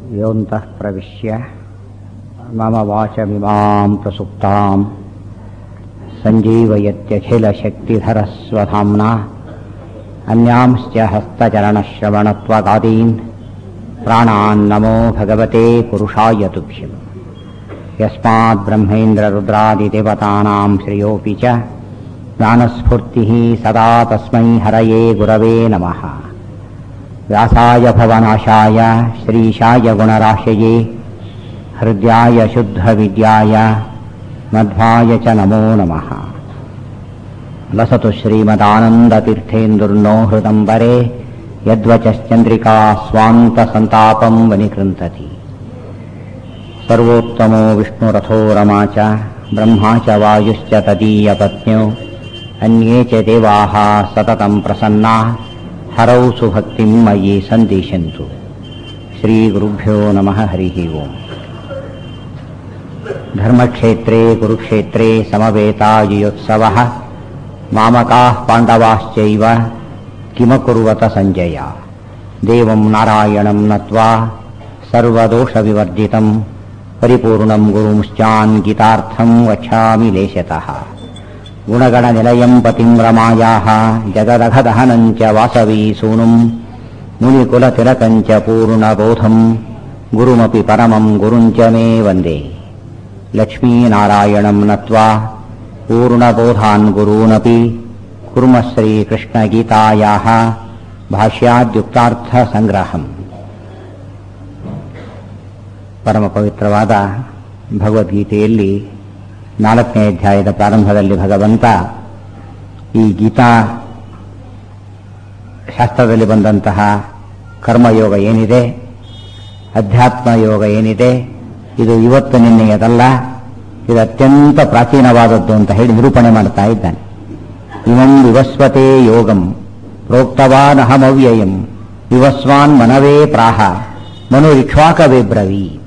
योऽन्तः प्रविश्य मम वाचमिमां प्रसुप्तां सञ्जीवयत्यखिलशक्तिधरस्वधाम्ना अन्यांश्च हस्तचरणश्रवणत्वगादीन् प्राणान्नमो भगवते पुरुषाय तुभ्यम् यस्माद्ब्रह्मेन्द्ररुद्रादिदेवतानां श्रियोऽपि च ज्ञानस्फूर्तिः सदा तस्मै हरये गुरवे नमः व्यासाय भवनाशाय श्रीशाय गुणराशये हृद्याय शुद्धविद्याय मध्वाय च नमो नमः लसतु श्रीमदानन्दतीर्थेन्दुर्नो हृदम्बरे यद्वचश्चन्द्रिका स्वान्तसन्तापं वनिकृन्तति सर्वोत्तमो विष्णुरथो रमा च ब्रह्मा च वायुश्च तदीयपत्न्यो अन्ये च देवाः सततं प्रसन्नाः हरौ सुभक्तिं मयि सन्दिशन्तु श्रीगुरुभ्यो नमः हरिः ओम् धर्मक्षेत्रे कुरुक्षेत्रे समवेतायुयोत्सवः मामकाः पाण्डवाश्चैव किमकुर्वत सञ्जय देवं नारायणं नत्वा सर्वदोषविवर्जितं परिपूर्णं गुरुंश्चान् गीतार्थं वक्षामि लेशतः गुणगणनिलयं पतिं रमायाः जगदघदहनं च वासवी सूनुं मुनिकुलतिलकं च पूर्णबोधं गुरुमपि परमं गुरुं च मे वन्दे लक्ष्मीनारायणं नत्वा पूर्णबोधान् गुरूनपि कुर्मः श्रीकृष्णगीतायाः ಭಾಷ್ಯಾದ್ಯುಕ್ತಾರ್ಥಸಂಗ್ರಹಂ ಪರಮ ಪವಿತ್ರವಾದ ಭಗವದ್ಗೀತೆಯಲ್ಲಿ ನಾಲ್ಕನೇ ಅಧ್ಯಾಯದ ಪ್ರಾರಂಭದಲ್ಲಿ ಭಗವಂತ ಈ ಗೀತಾ ಶಾಸ್ತ್ರದಲ್ಲಿ ಬಂದಂತಹ ಕರ್ಮಯೋಗ ಏನಿದೆ ಅಧ್ಯಾತ್ಮ ಯೋಗ ಏನಿದೆ ಇದು ಇವತ್ತು ನಿನ್ನೆಯದಲ್ಲ ಇದು ಅತ್ಯಂತ ಪ್ರಾಚೀನವಾದದ್ದು ಅಂತ ಹೇಳಿ ನಿರೂಪಣೆ ಮಾಡ್ತಾ ಇದ್ದಾನೆ ಇವಂ ವಿವಸ್ವತೆ ಯೋಗಂ ಪ್ರೋಕ್ತವಾನಹಮವ್ಯಯಂ ವಿವಸ್ವಾನ್ ಮನವೇ ಪ್ರಾಹ ಮನುರಿಕ್ಷ್ವಾಕವೇ ಬ್ರವೀತ್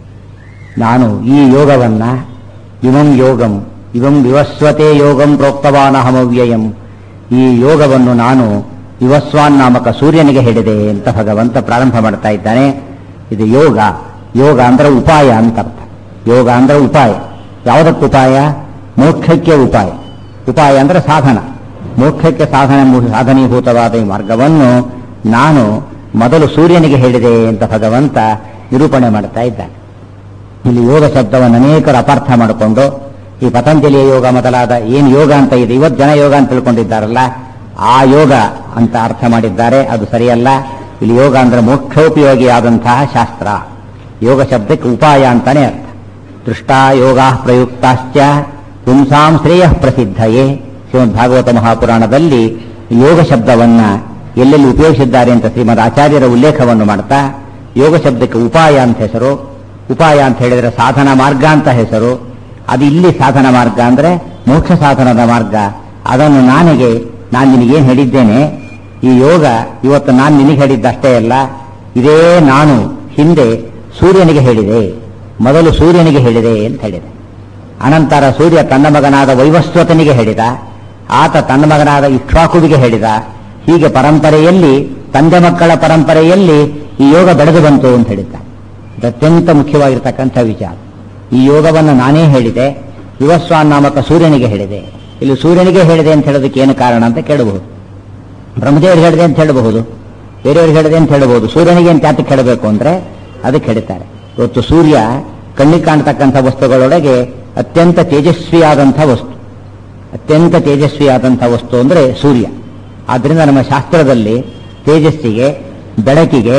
ನಾನು ಈ ಯೋಗವನ್ನ ಇವಂ ಯೋಗಂ ಇವಂ ವಿವಸ್ವತೆ ಯೋಗಂ ಪ್ರೋಕ್ತವಾನಹಮವ್ಯಯಂ ಈ ಯೋಗವನ್ನು ನಾನು ವಿವಸ್ವಾನ್ ನಾಮಕ ಸೂರ್ಯನಿಗೆ ಹೇಳಿದೆ ಅಂತ ಭಗವಂತ ಪ್ರಾರಂಭ ಮಾಡ್ತಾ ಇದ್ದಾನೆ ಇದು ಯೋಗ ಯೋಗ ಅಂದ್ರೆ ಉಪಾಯ ಅಂತ ಅರ್ಥ ಯೋಗ ಅಂದ್ರೆ ಉಪಾಯ ಯಾವುದಕ್ಕೆ ಉಪಾಯ ಮೋಕ್ಷಕ್ಕೆ ಉಪಾಯ ಉಪಾಯ ಅಂದ್ರೆ ಸಾಧನ ಮೋಕ್ಷಕ್ಕೆ ಸಾಧನ ಸಾಧನೀಭೂತವಾದ ಈ ಮಾರ್ಗವನ್ನು ನಾನು ಮೊದಲು ಸೂರ್ಯನಿಗೆ ಹೇಳಿದೆ ಅಂತ ಭಗವಂತ ನಿರೂಪಣೆ ಮಾಡ್ತಾ ಇದ್ದಾನೆ ಇಲ್ಲಿ ಯೋಗ ಶಬ್ದವನ್ನು ಅನೇಕರು ಅಪಾರ್ಥ ಮಾಡಿಕೊಂಡು ಈ ಪತಂಜಲಿಯ ಯೋಗ ಮೊದಲಾದ ಏನು ಯೋಗ ಅಂತ ಇದೆ ಇವತ್ತು ಜನ ಯೋಗ ಅಂತ ತಿಳ್ಕೊಂಡಿದ್ದಾರಲ್ಲ ಆ ಯೋಗ ಅಂತ ಅರ್ಥ ಮಾಡಿದ್ದಾರೆ ಅದು ಸರಿಯಲ್ಲ ಇಲ್ಲಿ ಯೋಗ ಅಂದ್ರೆ ಮೋಕ್ಷೋಪಯೋಗಿಯಾದಂತಹ ಶಾಸ್ತ್ರ ಯೋಗ ಶಬ್ದಕ್ಕೆ ಉಪಾಯ ಅಂತಾನೆ ಅರ್ಥ ದೃಷ್ಟಾ ಯೋಗ ಪ್ರಯುಕ್ತಾಶ್ಚ ಪುಂಸಾಂ ಶ್ರೇಯ ಪ್ರಸಿದ್ಧಯೇ ಶ್ರೀಮದ್ ಭಾಗವತ ಮಹಾಪುರಾಣದಲ್ಲಿ ಯೋಗ ಶಬ್ದವನ್ನ ಎಲ್ಲೆಲ್ಲಿ ಉಪಯೋಗಿಸಿದ್ದಾರೆ ಅಂತ ಶ್ರೀಮದ್ ಆಚಾರ್ಯರ ಉಲ್ಲೇಖವನ್ನು ಮಾಡ್ತಾ ಯೋಗ ಶಬ್ದಕ್ಕೆ ಉಪಾಯ ಅಂತ ಹೆಸರು ಉಪಾಯ ಅಂತ ಹೇಳಿದ್ರೆ ಸಾಧನ ಮಾರ್ಗ ಅಂತ ಹೆಸರು ಅದು ಇಲ್ಲಿ ಸಾಧನ ಮಾರ್ಗ ಅಂದ್ರೆ ಮೋಕ್ಷ ಸಾಧನದ ಮಾರ್ಗ ಅದನ್ನು ನಾನಿಗೆ ನಾನು ನಿನಗೇನು ಹೇಳಿದ್ದೇನೆ ಈ ಯೋಗ ಇವತ್ತು ನಾನು ನಿನಗೆ ಹೇಳಿದ್ದಷ್ಟೇ ಅಲ್ಲ ಇದೇ ನಾನು ಹಿಂದೆ ಸೂರ್ಯನಿಗೆ ಹೇಳಿದೆ ಮೊದಲು ಸೂರ್ಯನಿಗೆ ಹೇಳಿದೆ ಅಂತ ಹೇಳಿದೆ ಅನಂತರ ಸೂರ್ಯ ತನ್ನ ಮಗನಾದ ವೈವಸ್ವತನಿಗೆ ಹೇಳಿದ ಆತ ತನ್ನ ಮಗನಾದ ಇಕ್ಷ್ವಾಕುವಿಗೆ ಹೇಳಿದ ಹೀಗೆ ಪರಂಪರೆಯಲ್ಲಿ ತಂದೆ ಮಕ್ಕಳ ಪರಂಪರೆಯಲ್ಲಿ ಈ ಯೋಗ ಬೆಳೆದು ಬಂತು ಅಂತ ಹೇಳಿದ್ದ ಇದು ಅತ್ಯಂತ ಮುಖ್ಯವಾಗಿರ್ತಕ್ಕಂಥ ವಿಚಾರ ಈ ಯೋಗವನ್ನು ನಾನೇ ಹೇಳಿದೆ ವಿವಸ್ವಾನ್ ನಾಮಕ ಸೂರ್ಯನಿಗೆ ಹೇಳಿದೆ ಇಲ್ಲಿ ಸೂರ್ಯನಿಗೆ ಹೇಳಿದೆ ಅಂತ ಹೇಳೋದಕ್ಕೆ ಏನು ಕಾರಣ ಅಂತ ಕೇಳಬಹುದು ಬ್ರಹ್ಮದೇವರು ಹೇಳಿದೆ ಅಂತ ಹೇಳಬಹುದು ಬೇರೆಯವ್ರಿಗೆ ಹೇಳಿದೆ ಅಂತ ಹೇಳಬಹುದು ಸೂರ್ಯನಿಗೆ ಅಂತ ಯಾತಕ್ಕೆ ಹೇಳಬೇಕು ಅಂದ್ರೆ ಅದಕ್ಕೆ ಹೇಳ್ತಾರೆ ಇವತ್ತು ಸೂರ್ಯ ಕಣ್ಣಿಗೆ ಕಾಣ್ತಕ್ಕಂಥ ವಸ್ತುಗಳೊಳಗೆ ಅತ್ಯಂತ ತೇಜಸ್ವಿಯಾದಂಥ ವಸ್ತು ಅತ್ಯಂತ ತೇಜಸ್ವಿಯಾದಂಥ ವಸ್ತು ಅಂದ್ರೆ ಸೂರ್ಯ ಆದ್ರಿಂದ ನಮ್ಮ ಶಾಸ್ತ್ರದಲ್ಲಿ ತೇಜಸ್ಸಿಗೆ ಬೆಳಕಿಗೆ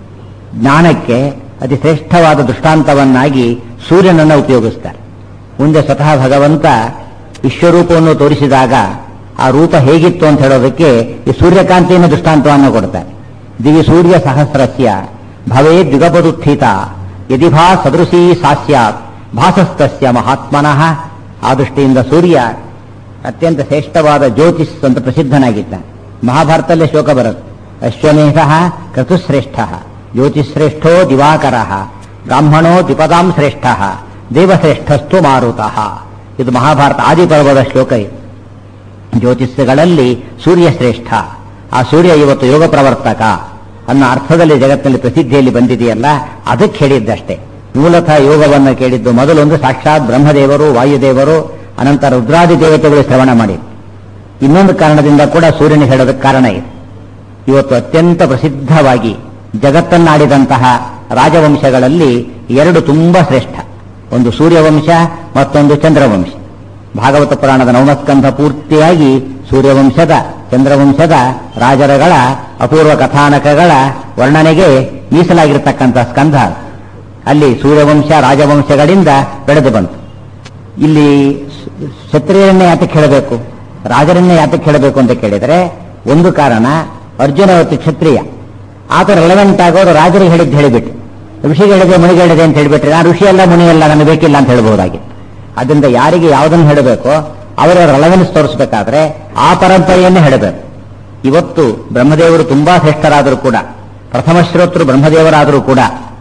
ಜ್ಞಾನಕ್ಕೆ ಅತಿ ಶ್ರೇಷ್ಠವಾದ ದೃಷ್ಟಾಂತವನ್ನಾಗಿ ಸೂರ್ಯನನ್ನು ಉಪಯೋಗಿಸ್ತಾರೆ ಮುಂದೆ ಸ್ವತಃ ಭಗವಂತ ವಿಶ್ವರೂಪವನ್ನು ತೋರಿಸಿದಾಗ ಆ ರೂಪ ಹೇಗಿತ್ತು ಅಂತ ಹೇಳೋದಕ್ಕೆ ಈ ಸೂರ್ಯಕಾಂತಿಯನ್ನು ದೃಷ್ಟಾಂತವನ್ನು ಕೊಡ್ತಾರೆ ದಿವಿ ಸೂರ್ಯ ಸಹಸ್ರಸ್ಯ ಭವೇ ದ್ವಿಗಪದುತ್ಥಿತ ಯದಿ ಭಾ ಸದೃಶೀ ಸಾಸ್ಯಾತ್ ಭಾಸಸ್ತಸ್ಯ ಮಹಾತ್ಮನಃ ಆ ದೃಷ್ಟಿಯಿಂದ ಸೂರ್ಯ ಅತ್ಯಂತ ಶ್ರೇಷ್ಠವಾದ ಜ್ಯೋತಿಷ್ ಅಂತ ಪ್ರಸಿದ್ಧನಾಗಿದ್ದ ಮಹಾಭಾರತಲ್ಲೇ ಶ್ಲೋಕ ಬರುತ್ತೆ ಅಶ್ವಮೇಧ ಕ್ರತುಶ್ರೇಷ್ಠ ಜ್ಯೋತಿಶ್ರೇಷ್ಠೋ ದಿವಾಕರ ಬ್ರಾಹ್ಮಣೋ ದ್ವಿಪದಾಂ ಶ್ರೇಷ್ಠ ದೇವಶ್ರೇಷ್ಠಸ್ತು ಮಾರುತಃ ಇದು ಮಹಾಭಾರತ ಆದಿಪರ್ವದ ಶ್ಲೋಕ ಇದು ಜ್ಯೋತಿಷ್ಯಗಳಲ್ಲಿ ಸೂರ್ಯ ಶ್ರೇಷ್ಠ ಆ ಸೂರ್ಯ ಇವತ್ತು ಯೋಗ ಪ್ರವರ್ತಕ ಅನ್ನೋ ಅರ್ಥದಲ್ಲಿ ಜಗತ್ತಿನಲ್ಲಿ ಪ್ರಸಿದ್ಧಿಯಲ್ಲಿ ಬಂದಿದೆಯಲ್ಲ ಅದಕ್ಕೆ ಹೇಳಿದ್ದಷ್ಟೇ ಮೂಲತಃ ಯೋಗವನ್ನು ಕೇಳಿದ್ದು ಮೊದಲೊಂದು ಸಾಕ್ಷಾತ್ ಬ್ರಹ್ಮದೇವರು ವಾಯುದೇವರು ಅನಂತರ ರುದ್ರಾದಿ ದೇವತೆಗಳು ಶ್ರವಣ ಮಾಡಿ ಇನ್ನೊಂದು ಕಾರಣದಿಂದ ಕೂಡ ಸೂರ್ಯನ ಹೇಳೋದಕ್ಕೆ ಕಾರಣ ಇದೆ ಇವತ್ತು ಅತ್ಯಂತ ಪ್ರಸಿದ್ಧವಾಗಿ ಜಗತ್ತನ್ನಾಡಿದಂತಹ ರಾಜವಂಶಗಳಲ್ಲಿ ಎರಡು ತುಂಬಾ ಶ್ರೇಷ್ಠ ಒಂದು ಸೂರ್ಯವಂಶ ಮತ್ತೊಂದು ಚಂದ್ರವಂಶ ಭಾಗವತ ಪುರಾಣದ ನವಮಸ್ಕಂಧ ಪೂರ್ತಿಯಾಗಿ ಸೂರ್ಯವಂಶದ ಚಂದ್ರವಂಶದ ರಾಜರಗಳ ಅಪೂರ್ವ ಕಥಾನಕಗಳ ವರ್ಣನೆಗೆ ಮೀಸಲಾಗಿರ್ತಕ್ಕಂಥ ಸ್ಕಂಧ ಅಲ್ಲಿ ಸೂರ್ಯವಂಶ ರಾಜವಂಶಗಳಿಂದ ಬೆಳೆದು ಬಂತು ಇಲ್ಲಿ ಕ್ಷತ್ರಿಯರನ್ನೇ ಯಾತಕ್ಕೆ ಹೇಳಬೇಕು ರಾಜರನ್ನೇ ಯಾತಕ್ಕೆ ಹೇಳಬೇಕು ಅಂತ ಕೇಳಿದರೆ ಒಂದು ಕಾರಣ ಅರ್ಜುನ ಅವತ್ತು ಕ್ಷತ್ರಿಯ ಆತ ರೆಲೆವೆಂಟ್ ಆಗೋರು ರಾಜರಿಗೆ ಹೇಳಿದ್ದು ಹೇಳಿಬಿಟ್ಟು ಋಷಿಗೆ ಹೇಳಿದೆ ಮುನಿಗೆ ಹೇಳಿದೆ ಅಂತ ಹೇಳಿಬಿಟ್ರೆ ನಾನು ಋಷಿ ಅಲ್ಲ ಮುನಿಯಲ್ಲ ನನಗೆ ಬೇಕಿಲ್ಲ ಅಂತ ಹೇಳ್ಬಹುದಾಗಿತ್ತು ಅದರಿಂದ ಯಾರಿಗೆ ಯಾವುದನ್ನು ಹೇಳಬೇಕು ಅವರ ರೆಲೆವೆನ್ಸ್ ತೋರಿಸಬೇಕಾದ್ರೆ ಆ ಪರಂಪರೆಯನ್ನೇ ಹೇಳಬೇಕು ಇವತ್ತು ಬ್ರಹ್ಮದೇವರು ತುಂಬಾ ಶ್ರೇಷ್ಠರಾದರೂ ಕೂಡ ಪ್ರಥಮ ಶ್ರೋತೃ ಬ್ರಹ್ಮದೇವರಾದರೂ ಕೂಡ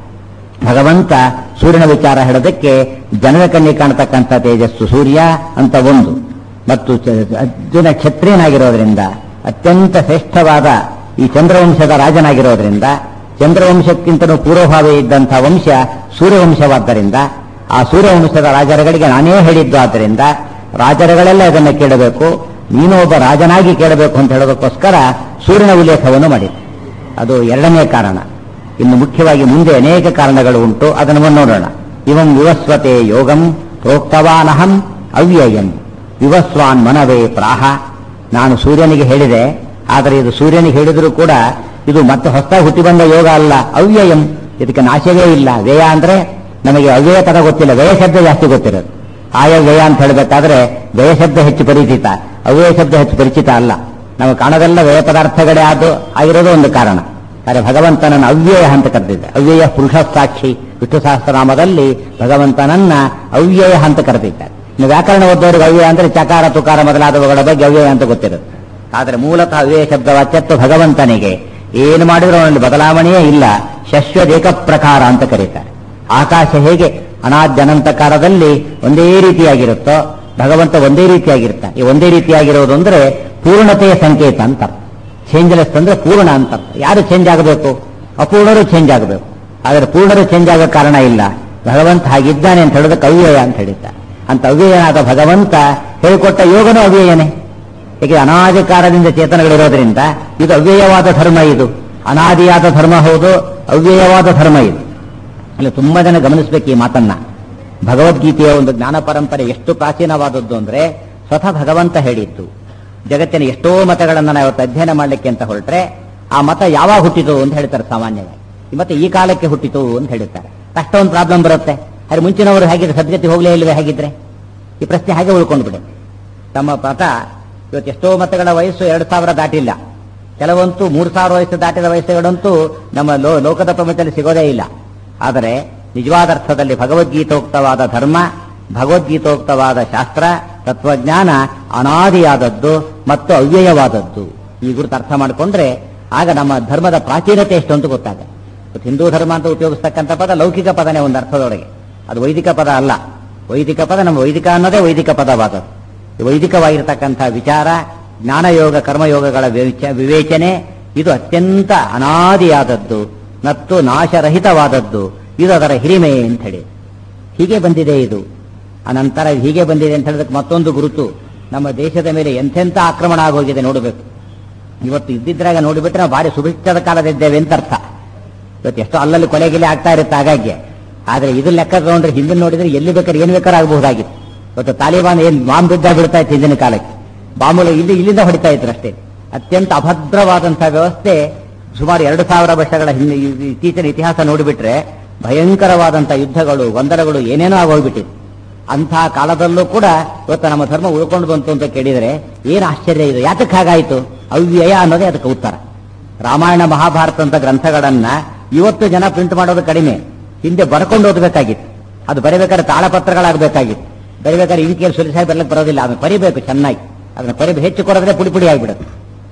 ಭಗವಂತ ಸೂರ್ಯನ ವಿಚಾರ ಹೇಳೋದಕ್ಕೆ ಜನರ ಕಣ್ಣಿಗೆ ಕಾಣತಕ್ಕಂಥ ತೇಜಸ್ಸು ಸೂರ್ಯ ಅಂತ ಒಂದು ಮತ್ತು ಅರ್ಜುನ ಕ್ಷತ್ರಿಯನಾಗಿರೋದ್ರಿಂದ ಅತ್ಯಂತ ಶ್ರೇಷ್ಠವಾದ ಈ ಚಂದ್ರವಂಶದ ರಾಜನಾಗಿರೋದ್ರಿಂದ ಚಂದ್ರವಂಶಕ್ಕಿಂತಲೂ ಪೂರ್ವಭಾವಿ ಇದ್ದಂಥ ವಂಶ ಸೂರ್ಯವಂಶವಾದ್ದರಿಂದ ಆ ಸೂರ್ಯವಂಶದ ರಾಜರುಗಳಿಗೆ ನಾನೇ ಹೇಳಿದ್ದು ಆದ್ದರಿಂದ ರಾಜರುಗಳೆಲ್ಲ ಇದನ್ನು ಕೇಳಬೇಕು ನೀನು ಒಬ್ಬ ರಾಜನಾಗಿ ಕೇಳಬೇಕು ಅಂತ ಹೇಳೋದಕ್ಕೋಸ್ಕರ ಸೂರ್ಯನ ಉಲ್ಲೇಖವನ್ನು ಮಾಡಿದೆ ಅದು ಎರಡನೇ ಕಾರಣ ಇನ್ನು ಮುಖ್ಯವಾಗಿ ಮುಂದೆ ಅನೇಕ ಕಾರಣಗಳು ಉಂಟು ಅದನ್ನು ನೋಡೋಣ ಇವಂ ವಿವಸ್ವತೆ ಯೋಗಂ ಪ್ರೋಕ್ತವಾನಹಂ ಅವ್ಯಯಂ ವಿವಸ್ವಾನ್ ಮನವೇ ಪ್ರಾಹ ನಾನು ಸೂರ್ಯನಿಗೆ ಹೇಳಿದೆ ಆದರೆ ಇದು ಸೂರ್ಯನಿಗೆ ಹೇಳಿದರೂ ಕೂಡ ಇದು ಮತ್ತೆ ಹೊಸದಾಗಿ ಹುಟ್ಟಿ ಬಂದ ಯೋಗ ಅಲ್ಲ ಅವ್ಯಯಂ ಇದಕ್ಕೆ ನಾಶವೇ ಇಲ್ಲ ವ್ಯಯ ಅಂದ್ರೆ ನಮಗೆ ಅವ್ಯಯ ಪದ ಗೊತ್ತಿಲ್ಲ ವ್ಯಯ ಶಬ್ದ ಜಾಸ್ತಿ ಗೊತ್ತಿರೋದು ಆಯ ವ್ಯಯ ಅಂತ ಹೇಳಬೇಕಾದ್ರೆ ವ್ಯಯ ಶಬ್ದ ಹೆಚ್ಚು ಪರಿಚಿತ ಅವ್ಯಯ ಶಬ್ದ ಹೆಚ್ಚು ಪರಿಚಿತ ಅಲ್ಲ ನಾವು ಕಾಣೋದೆಲ್ಲ ವ್ಯಯ ಪದಾರ್ಥಗಳೇ ಆದು ಆಗಿರೋದು ಒಂದು ಕಾರಣ ಆದರೆ ಭಗವಂತನನ್ನು ಅವ್ಯಯ ಅಂತ ಕರೆದಿದ್ದ ಅವ್ಯಯ ಪುರುಷ ಸಾಕ್ಷಿ ವಿಷ್ಣು ಸಹಸ್ರನಾಮದಲ್ಲಿ ಭಗವಂತನನ್ನ ಅವ್ಯಯ ಅಂತ ಕರೆದಿದ್ದಾರೆ ಇನ್ನು ವ್ಯಾಕರಣ ಓದೋರಿಗೆ ಅವ್ಯಯ ಅಂದ್ರೆ ಚಕಾರ ತುಕಾರ ಮೊದಲಾದವುಗಳ ಬಗ್ಗೆ ಅವ್ಯಯ ಅಂತ ಗೊತ್ತಿರುತ್ತೆ ಆದರೆ ಮೂಲತಃ ಅವ್ಯಯ ಶಬ್ದ ವಾಚ್ಯತ್ವ ಭಗವಂತನಿಗೆ ಏನು ಮಾಡಿದ್ರು ಅವನಲ್ಲಿ ಬದಲಾವಣೆಯೇ ಇಲ್ಲ ಶಶ್ವದೇಕ ಪ್ರಕಾರ ಅಂತ ಕರೀತಾರೆ ಆಕಾಶ ಹೇಗೆ ಅನಾದ್ಯನಂತ ಕಾಲದಲ್ಲಿ ಒಂದೇ ರೀತಿಯಾಗಿರುತ್ತೋ ಭಗವಂತ ಒಂದೇ ರೀತಿಯಾಗಿರ್ತಾನೆ ಈ ಒಂದೇ ರೀತಿಯಾಗಿರೋದು ಅಂದ್ರೆ ಪೂರ್ಣತೆಯ ಸಂಕೇತ ಅಂತ ಚೇಂಜ್ಲೆಸ್ ಅಂದ್ರೆ ಪೂರ್ಣ ಅಂತ ಯಾರು ಚೇಂಜ್ ಆಗಬೇಕು ಅಪೂರ್ಣರು ಚೇಂಜ್ ಆಗಬೇಕು ಆದರೆ ಪೂರ್ಣರು ಚೇಂಜ್ ಆಗೋ ಕಾರಣ ಇಲ್ಲ ಭಗವಂತ ಹಾಗಿದ್ದಾನೆ ಅಂತ ಹೇಳೋದಕ್ಕೆ ಅವ್ಯಯ ಅಂತ ಹೇಳಿದ್ದ ಅಂತ ಅವ್ಯಯನಾದ ಭಗವಂತ ಹೇಳಿಕೊಟ್ಟ ಯೋಗನೂ ಅವ್ಯಯನೇ ಏಕೆ ಅನಾದಿ ಕಾಲದಿಂದ ಚೇತನಗಳಿರೋದ್ರಿಂದ ಇದು ಅವ್ಯಯವಾದ ಧರ್ಮ ಇದು ಅನಾದಿಯಾದ ಧರ್ಮ ಹೌದು ಅವ್ಯಯವಾದ ಧರ್ಮ ಇದು ಅಲ್ಲಿ ತುಂಬಾ ಜನ ಗಮನಿಸಬೇಕು ಈ ಮಾತನ್ನ ಭಗವದ್ಗೀತೆಯ ಒಂದು ಜ್ಞಾನ ಪರಂಪರೆ ಎಷ್ಟು ಪ್ರಾಚೀನವಾದದ್ದು ಅಂದ್ರೆ ಸ್ವತಃ ಭಗವಂತ ಹೇಳಿದ್ದು ಜಗತ್ತಿನ ಎಷ್ಟೋ ಮತಗಳನ್ನ ನಾವು ಇವತ್ತು ಅಧ್ಯಯನ ಮಾಡಲಿಕ್ಕೆ ಅಂತ ಹೊರಟ್ರೆ ಆ ಮತ ಯಾವಾಗ ಹುಟ್ಟಿತು ಅಂತ ಹೇಳ್ತಾರೆ ಸಾಮಾನ್ಯವಾಗಿ ಈ ಮತ್ತೆ ಈ ಕಾಲಕ್ಕೆ ಹುಟ್ಟಿತು ಅಂತ ಹೇಳ್ತಾರೆ ಕಷ್ಟ ಒಂದು ಪ್ರಾಬ್ಲಮ್ ಬರುತ್ತೆ ಆದರೆ ಮುಂಚಿನವರು ಹೇಗಿದ್ರೆ ಸದ್ಗತಿ ಹೋಗ್ಲೇ ಇಲ್ಲವೇ ಹೇಗಿದ್ರೆ ಈ ಪ್ರಶ್ನೆ ಹಾಗೆ ಉಳ್ಕೊಂಡು ಬಿಡಿ ತಮ್ಮ ಮತ ಇವತ್ತು ಎಷ್ಟೋ ಮತಗಳ ವಯಸ್ಸು ಎರಡು ಸಾವಿರ ದಾಟಿಲ್ಲ ಕೆಲವಂತೂ ಮೂರು ಸಾವಿರ ವಯಸ್ಸು ದಾಟಿದ ವಯಸ್ಸುಗಳಂತೂ ನಮ್ಮ ಲೋ ಲೋಕದ ಪ್ರಪಂಚದಲ್ಲಿ ಸಿಗೋದೇ ಇಲ್ಲ ಆದರೆ ನಿಜವಾದ ಅರ್ಥದಲ್ಲಿ ಭಗವದ್ಗೀತೋಕ್ತವಾದ ಧರ್ಮ ಭಗವದ್ಗೀತೋಕ್ತವಾದ ಶಾಸ್ತ್ರ ತತ್ವಜ್ಞಾನ ಅನಾದಿಯಾದದ್ದು ಮತ್ತು ಅವ್ಯಯವಾದದ್ದು ಈ ಗುರುತು ಅರ್ಥ ಮಾಡಿಕೊಂಡ್ರೆ ಆಗ ನಮ್ಮ ಧರ್ಮದ ಪ್ರಾಚೀನತೆ ಎಷ್ಟು ಅಂತ ಗೊತ್ತಾಗುತ್ತೆ ಇವತ್ತು ಹಿಂದೂ ಧರ್ಮ ಅಂತ ಉಪಯೋಗಿಸ್ತಕ್ಕಂಥ ಪದ ಲೌಕಿಕ ಪದನೇ ಒಂದು ಅರ್ಥದೊಳಗೆ ಅದು ವೈದಿಕ ಪದ ಅಲ್ಲ ವೈದಿಕ ಪದ ನಮ್ಮ ವೈದಿಕ ಅನ್ನೋದೇ ವೈದಿಕ ಪದವಾದದ್ದು ಈ ವೈದಿಕವಾಗಿರ್ತಕ್ಕಂಥ ವಿಚಾರ ಜ್ಞಾನಯೋಗ ಕರ್ಮಯೋಗಗಳ ವಿವೇಚ- ವಿವೇಚನೆ ಇದು ಅತ್ಯಂತ ಅನಾದಿಯಾದದ್ದು ಮತ್ತು ನಾಶರಹಿತವಾದದ್ದು ಇದು ಅದರ ಹಿರಿಮೆ ಅಂತ ಹೇಳಿ ಹೀಗೆ ಬಂದಿದೆ ಇದು ಅನಂತರ ಹೀಗೆ ಬಂದಿದೆ ಅಂತ ಹೇಳಿದಕ್ಕೆ ಮತ್ತೊಂದು ಗುರುತು ನಮ್ಮ ದೇಶದ ಮೇಲೆ ಎಂತೆಂಥ ಆಕ್ರಮಣ ಆಗೋಗಿದೆ ನೋಡಬೇಕು ಇವತ್ತು ಇದ್ದಿದ್ರಾಗ ನೋಡಿಬಿಟ್ರೆ ನಾವು ಭಾರಿ ಸುಭಿಕ್ಷದ ಕಾಲದಿದ್ದೇವೆ ಅಂತ ಅರ್ಥ ಇವತ್ತು ಎಷ್ಟೋ ಅಲ್ಲಲ್ಲಿ ಕೊಲೆಗಿಲೆ ಆಗ್ತಾ ಇರುತ್ತೆ ಹಾಗಾಗಿ ಆದ್ರೆ ಇದು ಲೆಕ್ಕ ತಗೊಂಡ್ರೆ ಹಿಂದಿನ ನೋಡಿದ್ರೆ ಎಲ್ಲಿ ಬೇಕಾದ್ರೆ ಏನು ಬೇಕಾದ್ರೆ ಆಗಬಹುದಾಗಿತ್ತು ಇವತ್ತು ತಾಲಿಬಾನ್ ಏನ್ ಬಾಂಬ್ ಬಿದ್ದ ಬಿಡ್ತಾ ಇತ್ತು ಹಿಂದಿನ ಕಾಲಕ್ಕೆ ಬಾಂಬುಗಳು ಇಲ್ಲಿ ಇಲ್ಲಿಂದ ಹೊಡಿತಾ ಇದ್ರು ಅಷ್ಟೇ ಅತ್ಯಂತ ಅಭದ್ರವಾದಂತಹ ವ್ಯವಸ್ಥೆ ಸುಮಾರು ಎರಡು ಸಾವಿರ ವರ್ಷಗಳ ಹಿಂದೆ ಈ- ಇತ್ತೀಚಿನ ಇತಿಹಾಸ ನೋಡಿಬಿಟ್ರೆ ಭಯಂಕರವಾದಂತಹ ಯುದ್ಧಗಳು ಗೊಂದಲಗಳು ಏನೇನೋ ಆಗೋಗ್ಬಿಟ್ಟಿದೆ ಅಂಥ ಕಾಲದಲ್ಲೂ ಕೂಡ ಇವತ್ತು ನಮ್ಮ ಧರ್ಮ ಉಳ್ಕೊಂಡು ಬಂತು ಅಂತ ಕೇಳಿದರೆ ಏನು ಆಶ್ಚರ್ಯ ಇದು ಯಾತಕ್ಕೆ ಹಾಗಾಯಿತು ಅವ್ಯಯ ಅನ್ನೋದೇ ಅದಕ್ಕೆ ಉತ್ತರ ರಾಮಾಯಣ ಮಹಾಭಾರತ ಅಂತ ಗ್ರಂಥಗಳನ್ನ ಇವತ್ತು ಜನ ಪ್ರಿಂಟ್ ಮಾಡೋದು ಕಡಿಮೆ ಹಿಂದೆ ಬರ್ಕೊಂಡು ಓದಬೇಕಾಗಿತ್ತು ಅದು ಬರೀಬೇಕಾದ್ರೆ ತಾಳಪತ್ರಗಳಾಗಬೇಕಾಗಿತ್ತು ಬರೀಬೇಕಾದ್ರೆ ಇಂಕಿಯಲ್ಲಿ ಸುಲಿಸಾಗಿ ಬರ್ಲಿಕ್ಕೆ ಬರೋದಿಲ್ಲ ಅದನ್ನ ಬರಿಬೇಕು ಚೆನ್ನಾಗಿ ಅದನ್ನ ಬರಿ ಹೆಚ್ಚು ಕೊಡೋದ್ರೆ ಪುಡಿ ಪುಡಿ ಆಗಿಬಿಡುತ್ತೆ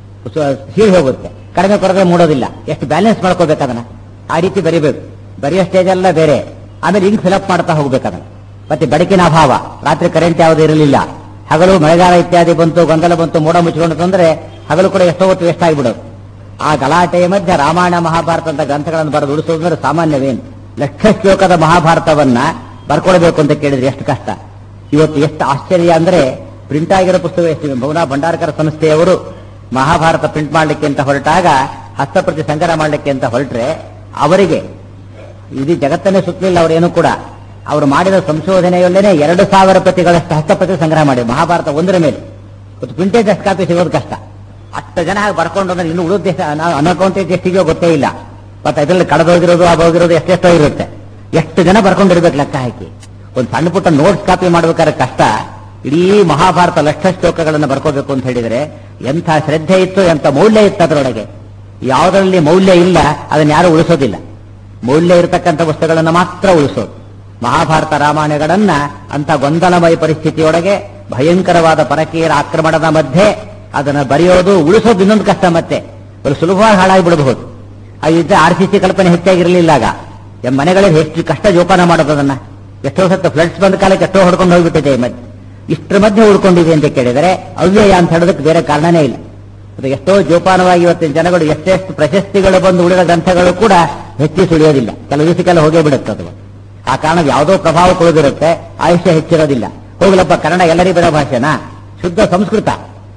ಸೀಳ್ ಹೋಗುತ್ತೆ ಕಡಿಮೆ ಕೊಡೋದ್ರೆ ಮೂಡೋದಿಲ್ಲ ಎಷ್ಟು ಬ್ಯಾಲೆನ್ಸ್ ಮಾಡ್ಕೋಬೇಕು ಅದನ್ನ ಆ ರೀತಿ ಬರಿಬೇಕು ಬರೆಯೋ ಸ್ಟೇಜ್ ಎಲ್ಲ ಬೇರೆ ಆಮೇಲೆ ಇಂಕ್ ಫಿಲಪ್ ಮಾಡ್ತಾ ಹೋಗ್ಬೇಕು ಅದನ್ನ ಮತ್ತೆ ಬೆಳಕಿನ ಅಭಾವ ರಾತ್ರಿ ಕರೆಂಟ್ ಯಾವುದು ಇರಲಿಲ್ಲ ಹಗಲು ಮಳೆಗಾಲ ಇತ್ಯಾದಿ ಬಂತು ಗೊಂದಲ ಬಂತು ಮೋಡ ಮುಚ್ಕೊಂಡು ತಂದ್ರೆ ಹಗಲು ಕೂಡ ಎಷ್ಟೋ ಹೊತ್ತು ವೇಸ್ಟ್ ಆಗಿಬಿಡೋದು ಆ ಗಲಾಟೆಯ ಮಧ್ಯೆ ರಾಮಾಯಣ ಮಹಾಭಾರತ ಅಂತ ಗ್ರಂಥಗಳನ್ನು ಬರೆದು ಉಳಿಸೋದ್ರೆ ಸಾಮಾನ್ಯವೇನು ಲಕ್ಷ ಶ್ಲೋಕದ ಮಹಾಭಾರತವನ್ನ ಬರ್ಕೊಳ್ಬೇಕು ಅಂತ ಕೇಳಿದ್ರೆ ಎಷ್ಟು ಕಷ್ಟ ಇವತ್ತು ಎಷ್ಟು ಆಶ್ಚರ್ಯ ಅಂದ್ರೆ ಪ್ರಿಂಟ್ ಆಗಿರೋ ಪುಸ್ತಕ ಎಷ್ಟು ಭವನ ಭಂಡಾರಕರ ಸಂಸ್ಥೆಯವರು ಮಹಾಭಾರತ ಪ್ರಿಂಟ್ ಮಾಡಲಿಕ್ಕೆ ಅಂತ ಹೊರಟಾಗ ಹಸ್ತಪ್ರತಿ ಸಂಗ್ರಹ ಮಾಡಲಿಕ್ಕೆ ಅಂತ ಹೊರಟ್ರೆ ಅವರಿಗೆ ಇಡೀ ಜಗತ್ತನ್ನೇ ಸುತ್ತಲಿಲ್ಲ ಅವರೇನು ಕೂಡ ಅವರು ಮಾಡಿದ ಸಂಶೋಧನೆಯಲ್ಲೇನೆ ಎರಡು ಸಾವಿರ ಪ್ರತಿಗಳಷ್ಟು ಹಸ್ತಪ್ರತಿ ಸಂಗ್ರಹ ಮಾಡಿ ಮಹಾಭಾರತ ಒಂದರ ಮೇಲೆ ಇವತ್ತು ಪ್ರಿಂಟೇಜ್ ಅಷ್ಟು ಕಾಪಿ ಸಿಗೋದು ಕಷ್ಟ ಅಷ್ಟು ಜನ ಹಾಗೆ ಬರ್ಕೊಂಡು ಅಂದ್ರೆ ಇನ್ನು ಉಳಿದ ದೇಶ ಅನ್ಅಕೌಂಟೆಡ್ ಎಷ್ಟಿದೆಯೋ ಗೊತ್ತೇ ಇಲ್ಲ ಮತ್ತೆ ಇದರಲ್ಲಿ ಕಳೆದೋಗಿರೋದು ಆಗೋಗಿರೋದು ಎಷ್ಟೆಷ್ಟೋ ಇರುತ್ತೆ ಎಷ್ಟು ಜನ ಬರ್ಕೊಂಡಿರ್ಬೇಕು ಲೆಕ್ಕ ಹಾಕಿ ಒಂದು ಸಣ್ಣ ಪುಟ್ಟ ನೋಟ್ಸ್ ಕಾಪಿ ಮಾಡ್ಬೇಕಾದ್ರೆ ಕಷ್ಟ ಇಡೀ ಮಹಾಭಾರತ ಲಕ್ಷ ಶ್ಲೋಕಗಳನ್ನು ಬರ್ಕೋಬೇಕು ಅಂತ ಹೇಳಿದ್ರೆ ಎಂಥ ಶ್ರದ್ಧೆ ಇತ್ತು ಎಂಥ ಮೌಲ್ಯ ಇತ್ತು ಅದರೊಳಗೆ ಯಾವುದರಲ್ಲಿ ಮೌಲ್ಯ ಇಲ್ಲ ಅದನ್ನ ಯಾರು ಉಳಿಸೋದಿಲ್ಲ ಮೌಲ್ಯ ಇರತಕ್ಕಂಥ ವಸ್ತುಗಳನ್ನು ಮಾತ್ರ ಉಳಿಸೋದು ಮಹಾಭಾರತ ರಾಮಾಯಣಗಳನ್ನ ಅಂತ ಗೊಂದಲಮಯ ಪರಿಸ್ಥಿತಿಯೊಳಗೆ ಭಯಂಕರವಾದ ಪರಕೀಯರ ಆಕ್ರಮಣದ ಮಧ್ಯೆ ಅದನ್ನ ಬರೆಯೋದು ಉಳಿಸೋದು ಇನ್ನೊಂದು ಕಷ್ಟ ಮತ್ತೆ ಒಂದು ಸುಲಭವಾಗಿ ಹಾಳಾಗಿ ಬಿಡಬಹುದು ಇದ್ದ ಆರ್ ಸಿ ಸಿ ಕಲ್ಪನೆ ಹೆಚ್ಚಾಗಿರಲಿಲ್ಲ ಆಗ ಎಂ ಮನೆಗಳಲ್ಲಿ ಎಷ್ಟು ಕಷ್ಟ ಜೋಪಾನ ಮಾಡೋದು ಅದನ್ನ ಎಷ್ಟೋ ಸತ್ತ ಫ್ಲಡ್ಸ್ ಬಂದ ಕಾಲಕ್ಕೆ ಎಷ್ಟೋ ಹೊಡ್ಕೊಂಡು ಹೋಗ್ಬಿಟ್ಟಿದೆ ಈ ಮಧ್ಯೆ ಇಷ್ಟರ ಮಧ್ಯೆ ಉಳ್ಕೊಂಡಿದೆ ಅಂತ ಕೇಳಿದರೆ ಅವ್ಯಯ ಅಂತ ಹೇಳೋದಕ್ಕೆ ಬೇರೆ ಕಾರಣನೇ ಇಲ್ಲ ಅದು ಎಷ್ಟೋ ಜೋಪಾನವಾಗಿ ಇವತ್ತಿನ ಜನಗಳು ಎಷ್ಟೆಷ್ಟು ಪ್ರಶಸ್ತಿಗಳು ಬಂದು ಉಳಿದ ಗ್ರಂಥಗಳು ಕೂಡ ಹೆಚ್ಚಿಸಿ ಉಳಿಯೋದಿಲ್ಲ ಕೆಲವು ದಿವಸಕ್ಕೆಲ್ಲ ಹೋಗೇ ಬಿಡುತ್ತೆ ಅದು ಆ ಕಾರಣ ಯಾವುದೋ ಪ್ರಭಾವ ಕೊಡೋದಿರುತ್ತೆ ಆಯುಷ್ಯ ಹೆಚ್ಚಿರೋದಿಲ್ಲ ಹೋಗ್ಲಪ್ಪ ಕನ್ನಡ ಎಲ್ಲರಿಗೂ ಬರೋ ಭಾಷೆನಾ ಶುದ್ಧ ಸಂಸ್ಕೃತ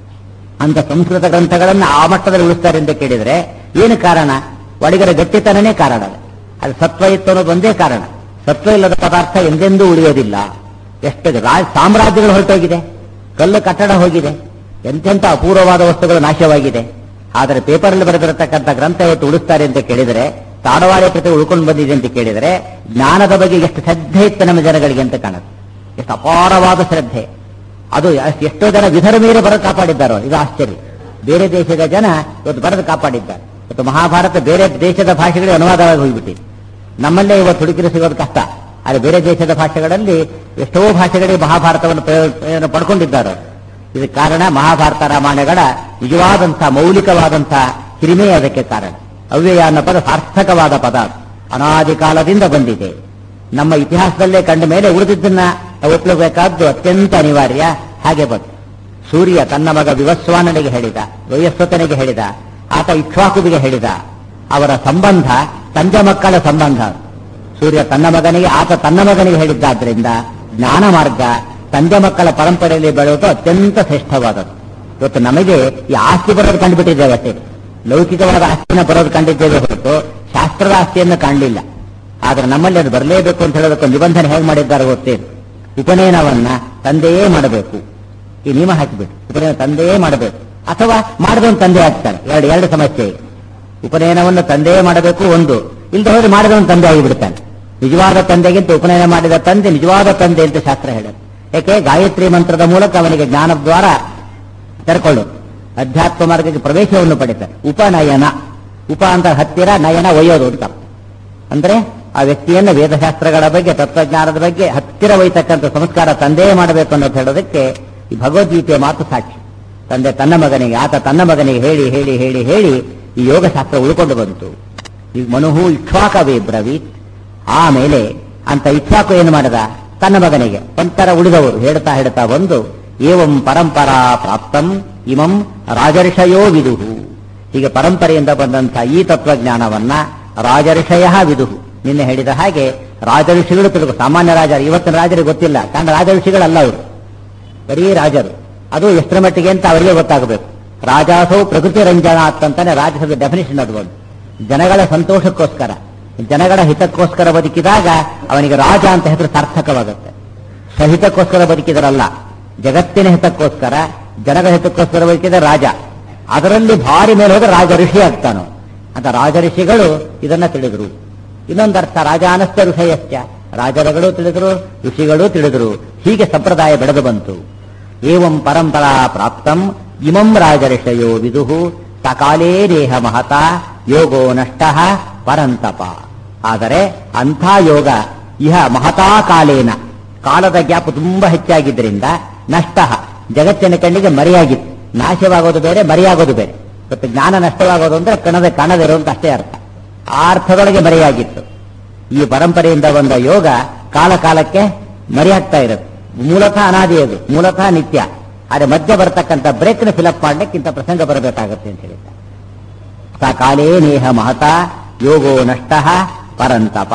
ಅಂತ ಸಂಸ್ಕೃತ ಗ್ರಂಥಗಳನ್ನ ಆ ಮಟ್ಟದಲ್ಲಿ ಉಳಿಸ್ತಾರೆ ಅಂತ ಕೇಳಿದ್ರೆ ಏನು ಕಾರಣ ಒಳಗರ ಗಟ್ಟಿತನನೇ ಕಾರಣ ಅದು. ಅದು ಸತ್ವ ಇತ್ತು ಅನ್ನೋದು ಒಂದೇ ಕಾರಣ ಸತ್ವ ಇಲ್ಲದ ಪದಾರ್ಥ ಎಂದೆಂದೂ ಉಳಿಯೋದಿಲ್ಲ ಎಷ್ಟು ರಾಜ ಸಾಮ್ರಾಜ್ಯಗಳು ಹೊರಟೋಗಿದೆ ಕಲ್ಲು ಕಟ್ಟಡ ಹೋಗಿದೆ ಎಂತೆಂಥ ಅಪೂರ್ವವಾದ ವಸ್ತುಗಳು ನಾಶವಾಗಿದೆ ಆದರೆ ಪೇಪರಲ್ಲಿ ಬರೆದಿರತಕ್ಕಂಥ ಗ್ರಂಥ ಇವತ್ತು ಉಳಿಸ್ತಾರೆ ಅಂತ ಕೇಳಿದರೆ ತಾಡವಾಳೆ ಪ್ರತಿ ಉಳ್ಕೊಂಡು ಬಂದಿದೆ ಅಂತ ಕೇಳಿದರೆ ಜ್ಞಾನದ ಬಗ್ಗೆ ಎಷ್ಟು ಶ್ರದ್ಧೆ ಇತ್ತು ನಮ್ಮ ಜನಗಳಿಗೆ ಅಂತ ಕಾಣುತ್ತೆ ಎಷ್ಟು ಅಪಾರವಾದ ಶ್ರದ್ಧೆ ಅದು ಎಷ್ಟ್- ಎಷ್ಟೋ ಜನ ವಿಧರ ಮೇಲೆ ಬರೆದು ಕಾಪಾಡಿದ್ದಾರೋ ಇದು ಆಶ್ಚರ್ಯ ಬೇರೆ ದೇಶದ ಜನ ಇವತ್ತು ಬರೆದು ಕಾಪಾಡಿದ್ದಾರೆ ಇವತ್ತು ಮಹಾಭಾರತ ಬೇರೆ ದೇಶದ ಭಾಷೆಗಳಿಗೆ ಅನುವಾದವಾಗಿ ಹೋಗ್ಬಿಟ್ಟಿದೆ ನಮ್ಮಲ್ಲೇ ಇವತ್ತು ಹುಡುಕಿರು ಸಿಗೋದು ಕಷ್ಟ ಆದರೆ ಬೇರೆ ದೇಶದ ಭಾಷೆಗಳಲ್ಲಿ ಎಷ್ಟೋ ಭಾಷೆಗಳಿಗೆ ಮಹಾಭಾರತವನ್ನು ಪ್ರಯೋಗ- ಪ್ರಯೋಜನ ಪಡ್ಕೊಂಡಿದ್ದಾರೆ ಇದಕ್ಕೆ ಕಾರಣ ಮಹಾಭಾರತ ರಾಮಾಯಣಗಳ ನಿಜವಾದಂತಹ ಮೌಲಿಕವಾದಂತಹ ಹಿರಿಮೆ ಅದಕ್ಕೆ ಕಾರಣ ಅವ್ಯಯ ಅನ್ನೋ ಪದ ಸಾರ್ಥಕವಾದ ಪದ ಅದು. ಅನಾದಿ ಕಾಲದಿಂದ ಬಂದಿದೆ ನಮ್ಮ ಇತಿಹಾಸದಲ್ಲೇ ಕಂಡ ಮೇಲೆ ಉಳಿದಿದ್ದನ್ನ ನಾವು ಒಪ್ಪಲೇಬೇಕಾದ್ದು ಅತ್ಯಂತ ಅನಿವಾರ್ಯ ಹಾಗೆ ಬಂತು ಸೂರ್ಯ ತನ್ನ ಮಗ ವಿವಸ್ವಾನನಿಗೆ ಹೇಳಿದ ವಯಸ್ವತನಿಗೆ ಹೇಳಿದ ಆತ ಇಕ್ಷ್ವಾಕುವಿಗೆ ಹೇಳಿದ ಅವರ ಸಂಬಂಧ ತಂದೆ ಮಕ್ಕಳ ಸಂಬಂಧ ಸೂರ್ಯ ತನ್ನ ಮಗನಿಗೆ ಆತ ತನ್ನ ಮಗನಿಗೆ ಹೇಳಿದ್ದಾದ್ರಿಂದ ಜ್ಞಾನ ಮಾರ್ಗ ತಂದೆ ಮಕ್ಕಳ ಪರಂಪರೆಯಲ್ಲಿ ಬೆಳೆಯೋದು ಅತ್ಯಂತ ಶ್ರೇಷ್ಠವಾದದ್ದು ಇವತ್ತು ನಮಗೆ ಈ ಆಸ್ತಿ ಬರೋದು ಕಂಡುಬಿಟ್ಟಿದ್ದೇವೆ ಅಷ್ಟೇ ಲೌಕಿಕವಾದ ಆಸ್ತಿನ ಬರೋದು ಕಂಡಿದ್ದೇವೆ ಹೊರತು ಶಾಸ್ತ್ರದ ಆಸ್ತಿಯನ್ನು ಕಾಣಲಿಲ್ಲ ಆದ್ರೆ ನಮ್ಮಲ್ಲಿ ಅದು ಬರಲೇಬೇಕು ಅಂತ ಹೇಳೋದಕ್ಕೆ ನಿಬಂಧನೆ ಹೇಗೆ ಮಾಡಿದ್ದಾರೆ ಗೊತ್ತೇನು ಉಪನಯನವನ್ನ ತಂದೆಯೇ ಮಾಡಬೇಕು ಈ ನಿಯಮ ಹಾಕಿಬಿಟ್ಟು ಉಪನಯನ ತಂದೆಯೇ ಮಾಡಬೇಕು ಅಥವಾ ಮಾಡಿದವನು ತಂದೆ ಆಗ್ತಾನೆ ಎರಡು ಎರಡು ಸಮಸ್ಯೆ ಇದೆ ಉಪನಯನವನ್ನು ತಂದೆಯೇ ಮಾಡಬೇಕು ಒಂದು ಇಲ್ಲದೆ ಹೋದ್ರೆ ಮಾಡಿದವನು ತಂದೆ ಆಗಿಬಿಡ್ತಾನೆ ನಿಜವಾದ ತಂದೆಗಿಂತ ಉಪನಯನ ಮಾಡಿದ ತಂದೆ ನಿಜವಾದ ತಂದೆ ಅಂತ ಶಾಸ್ತ್ರ ಹೇಳುತ್ತೆ ಯಾಕೆ ಗಾಯತ್ರಿ ಮಂತ್ರದ ಮೂಲಕ ಅವನಿಗೆ ಜ್ಞಾನದ್ವಾರ ತೆರ್ಕೊಳ್ಳು ಅಧ್ಯಾತ್ಮ ಮಾರ್ಗಕ್ಕೆ ಪ್ರವೇಶವನ್ನು ಪಡಿತಾರೆ ಉಪನಯನ ಉಪ ಅಂತ ಹತ್ತಿರ ನಯನ ಒಯ್ಯೋದು ಅಂತ ಅರ್ಥ. ಅಂದ್ರೆ ಆ ವ್ಯಕ್ತಿಯನ್ನ ವೇದಶಾಸ್ತ್ರಗಳ ಬಗ್ಗೆ ತತ್ವಜ್ಞಾನದ ಬಗ್ಗೆ ಹತ್ತಿರ ಒಯ್ತಕ್ಕಂಥ ಸಂಸ್ಕಾರ ತಂದೆಯೇ ಮಾಡಬೇಕು ಅನ್ನೋದು ಹೇಳೋದಕ್ಕೆ ಈ ಭಗವದ್ಗೀತೆಯ ಮಾತು ಸಾಕ್ಷಿ ತಂದೆ ತನ್ನ ಮಗನಿಗೆ ಆತ ತನ್ನ ಮಗನಿಗೆ ಹೇಳಿ ಹೇಳಿ ಹೇಳಿ ಹೇಳಿ ಈ ಯೋಗಶಾಸ್ತ್ರ ಉಳ್ಕೊಂಡು ಬಂತು ಈ ಮನುಹು ಇಕ್ಷ್ವಾಕವೇ ಬ್ರವೀತ್ ಆಮೇಲೆ ಅಂತ ಇಕ್ಷ್ವಾಕು ಏನು ಮಾಡಿದ ತನ್ನ ಮಗನಿಗೆ ಒಂಥರ ಉಳಿದವರು ಹೇಳ್ತಾ ಹೇಳ್ತಾ ಬಂದು ಏವಂ ಪರಂಪರಾ ಪ್ರಾಪ್ತಂ ಇಮಂ ರಾಜರ್ಷಯೋ ವಿದುಹು ಹೀಗೆ ಪರಂಪರೆಯಿಂದ ಬಂದಂಥ ಈ ತತ್ವಜ್ಞಾನವನ್ನ ರಾಜರ್ಷಯ ವಿದುಹು ನಿನ್ನೆ ಹೇಳಿದ ಹಾಗೆ ರಾಜಋಷಿಗಳು ತಿಳ್ಕೊ ಸಾಮಾನ್ಯ ರಾಜರು ಇವತ್ತಿನ ರಾಜರಿಗೆ ಗೊತ್ತಿಲ್ಲ ಕಾರಣ ರಾಜಋಷಿಗಳಲ್ಲ ಅವರು ಬರೀ ರಾಜರು ಅದು ಎಷ್ಟರ ಮಟ್ಟಿಗೆ ಅಂತ ಅವರಿಗೆ ಗೊತ್ತಾಗಬೇಕು ರಾಜಾಸೌ ಪ್ರಕೃತಿ ರಂಜನಾತ್ ಅಂತಾನೆ ರಾಜಸದ ಡೆಫಿನೇಷನ್ ಅದು ಒಂದು ಜನಗಳ ಸಂತೋಷಕ್ಕೋಸ್ಕರ ಜನಗಳ ಹಿತಕ್ಕೋಸ್ಕರ ಬದುಕಿದಾಗ ಅವನಿಗೆ ರಾಜ ಅಂತ ಹೆಸರು ಸಾರ್ಥಕವಾಗುತ್ತೆ ಸಹಿತಕ್ಕೋಸ್ಕರ ಬದುಕಿದರಲ್ಲ ಜಗತ್ತಿನ ಹಿತಕ್ಕೋಸ್ಕರ ಜನಗಳ ಹಿತಕ್ಕೋಸ್ಕರ ಬದುಕಿದ ರಾಜ ಅದರಲ್ಲಿ ಭಾರಿ ಮೇಲೆ ಹೋದ್ರೆ ರಾಜ ಋಷಿ ಆಗ್ತಾನೋ ಅಂತ ರಾಜ ಋಷಿಗಳು ಇದನ್ನ ತಿಳಿದ್ರು ಇನ್ನೊಂದರ್ಥ ರಾಜಾನಸ್ಥ ಋಷಯಶ್ಚ ರಾಜರುಗಳು ತಿಳಿದ್ರು ಋಷಿಗಳು ತಿಳಿದ್ರು ಹೀಗೆ ಸಂಪ್ರದಾಯ ಬೆಳೆದು ಬಂತು ಏವಂ ಪರಂಪರಾ ಪ್ರಾಪ್ತಂ ಇಮಂ ರಾಜಋಷಯೋ ವಿದುಹು ಸಕಾಲೇ ದೇಹ ಮಹತ ಯೋಗೋ ನಷ್ಟ ಪರಂತಪ ಆದರೆ ಅಂಥ ಯೋಗ ಇಹ ಮಹತಾ ಕಾಲೇನ ಕಾಲದ ಗ್ಯಾಪ್ ತುಂಬಾ ಹೆಚ್ಚಾಗಿದ್ದರಿಂದ ನಷ್ಟ ಜಗತ್ತಿನ ಕಣ್ಣಿಗೆ ಮರೆಯಾಗಿತ್ತು ನಾಶವಾಗೋದು ಬೇರೆ ಮರೆಯಾಗೋದು ಬೇರೆ ಮತ್ತು ಜ್ಞಾನ ನಷ್ಟವಾಗೋದು ಅಂದ್ರೆ ಕಣದ ಕಾಣದಿರುವಂತ ಅಷ್ಟೇ ಅರ್ಥ ಆ ಅರ್ಥದೊಳಗೆ ಮರೆಯಾಗಿತ್ತು ಈ ಪರಂಪರೆಯಿಂದ ಬಂದ ಯೋಗ ಕಾಲ ಕಾಲಕ್ಕೆ ಮರೆಯಾಗ್ತಾ ಇರುತ್ತೆ ಮೂಲತಃ ಅನಾದಿ ಅದು ಮೂಲತಃ ನಿತ್ಯ ಆದರೆ ಮಧ್ಯೆ ಬರತಕ್ಕಂಥ ಬ್ರೇಕ್ನ ಫಿಲಪ್ ಮಾಡ್ಲಿಕ್ಕೆ ಇಂಥ ಪ್ರಸಂಗ ಬರಬೇಕಾಗತ್ತೆ ಅಂತ ಹೇಳಿದ್ದ ಸ ಕಾಲೇ ನೇಹ ಮಹತ ಯೋಗೋ ನಷ್ಟ ಪರಂತಪ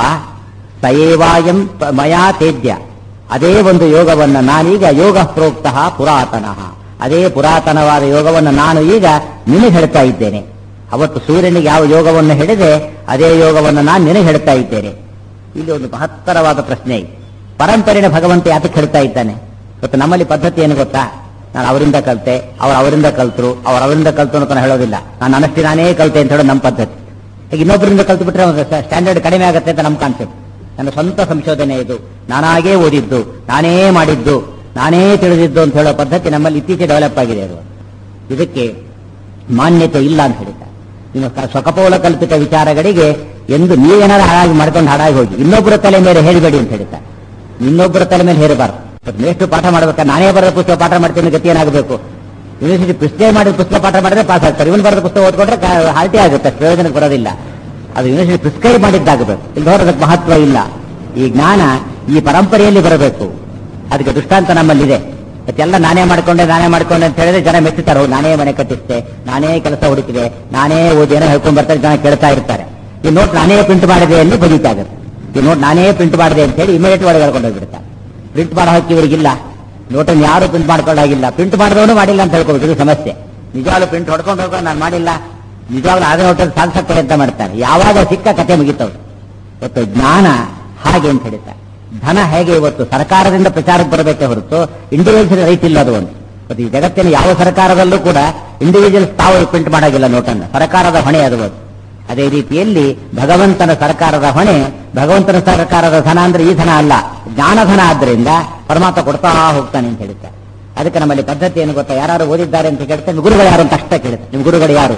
ಸಯೇವಾಯಂ ಪ- ಮಯಾ ತೇಜ್ಯ ಅದೇ ಒಂದು ಯೋಗವನ್ನು ನಾನೀಗ ಯೋಗ ಪ್ರೋಕ್ತ ಪುರಾತನಃ ಅದೇ ಪುರಾತನವಾದ ಯೋಗವನ್ನು ನಾನು ಈಗ ನಿನಗೆ ಹೇಳ್ತಾ ಇದ್ದೇನೆ ಅವತ್ತು ಸೂರ್ಯನಿಗೆ ಯಾವ ಯೋಗವನ್ನು ಹೇಳಿದೆ ಅದೇ ಯೋಗವನ್ನು ನಾನು ನಿನಗೆ ಹೇಳ್ತಾ ಇದ್ದೇನೆ ಇಲ್ಲಿ ಒಂದು ಮಹತ್ತರವಾದ ಪ್ರಶ್ನೆ ಇದೆ. ಪರಂಪರೆನ ಭಗವಂತ ಯಾತಕ್ಕೆ ಹೇಳ್ತಾ ಇದ್ದಾನೆ ಇವತ್ತು ನಮ್ಮಲ್ಲಿ ಪದ್ಧತಿ ಏನು ಗೊತ್ತಾ ನಾನು ಅವರಿಂದ ಕಲ್ತೆ ಅವ್ರು ಅವರಿಂದ ಕಲ್ತರು ಅವ್ರು ಅವರಿಂದ ಕಲ್ತು ಅಂತ ನಾನು ಹೇಳೋದಿಲ್ಲ ನಾನು ನನ್ನಷ್ಟು ನಾನೇ ಕಲ್ತೆ ಅಂತ ಹೇಳೋದು ನಮ್ಮ ಪದ್ಧತಿ ಈಗ ಇನ್ನೊಬ್ಬರಿಂದ ಕಲ್ತು ಬಿಟ್ರೆ ಸ್ಟ್ಯಾಂಡರ್ಡ್ ಕಡಿಮೆ ಆಗುತ್ತೆ ಅಂತ ನಮ್ಮ ಕಾನ್ಸೆಪ್ಟ್ ನನ್ನ ಸ್ವಂತ ಸಂಶೋಧನೆ ಇದು ನಾನಾಗೇ ಓದಿದ್ದು ನಾನೇ ಮಾಡಿದ್ದು ನಾನೇ ತಿಳಿದಿದ್ದು ಅಂತ ಹೇಳೋ ಪದ್ಧತಿ ನಮ್ಮಲ್ಲಿ ಇತ್ತೀಚೆಗೆ ಡೆವಲಪ್ ಆಗಿದೆ ಅದು ಇದಕ್ಕೆ ಮಾನ್ಯತೆ ಇಲ್ಲ ಅಂತ ಹೇಳ್ತಾರೆ ಇನ್ನು ಕ- ಸ್ವಕಪೋಲ ಕಲ್ಪಿತ ವಿಚಾರಗಳಿಗೆ ಎಂದು ನೀವೇನಾರು ಹಾಳಾಗಿ ಮಾಡ್ಕೊಂಡು ಹಾಳಾಗಿ ಹೋಗಿ ಇನ್ನೊಬ್ಬರ ತಲೆ ಮೇಲೆ ಹೇಳಬೇಡಿ ಅಂತ ಹೇಳ್ತಾರೆ ಇನ್ನೊಬ್ಬರ ತಲೆ ಮೇಲೆ ಹೇರಬಾರ್ದು ಎಷ್ಟು ಪಾಠ ಮಾಡ್ಬೇಕಾದ್ರೆ ನಾನೇ ಬರೆದ ಪುಸ್ತಕ ಪಾಠ ಮಾಡ್ತೀನಿ ಗತಿ ಏನಾಗಬೇಕು ಯೂನಿವರ್ಸಿಟಿ ಪುಸ್ತಕ ಮಾಡಿದ ಪುಸ್ತಕ ಪಾಠ ಮಾಡಿದ್ರೆ ಪಾಸ್ ಆಗ್ತಾರೆ ಇವನು ಬರೆದ ಪುಸ್ತಕ ಓದ್ಕೊಂಡ್ರೆ ಕಾ- ಹಾಲ್ಟಿ ಆಗುತ್ತೆ ಪ್ರಯೋಜನಕ್ಕೆ ಬರೋದಿಲ್ಲ ಅದು ಯೂನಿವರ್ಸಿಟಿ ಪ್ರಿಸ್ಕ್ರೈಬ್ ಮಾಡಿದ್ದಾಗಬೇಕು ಇಲ್ಲಿ ಅದಕ್ಕೆ ಮಹತ್ವ ಇಲ್ಲ ಈ ಜ್ಞಾನ ಈ ಪರಂಪರೆಯಲ್ಲಿ ಬರಬೇಕು ಅದಕ್ಕೆ ದೃಷ್ಟಾಂತ ನಮ್ಮಲ್ಲಿದೆ ಮತ್ತೆಲ್ಲ ನಾನೇ ಮಾಡ್ಕೊಂಡೆ ನಾನೇ ಮಾಡ್ಕೊಂಡೆ ಅಂತ ಹೇಳಿದ್ರೆ ಜನ ಮೆಚ್ಚುತ್ತಾರೆ "ಹೌದು, ನಾನೇ ಮನೆ ಕಟ್ಟಿಸ್ತೆ ನಾನೇ ಕೆಲಸ ಹುಡುಕಿದೆ ನಾನೇ ಓದಿ ಏನೋ ಹೇಳ್ಕೊಂಡ್ ಬರ್ತಾರೆ ಜನ ಕೇಳ್ತಾ ಇರ್ತಾರೆ ಈ ನೋಟ್ ನಾನೇ ಪ್ರಿಂಟ್ ಮಾಡಿದೆ ಎಂದು ಬದೀತಾ ಆಗುತ್ತೆ ಈ ನೋಟ್ ನಾನೇ ಪ್ರಿಂಟ್ ಮಾಡಿದೆ ಅಂತ ಹೇಳಿ ಇಮಿಡಿಯೇಟ್ ಒಳಗೆ ಹೇಳ್ಕೊಂಡು ಹೋಗ್ಬಿಡ್ತಾರೆ ಪ್ರಿಂಟ್ ಮಾಡೋ ಹಕ್ಕಿ ಇವರಿಗಿಲ್ಲ ನೋಟನ್ನು ಯಾರು ಪ್ರಿಂಟ್ ಮಾಡ್ಕೊಳ್ಳಾಗಿಲ್ಲ ಪ್ರಿಂಟ್ ಮಾಡಿದವನು ಮಾಡಿಲ್ಲ ಅಂತ ಹೇಳ್ಕೊಬೇಕು ಇದು ಸಮಸ್ಯೆ ನಿಜವಾಗ್ಲೂ ಪ್ರಿಂಟ್ ಹೊಡ್ಕೊಂಡು ಹೋಗೋದು ನಾನು ಮಾಡಿಲ್ಲ ನಿಜವಾಗ್ಲೂ ಅದೇ ನೋಟಲ್ಲಿ ಸಾಧಿಸಕ್ಕೆ ಪ್ರಯತ್ನ ಮಾಡ್ತಾರೆ ಯಾವಾಗ ಸಿಕ್ಕ ಕತೆ ಮುಗಿತವ್ರು ಇವತ್ತು ಜ್ಞಾನ ಹಾಗೆ ಅಂತ ಹೇಳ್ತಾರೆ ಧನ ಹೇಗೆ ಇವತ್ತು ಸರ್ಕಾರದಿಂದ ಪ್ರಚಾರಕ್ಕೆ ಬರಬೇಕೇ ಹೊರತು ಇಂಡಿವಿಜುವಲ್ ರೈಟ್ ಇಲ್ಲ ಅದು ಒಂದು ಇವತ್ತು ಈ ಜಗತ್ತಿನ ಯಾವ ಸರ್ಕಾರದಲ್ಲೂ ಕೂಡ ಇಂಡಿವಿಜುವಲ್ಸ್ ತಾವು ಪ್ರಿಂಟ್ ಮಾಡಾಗಿಲ್ಲ ನೋಟನ್ನು ಸರ್ಕಾರದ ಹೊಣೆ ಅದು ಒಂದು. ಅದೇ ರೀತಿಯಲ್ಲಿ ಭಗವಂತನ ಸರ್ಕಾರದ ಹೊಣೆ ಭಗವಂತನ ಸರ್ಕಾರದ ಧನ ಅಂದ್ರೆ ಈ ಧನ ಅಲ್ಲ ಜ್ಞಾನಧನ ಆದ್ದರಿಂದ ಪರಮಾತ್ಮ ಕೊಡ್ತಾ ಹೋಗ್ತಾನೆ ಅಂತ ಹೇಳ್ತಾರೆ ಅದಕ್ಕೆ ನಮ್ಮಲ್ಲಿ ಪದ್ಧತಿ ಏನು ಗೊತ್ತಾ ಯಾರು ಓದಿದ್ದಾರೆ ಅಂತ ಕೇಳ್ತಾರೆ ನಿಮ್ಮ ಗುರುಗಳು ಯಾರು ಅಂತ ಅಷ್ಟೇ ಕೇಳುತ್ತೆ ನಿಮ್ಮ ಗುರುಗಳು ಯಾರು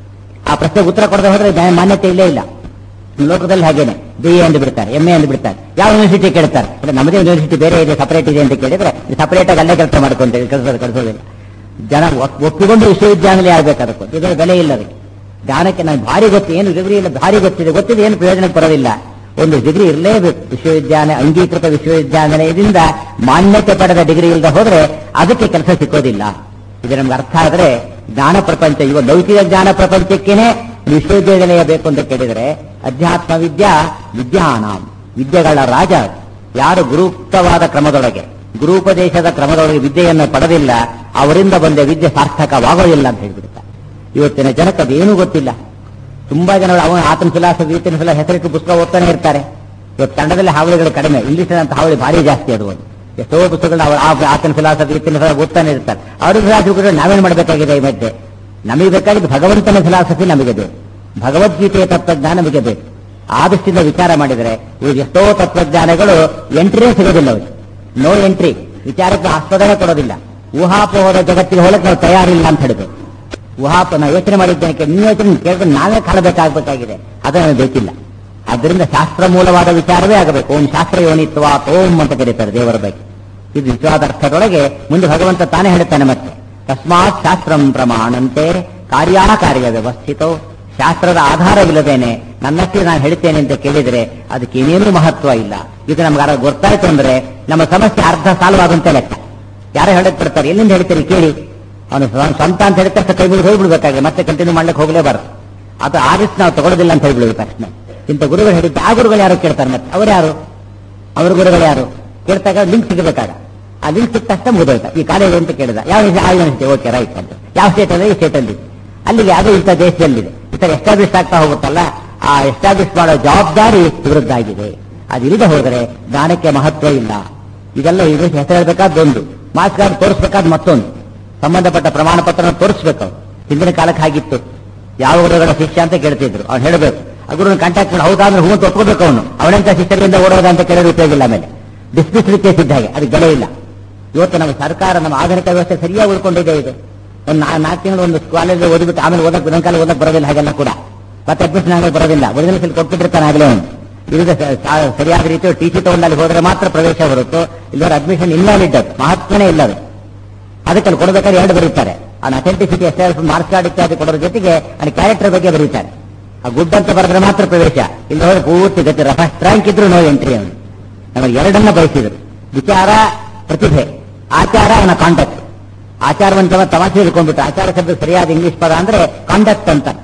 ಆ ಪ್ರಶ್ನೆಗೆ ಉತ್ತರ ಕೊಡದೆ ಹೋದ್ರೆ ಜ್ಞಾನ- ಮಾನ್ಯತೆ ಇಲ್ಲೇ ಇಲ್ಲ ಈ ಲೋಕದಲ್ಲಿ ಹಾಗೇನೆ ಬಿ ಎ ಎಂದು ಬಿಡ್ತಾರೆ ಎಂ ಎ ಎಂದು ಬಿಡ್ತಾರೆ ಯಾವ ಯೂನಿವರ್ಸಿಟಿ ಕೇಳ್ತಾರೆ ಅಂದ್ರೆ ನಮ್ಮದೇ ಯೂನಿವರ್ಸಿಟಿ ಬೇರೆ ಇದೆ ಸಪರೇಟ್ ಇದೆ ಅಂತ ಕೇಳಿದ್ರೆ ಸಪರೇಟ್ ಆಗಿ ಅಲ್ಲೇ ಕೆಲಸ ಮಾಡ್ಕೊಂತೇವೆ ಕೆಲಸ ಕಳಿಸೋದಿಲ್ಲ ಜನ ಒಪ್- ಒಪ್ಪಿಕೊಂಡು ವಿಶ್ವವಿದ್ಯಾನಿಲಯ ಆಗ್ಬೇಕು ಅದಕ್ಕೆ ಇದರ ಬೆಲೆ ಇಲ್ಲ ಅದಕ್ಕೆ ಜ್ಞಾನಕ್ಕೆ ನಾನು ಭಾರಿ ಗೊತ್ತು ಏನು ಡಿಗ್ರಿ ಇಲ್ಲ ಭಾರಿ ಗೊತ್ತಿದೆ ಗೊತ್ತಿದೆ ಏನು ಪ್ರಯೋಜನಕ್ಕೆ ಬರೋದಿಲ್ಲ ಒಂದು ಡಿಗ್ರಿ ಇರಲೇಬೇಕು ವಿಶ್ವವಿದ್ಯಾಲಯ ಅಂಗೀಕೃತ ವಿಶ್ವವಿದ್ಯಾನಿಲಯದಿಂದ ಮಾನ್ಯತೆ ಪಡೆದ ಡಿಗ್ರಿ ಇಲ್ಲದೆ ಹೋದ್ರೆ ಅದಕ್ಕೆ ಕೆಲಸ ಸಿಕ್ಕೋದಿಲ್ಲ ಇದು ನಮ್ಗೆ ಅರ್ಥ ಆದ್ರೆ ಜ್ಞಾನ ಪ್ರಪಂಚ ಇವ ಲೌಕಿಕ ಜ್ಞಾನ ಪ್ರಪಂಚಕ್ಕೇನೆ ವಿಶ್ವವಿದ್ಯಾನಿಲಯ ಬೇಕು ಅಂತ ಕೇಳಿದ್ರೆ ಅಧ್ಯಾತ್ಮ ವಿದ್ಯಾ ವಿದ್ಯಾನ ವಿದ್ಯೆಗಳ ರಾಜ ಯಾರು ಗುರುಕ್ತವಾದ ಕ್ರಮದೊಳಗೆ ಗುರುಪದೇಶದ ಕ್ರಮದೊಳಗೆ ವಿದ್ಯೆಯನ್ನು ಪಡೆದಿಲ್ಲ ಅವರಿಂದ ಬಂದ ವಿದ್ಯೆ ಸಾರ್ಥಕವಾಗೋದಿಲ್ಲ ಅಂತ ಹೇಳ್ಬಿಡ್ತಾರೆ ಇವತ್ತಿನ ಜನಕ್ಕೆ ಅದೇನೂ ಗೊತ್ತಿಲ್ಲ ತುಂಬಾ ಜನಗಳು ಅವನ ಆತನ ಫಿಲಾಸಫಿ ಈತನ ಫಿಲ ಹೆಸರಿಟ್ಟು ಪುಸ್ತಕ ಓದ್ತಾನೆ ಇರ್ತಾರೆ ಇವತ್ತು ಕನ್ನಡದಲ್ಲಿ ಹಾವಳಿಗಳು ಕಡಿಮೆ ಇಂಗ್ಲಿಷಿನಂತ ಹಾವಳಿ ಭಾರಿ ಜಾಸ್ತಿ ಅದು ಒಂದು ಎಷ್ಟೋ ಪುಸ್ತಕಗಳನ್ನ ಅವ್ರು ಆ- ಆತನ ಫಿಲಾಸಫಿ ಈತನ ಫಿಲಾಸಫಿ ಓದ್ತಾನೆ ಇರ್ತಾರೆ ಅವ್ರ ಫಿಲಾಸಫಿ ನಾವೇನ್ ಮಾಡಬೇಕಾಗಿದೆ ಈ ಮಧ್ಯೆ ನಮಗೆ ಬೇಕಾಗಿದ್ದು ಭಗವಂತನ ಫಿಲಾಸಫಿ ನಮಗೆ ಬೇಕು ಭಗವದ್ಗೀತೆಯ ತತ್ವಜ್ಞಾನ ನಮಗೆ ಬೇಕು ಆ ದೃಷ್ಟಿಯಿಂದ ವಿಚಾರ ಮಾಡಿದರೆ ಈಗ ಎಷ್ಟೋ ತತ್ವಜ್ಞಾನಗಳು ಎಂಟ್ರಿನೇ ಸಿಗೋದಿಲ್ಲ ಅವ್ರಿಗೆ ನೋ ಎಂಟ್ರಿ ವಿಚಾರಕ್ಕೆ ಆಸ್ಪದನೆ ಕೊಡೋದಿಲ್ಲ ಊಹಾಪೋಹದ ಜಗತ್ತಿಗೆ ಹೋಲಕ್ಕೆ ನಾವು ತಯಾರಿಲ್ಲ ಅಂತ ಹೇಳಬೇಕು ಊಹಾಪ ನಾವು ಯೋಚನೆ ಮಾಡಿದ್ದೇನೆ ನೀವು ಯೋಚನೆ ಕೇಳ್ಕೊಂಡು ನಾವೇ ಕಾಣಬೇಕಾಗಬೇಕಾಗಿದೆ ಅದನ್ನು ಬೇಕಿಲ್ಲ ಅದರಿಂದ ಶಾಸ್ತ್ರ ಮೂಲವಾದ ವಿಚಾರವೇ ಆಗಬೇಕು ಓಂ ಶಾಸ್ತ್ರ ಯೋನಿತ್ವ ಓಂ ಅಂತ ಕರೀತಾರೆ ದೇವರ ಬಗ್ಗೆ ಇದು ನಿಜವಾದ ಅರ್ಥದೊಳಗೆ ಮುಂದೆ ಭಗವಂತ ತಾನೇ ಹೇಳ್ತಾನೆ ಮತ್ತೆ ತಸ್ಮಾತ್ ಶಾಸ್ತ್ರಂ ಪ್ರಮಾಣಂತೆ ಕಾರ್ಯಾಕಾರ್ಯ ವ್ಯವಸ್ಥಿತೋ ಶಾಸ್ತ್ರದ ಆಧಾರವಿಲ್ಲದೇನೆ ನನ್ನಷ್ಟೇ ನಾನು ಹೇಳ್ತೇನೆ ಅಂತ ಕೇಳಿದ್ರೆ ಅದಕ್ಕೆ ಏನೇನೂ ಮಹತ್ವ ಇಲ್ಲ ಇದು ನಮ್ಗೆ ಅರ್ಧ ಗೊತ್ತಾಯ್ತು ಅಂದ್ರೆ ನಮ್ಮ ಸಮಸ್ಯೆ ಅರ್ಧ ಸಾಲ್ವ್ ಆದಂತೆ ಲೆಕ್ಕ ಯಾರೋ ಹೇಳಕ್ ಬಿಡ್ತಾರೆ ಎಲ್ಲಿಂದ ಹೇಳ್ತೀರಿ ಕೇಳಿ ಅವನು ಸ್ವ- ಸ್ವಂತ ಅಂತ ಹೇಳಿದ ತಕ್ಷಣ ಕೈ ಮುಗಿದು ಹೋಗ್ಬಿಡ್ಬೇಕಾದ್ರೆ ಮತ್ತೆ ಕಂಟಿನ್ಯೂ ಮಾಡ್ಲಿಕ್ಕೆ ಹೋಗಲೇಬಾರದು ಅದು ಆ ರೀತಿ ನಾವು ತಗೊಳ್ಳೋದಿಲ್ಲ ಅಂತ ಹೇಳ್ಬಿಡ್ಬೇಕು ತಕ್ಷಣ ಇಂಥ ಗುರುಗಳು ಹೇಳಿದ್ದು ಆ ಗುರುಗಳು ಯಾರು ಕೇಳ್ತಾರೆ ಮತ್ತೆ ಅವ್ರು ಯಾರು ಅವ್ರ ಗುರುಗಳು ಯಾರು ಕೇಳ್ತಾಗ ಲಿಂಕ್ ಸಿಗಬೇಕಾಗ ಆ ಲಿಂಕ್ ಸಿಕ್ಕ ತಕ್ಷಣ ಮುಗಿದೋಯ್ತ ಈ ಕಾಲೇಜು ಅಂತ ಕೇಳಿದ ಯಾವ ಆ ಯೂನಿವರ್ಸಿಟಿ ಓಕೆ ರೈಟ್ ಅಂತ ಯಾವ ಸ್ಟೇಟ್ ಅಲ್ಲಿ ಈ ಸ್ಟೇಟ್ ಅಲ್ಲಿ ಅಲ್ಲಿಗೆ ಯಾವುದೋ ಇಂಥ ದೇಶದಲ್ಲಿದೆ ಈ ತರ ಎಸ್ಟಾಬ್ಲಿಷ್ ಆಗ್ತಾ ಹೋಗುತ್ತಲ್ಲ ಆ ಎಸ್ಟಾಬ್ಲಿಷ್ ಮಾಡೋ ಜವಾಬ್ದಾರಿ ಇವರದ್ದಾಗಿದೆ ಅದಿಲ್ಲದೆ ಹೋದರೆ ಜ್ಞಾನಕ್ಕೆ ಮಹತ್ವ ಇಲ್ಲ ಇದೆಲ್ಲ ಇದು ಹೆಸರು ಹೇಳ್ಬೇಕಾದ್ದೊಂದು ಮಾರ್ಕ್ಸ್ ಕಾರ್ಡ್ ತೋರಿಸ್ಬೇಕಾದ್ ಮತ್ತೊಂದು ಸಂಬಂಧಪಟ್ಟ ಪ್ರಮಾಣ ಪತ್ರ ತೋರಿಸ್ಬೇಕು ಅವ್ರು. ಹಿಂದಿನ ಕಾಲಕ್ಕೆ ಆಗಿತ್ತು ಯಾವ ಗುರುಗಳ ಶಿಷ್ಯ ಅಂತ ಕೇಳ್ತಿದ್ರು ಅವ್ನು ಹೇಳಬೇಕು ಆ ಗುರುನ ಕಾಂಟ್ಯಾಕ್ಟ್ ಮಾಡಿ ಹೌದಾ ಅಂದ್ರೆ ಹೂ ಅಂತ ಒಪ್ಕೋಬೇಕು ಅವನು ಅವನಂತ ಶಿಷ್ಯರಿಂದ ಓಡೋದ ಅಂತ ಕೇಳೋದು ಉಪಯೋಗ ಇಲ್ಲ ಆಮೇಲೆ ಡಿಸ್ಮಿಸ್ ಕೇಸ್ ಇದ್ದ ಹಾಗೆ ಅದಕ್ಕೆ ಬೆಲೆ ಇಲ್ಲ ಇವತ್ತು ನಮ್ಮ ಸರ್ಕಾರ ನಮ್ಮ ಆಧುನಿಕ ವ್ಯವಸ್ಥೆ ಸರಿಯಾಗಿ ಉಳ್ಕೊಂಡಿದೆ ಇದು ಒಂದು ನಾ- ನಾಲ್ಕು ತಿಂಗಳು ಒಂದು ಕಾಲೇಜ್ ಓದಿಬಿಟ್ಟು ಆಮೇಲೆ ಓದಕ್ಕೆ ಒಂದೊಂದು ಕಾಲ ಓದಕ್ಕೆ ಬರೋದಿಲ್ಲ ಹಾಗೆಲ್ಲ ಕೂಡ ಮತ್ತೆ ಅಡ್ಮಿಷನ್ ಆಗಲಿ ಬರೋದಿಲ್ಲ ಒರಿಜಿನಲ್ ಸಲ ಕೊಟ್ಬಿಟ್ಟಿರ್ತಾನೆ ಆಗಲೇ ಅವನು ಇದು ಸರಿಯಾದ ರೀತಿ ಟಿ ಸಿ ತಗೊಂಡು ಅಲ್ಲಿ ಹೋದ್ರೆ ಮಾತ್ರ ಪ್ರವೇಶ ಹೊರತು ಇಲ್ಲವರ ಅಡ್ಮಿಷನ್ ಇನ್ವ್ಯಾಲಿಡ್ ಅದು ಮಹತ್ವನೇ ಇಲ್ಲ ಅದು ಅದಕ್ಕೆ ಅಲ್ಲಿ ಕೊಡಬೇಕಾದ್ರೆ ಎರಡು ಬರೀತಾರೆ ಆ authenticity S L marks card ಇತ್ಯಾದಿ ಕೊಡೋದ್ರ ಜೊತೆಗೆ ಅಲ್ಲಿ ಕ್ಯಾರೆಕ್ಟರ್ ಬಗ್ಗೆ ಬರೀತಾರೆ ಆ ಗುಡ್ ಅಂತ ಬರೆದ್ರೆ ಮಾತ್ರ ಪ್ರವೇಶ ಇಲ್ಲಿ ಹೋದ್ರೆ ಪೂರ್ತಿ ಗತಿ ಫಸ್ಟ್ ರ್ಯಾಂಕ್ ಇದ್ರು ನೋ ಎಂಟ್ರಿ ಅವನು ನಮಗೆ ಎರಡನ್ನ ಬಯಸಿದ್ರು ವಿಚಾರ ಪ್ರತಿಭೆ ಆಚಾರ ಅವನ ಕಾಂಡಕ್ಟ್ ಆಚಾರವಂತವ ತಮಾಷೆ ಹಿಡ್ಕೊಂಡ್ಬಿಟ್ಟು ಆಚಾರ ಶಬ್ದ ಸರಿಯಾದ ಇಂಗ್ಲಿಷ್ ಪದ ಅಂದ್ರೆ ಕಾಂಡಕ್ಟ್ ಅಂತ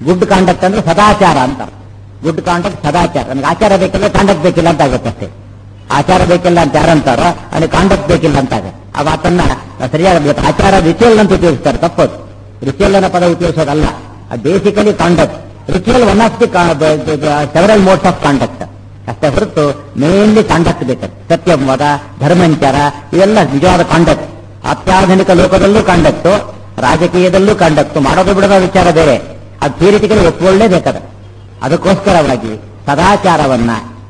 ಗುಡ್ ಕಾಂಡಕ್ಟ್ ಅಂದ್ರೆ ಸದಾಚಾರ ಅಂತ ಗುಡ್ ಕಾಂಡಕ್ಟ್ ಸದಾಚಾರ ನಮ್ಗೆ ಆಚಾರ ಬೇಕಿಲ್ಲ ಕಾಂಡಕ್ಟ್ ಬೇಕಿಲ್ಲ ಅಂತ ಆಗುತ್ತೆ ಅಷ್ಟೇ ಆಚಾರ ಬೇಕಿಲ್ಲ ಅಂತ ಯಾರಂತಾರೋ ಅವನಿಗೆ ಕಾಂಡಕ್ಟ್ ಬೇಕಿಲ್ಲ ಅಂತ ಆಗುತ್ತೆ ಆ ಮಾತನ್ನ ನಾವು ಸರಿಯಾಗಿ ಗೊತ್ತು. ಆಚಾರ ರಿಚುವಲ್ ಅಂತ ಉಪಯೋಗಿಸ್ತಾರೆ ತಪ್ಪದು ರಿಚುವಲ್ ಅನ್ನೋ ಪದ ಉಪಯೋಗಿಸೋದಲ್ಲ basically conduct ritual one of the several modes of conduct ಅಷ್ಟೇ ಹೊರತು ಮೇನ್ಲಿ ಕಾಂಡಕ್ಟ್ ಬೇಕು ಸತ್ಯವಾದ ಧರ್ಮಂಚಾರ ಇವೆಲ್ಲ ನಿಜವಾದ ಕಾಂಡಕ್ಟ್ ಅತ್ಯಾಧುನಿಕ ಲೋಕದಲ್ಲೂ ಕಾಂಡಕ್ಟು ರಾಜಕೀಯದಲ್ಲೂ ಕಾಂಡಕ್ಟು ಮಾಡೋದು ಬಿಡೋದ ವಿಚಾರ ಬೇರೆ ಅದು ಥಿಯರಿಟಿಕಲಿ ಒಪ್ಪಿಕೊಳ್ಳೇಬೇಕಾದ ಅದಕ್ಕೋಸ್ಕರವಾಗಿ ಸದಾಚಾರವನ್ನ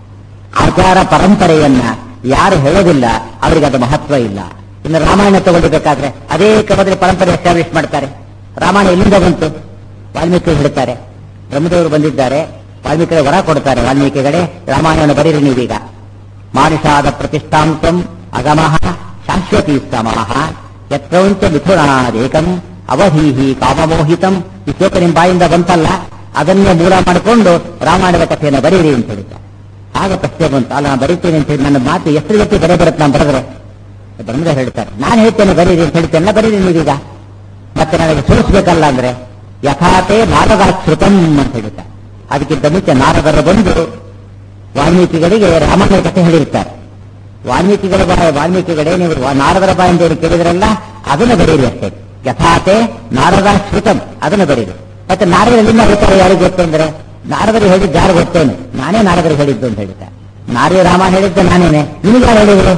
ಆಚಾರ ಪರಂಪರೆಯನ್ನ ಯಾರು ಹೇಳೋದಿಲ್ಲ ಅವರಿಗೆ ಅದು ಮಹತ್ವ ಇಲ್ಲ ಇನ್ನು ರಾಮಾಯಣ ತಗೊಳ್ಬೇಕಾದ್ರೆ ಅದೇ ಕ್ರಮದಲ್ಲಿ ಪರಂಪರೆ ಎಸ್ಟಾಬ್ಲಿಷ್ ಮಾಡ್ತಾರೆ ರಾಮಾಯಣ ಎಲ್ಲಿಂದ ಬಂತು ವಾಲ್ಮೀಕಿ ಹೇಳ್ತಾರೆ ಬ್ರಹ್ಮದೇವರು ಬಂದಿದ್ದಾರೆ ವಾಲ್ಮೀಕಿ ವರ ಕೊಡ್ತಾರೆ ವಾಲ್ಮೀಕಿಗಳೇ ರಾಮಾಯಣ ಬರೀರಿ ನೀವೀಗ ಮಾನುಷಾದ ಪ್ರತಿಷ್ಠಾಂತಂ ಅಗಮಃ ಶಾಶ್ವತಿ ಸಮಃ ಯತ್ರೌಂಚ ಮಿಥುನಾದೇಕಂ ಅವಧೀಹಿ ಕಾಮಮೋಹಿತಂ ಈ ಶ್ಲೋಕ ನಿಮ್ಮ ಬಾಯಿಂದ ಬಂತಲ್ಲ ಅದನ್ನೇ ಮೂಲ ಮಾಡಿಕೊಂಡು ರಾಮಾಯಣದ ಕಥೆಯನ್ನು ಬರೀರಿ ಅಂತ ಹೇಳಿದ್ದಾರೆ ಆಗ ಪ್ರಶ್ನೆ ಬಂತು ಅಲ್ಲ ನಾನು ಬರೀತೀನಿ ಅಂತ ಹೇಳಿ ನನ್ನ ಮಾತು ಎಷ್ಟು ಗತಿ ಬರೆ ಬರುತ್ತೆ ನಾನು ಬರೆದ್ರೆ ಬ್ರಹ್ಮದೇವ್ ಹೇಳ್ತಾರೆ ನಾನು ಹೇಳ್ತೇನೆ ಬರೀರಿ ಅಂತ ಹೇಳ್ತೇನೆ ಬರೀರಿ ನೀವೀಗ ಮತ್ತೆ ನನಗೆ ಸೋಲಿಸ್ಬೇಕಲ್ಲ ಅಂದ್ರೆ ಯಥಾತೆ ನಾರದಾಶ್ರುತಂ ಅಂತ ಹೇಳ್ತಾರೆ ಅದಕ್ಕಿಂತ ಮುಂಚೆ ನಾರದರು ಬಂದು ವಾಲ್ಮೀಕಿಗಳಿಗೆ ರಾಮಾಯಣ ಕಥೆ ಹೇಳಿರ್ತಾರೆ ವಾಲ್ಮೀಕಿಗಳ ಬಾಯ ವಾಲ್ಮೀಕಿಗಳೇ ನೀವು ವಾ- ನಾರದರ ಬಾಯಿಂದ ಏನು ಕೇಳಿದ್ರಲ್ಲ ಅದನ್ನು ಬರೀರಿ ಅಷ್ಟೇ ಯಥಾತೆ ನಾರದ ಶ್ರುತಂ ಅದನ್ನು ಬರೀರಿ ಮತ್ತೆ ನಾರದರು ಎಲ್ಲಿಂದ ಹೇಳ್ತಾರೆ ಯಾರಿಗೆ ಗೊತ್ತು ಅಂದ್ರೆ ನಾರದರು ಹೇಳಿದ್ದು ಯಾರು ಗೊತ್ತೇನು ನಾನೇ ನಾರದರು ಹೇಳಿದ್ದು ಅಂತ ಹೇಳ್ತಾರೆ ನಾರೇ ರಾಮಾಯಣ ಹೇಳಿದ್ದೆ ನಾನೇನೆ ನಿಮಗೆ ಯಾರು ಹೇಳಿದ್ರು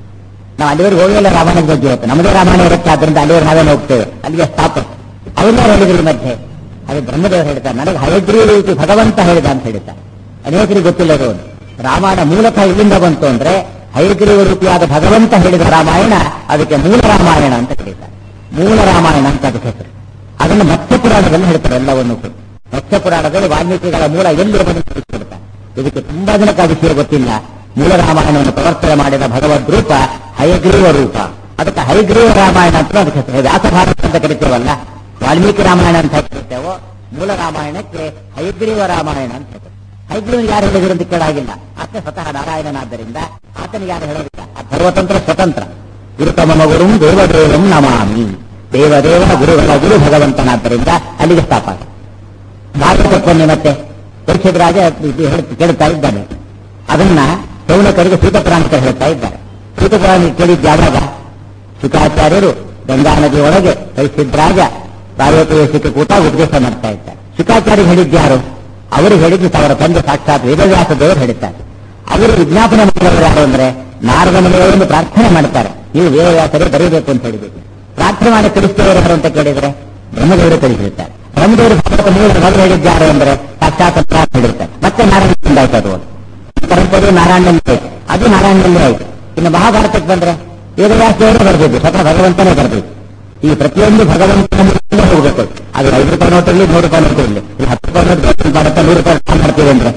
ನಾವು ಅಲ್ಲಿವರೆಗೆ ಹೋಗಿಲ್ಲ ರಾಮಾಯಣದ ಬಗ್ಗೆ ಇವತ್ತು ನಮ್ಮದೇ ರಾಮಾಯಣ ಇರುತ್ತೆ ಆದ್ರಿಂದ ಅಲ್ಲಿವರೆಗೆ ನಾವೇನು ಹೋಗ್ತೇವೆ ಅಲ್ಲಿಗೆ ಸ್ಟಾಪ್ ಅವ್ರನ್ನ ಹೇಳಿದ್ರು ಮಧ್ಯೆ ಅದು ಬ್ರಹ್ಮದೇವರು ಹೇಳ್ತಾರೆ ನನಗೆ ಹಯಗ್ರೀ ರೀತಿ ಭಗವಂತ ಹೇಳಿದ ಅಂತ ಹೇಳ್ತಾರೆ ಅನೇಕರಿಗೆ ಗೊತ್ತಿಲ್ಲ ಅದು ರಾಮಾಯಣ ಮೂಲತಃ ಇಲ್ಲಿಂದ ಬಂತು ಅಂದ್ರೆ ಹಯಗ್ರೀವ ರೂಪಿಯಾದ ಭಗವಂತ ಹೇಳಿದ ರಾಮಾಯಣ ಅದಕ್ಕೆ ಮೂಲ ರಾಮಾಯಣ ಅಂತ ಕರೀತಾರೆ ಮೂಲ ರಾಮಾಯಣ ಅಂತ ಅದಕ್ಕೆ ಹೆಸರು ಅದನ್ನು ಮತ್ಸ್ಯ ಪುರಾಣದಲ್ಲಿ ಹೇಳ್ತಾರೆ ಎಲ್ಲವನ್ನು ಕೂಡ ಮತ್ಸ್ಯ ಪುರಾಣದಲ್ಲಿ ವಾಲ್ಮೀಕಿಗಳ ಮೂಲ ಎಲ್ಲಿರುವುದನ್ನು ತಿಳಿಸಿಕೊಡ್ತಾರೆ ಇದಕ್ಕೆ ತುಂಬಾ ಜನಕ್ಕೆ ಆ ವಿಷಯ ಗೊತ್ತಿಲ್ಲ ಮೂಲ ರಾಮಾಯಣವನ್ನು ಪ್ರವರ್ತನೆ ಮಾಡಿದ ಭಗವದ್ ರೂಪ ಹಯಗ್ರೀವ ರೂಪ ಅದಕ್ಕೆ ಹಯಗ್ರೀವ ರಾಮಾಯಣ ಅಂತ ಅದಕ್ಕೆ ಹೆಸರು. ವ್ಯಾಸ ಭಾರತ ಅಂತ ಕರಿತೇವಲ್ಲ ವಾಲ್ಮೀಕಿ ರಾಮಾಯಣ ಅಂತ ಕರಿತೇವೋ ಮೂಲ ರಾಮಾಯಣಕ್ಕೆ ಹಯಗ್ರೀವ ರಾಮಾಯಣ ಅಂತ ಹೆಸರು. ಹಯಗ್ರೀವನಿಗೆ ಯಾರು ಹೇಳಿದ್ರು ಅಂತ ಕೇಳಾಗಿಲ್ಲ ಆತ ಸ್ವತಃ ನಾರಾಯಣನಾದ್ದರಿಂದ ಆತನಿಗೆ ಯಾರು ಹೇಳೋದಿಲ್ಲ ಆ ಸರ್ವತಂತ್ರ ಸ್ವತಂತ್ರ ಗುರುತಮ ಗುರುಂ ದೇವದೇವಂ ನಮಾಮಿ ದೇವದೇವನ ಗುರುಗಳ ಗುರು ಭಗವಂತನಾದ್ದರಿಂದ ಅಲ್ಲಿಗೆ ಸ್ಥಾಪ ಆಗಿದೆ. ಭಾರತತ್ವನ್ನೇ ಮತ್ತೆ ಪರೀಕ್ಷಿತ ರಾಜ ಇದು ಹೇಳ್- ಕೇಳ್ತಾ ಇದ್ದಾನೆ ಅದನ್ನ ಸೌನಕರಿಗೆ ಸೂತಪುರಾಣಿಕರು ಹೇಳ್ತಾ ಇದ್ದಾರೆ ಸೂತಪುರಾಣಿಕ ಕೇಳಿದ್ದ ಯಾವಾಗ ಶುಕಾಚಾರ್ಯರು ಗಂಗಾ ನದಿ ಒಳಗೆ ಪರಿಸಿದ್ರಾಜ ಪಾರ್ವತಿವೇಶಕ್ಕೆ ಕೂಟ ಉಪದೇಶ ಮಾಡ್ತಾ ಇದ್ದಾರೆ ಶುಕಾಚಾರ್ಯ ಹೇಳಿದ್ಯಾರು ಅವರು ಹೇಳಿದ್ದು ಅವರ ತಂದೆ ಸಾಕ್ಷಾತ್ ವೇದವ್ಯಾಸ ದೇವರು ಹೇಳಿದ್ದಾರೆ ಅವರು ವಿಜ್ಞಾಪನೆ ಮಾಡಿದವರು ಯಾರು ಅಂದ್ರೆ ನಾರದ ಮನೆಯವರನ್ನು ಪ್ರಾರ್ಥನೆ ಮಾಡ್ತಾರೆ ನೀವು ವೇದವ್ಯಾಸರೇ ಬರೀಬೇಕು ಅಂತ ಹೇಳಿದ್ರು ಪ್ರಾರ್ಥನೆ ಮಾಡಿ ತಿಳಿಸಿದವರು ಯಾರು ಅಂತ ಕೇಳಿದ್ರೆ ಬ್ರಹ್ಮದೇವರು ತಿಳಿಸಿರ್ತಾರೆ ಬ್ರಹ್ಮದೇವರು ಭಾರತ ಮೂಲ ಮೊದಲು ಹೇಳಿದ್ದಾರೆ ಅಂದ್ರೆ ಸಾಕ್ಷಾತ್ ಅಂತ ಹೇಳಿರ್ತಾರೆ ಮತ್ತೆ ನಾರಾಯಣದಿಂದ ಆಯ್ತು ಅದು ಪರಂಪರೆ ನಾರಾಯಣನಲ್ಲಿ ಆಯ್ತು ಅದು ನಾರಾಯಣನಲ್ಲಿ ಆಯ್ತು ಇನ್ನು ಮಹಾಭಾರತಕ್ಕೆ ಬಂದ್ರೆ ವೇದವ್ಯಾಸದೇವರು ಬರೆದಿದ್ದು ಸ್ವತಃ ಭಗವಂತನೇ ಬರೆದಿದ್ದು ಈ ಪ್ರತಿಯೊಂದು ಭಗವಂತನ ಮೂಲಕನೇ ಹೋಗ್ಬೇಕು ಅದು ಐದು ರೂಪಾಯಿ ನೋಟ್ ಇರಲಿ ನೂರು ರೂಪಾಯಿ ನೋಟ್ ಇರಲಿ ಇದು ಹತ್ತು ರೂಪಾಯಿ ನೋಟ್ ಭಾರತ ನೂರು ರೂಪಾಯಿ ನೋಟ್ ಮಾಡ್ತೀವಿ ಅಂದ್ರೆ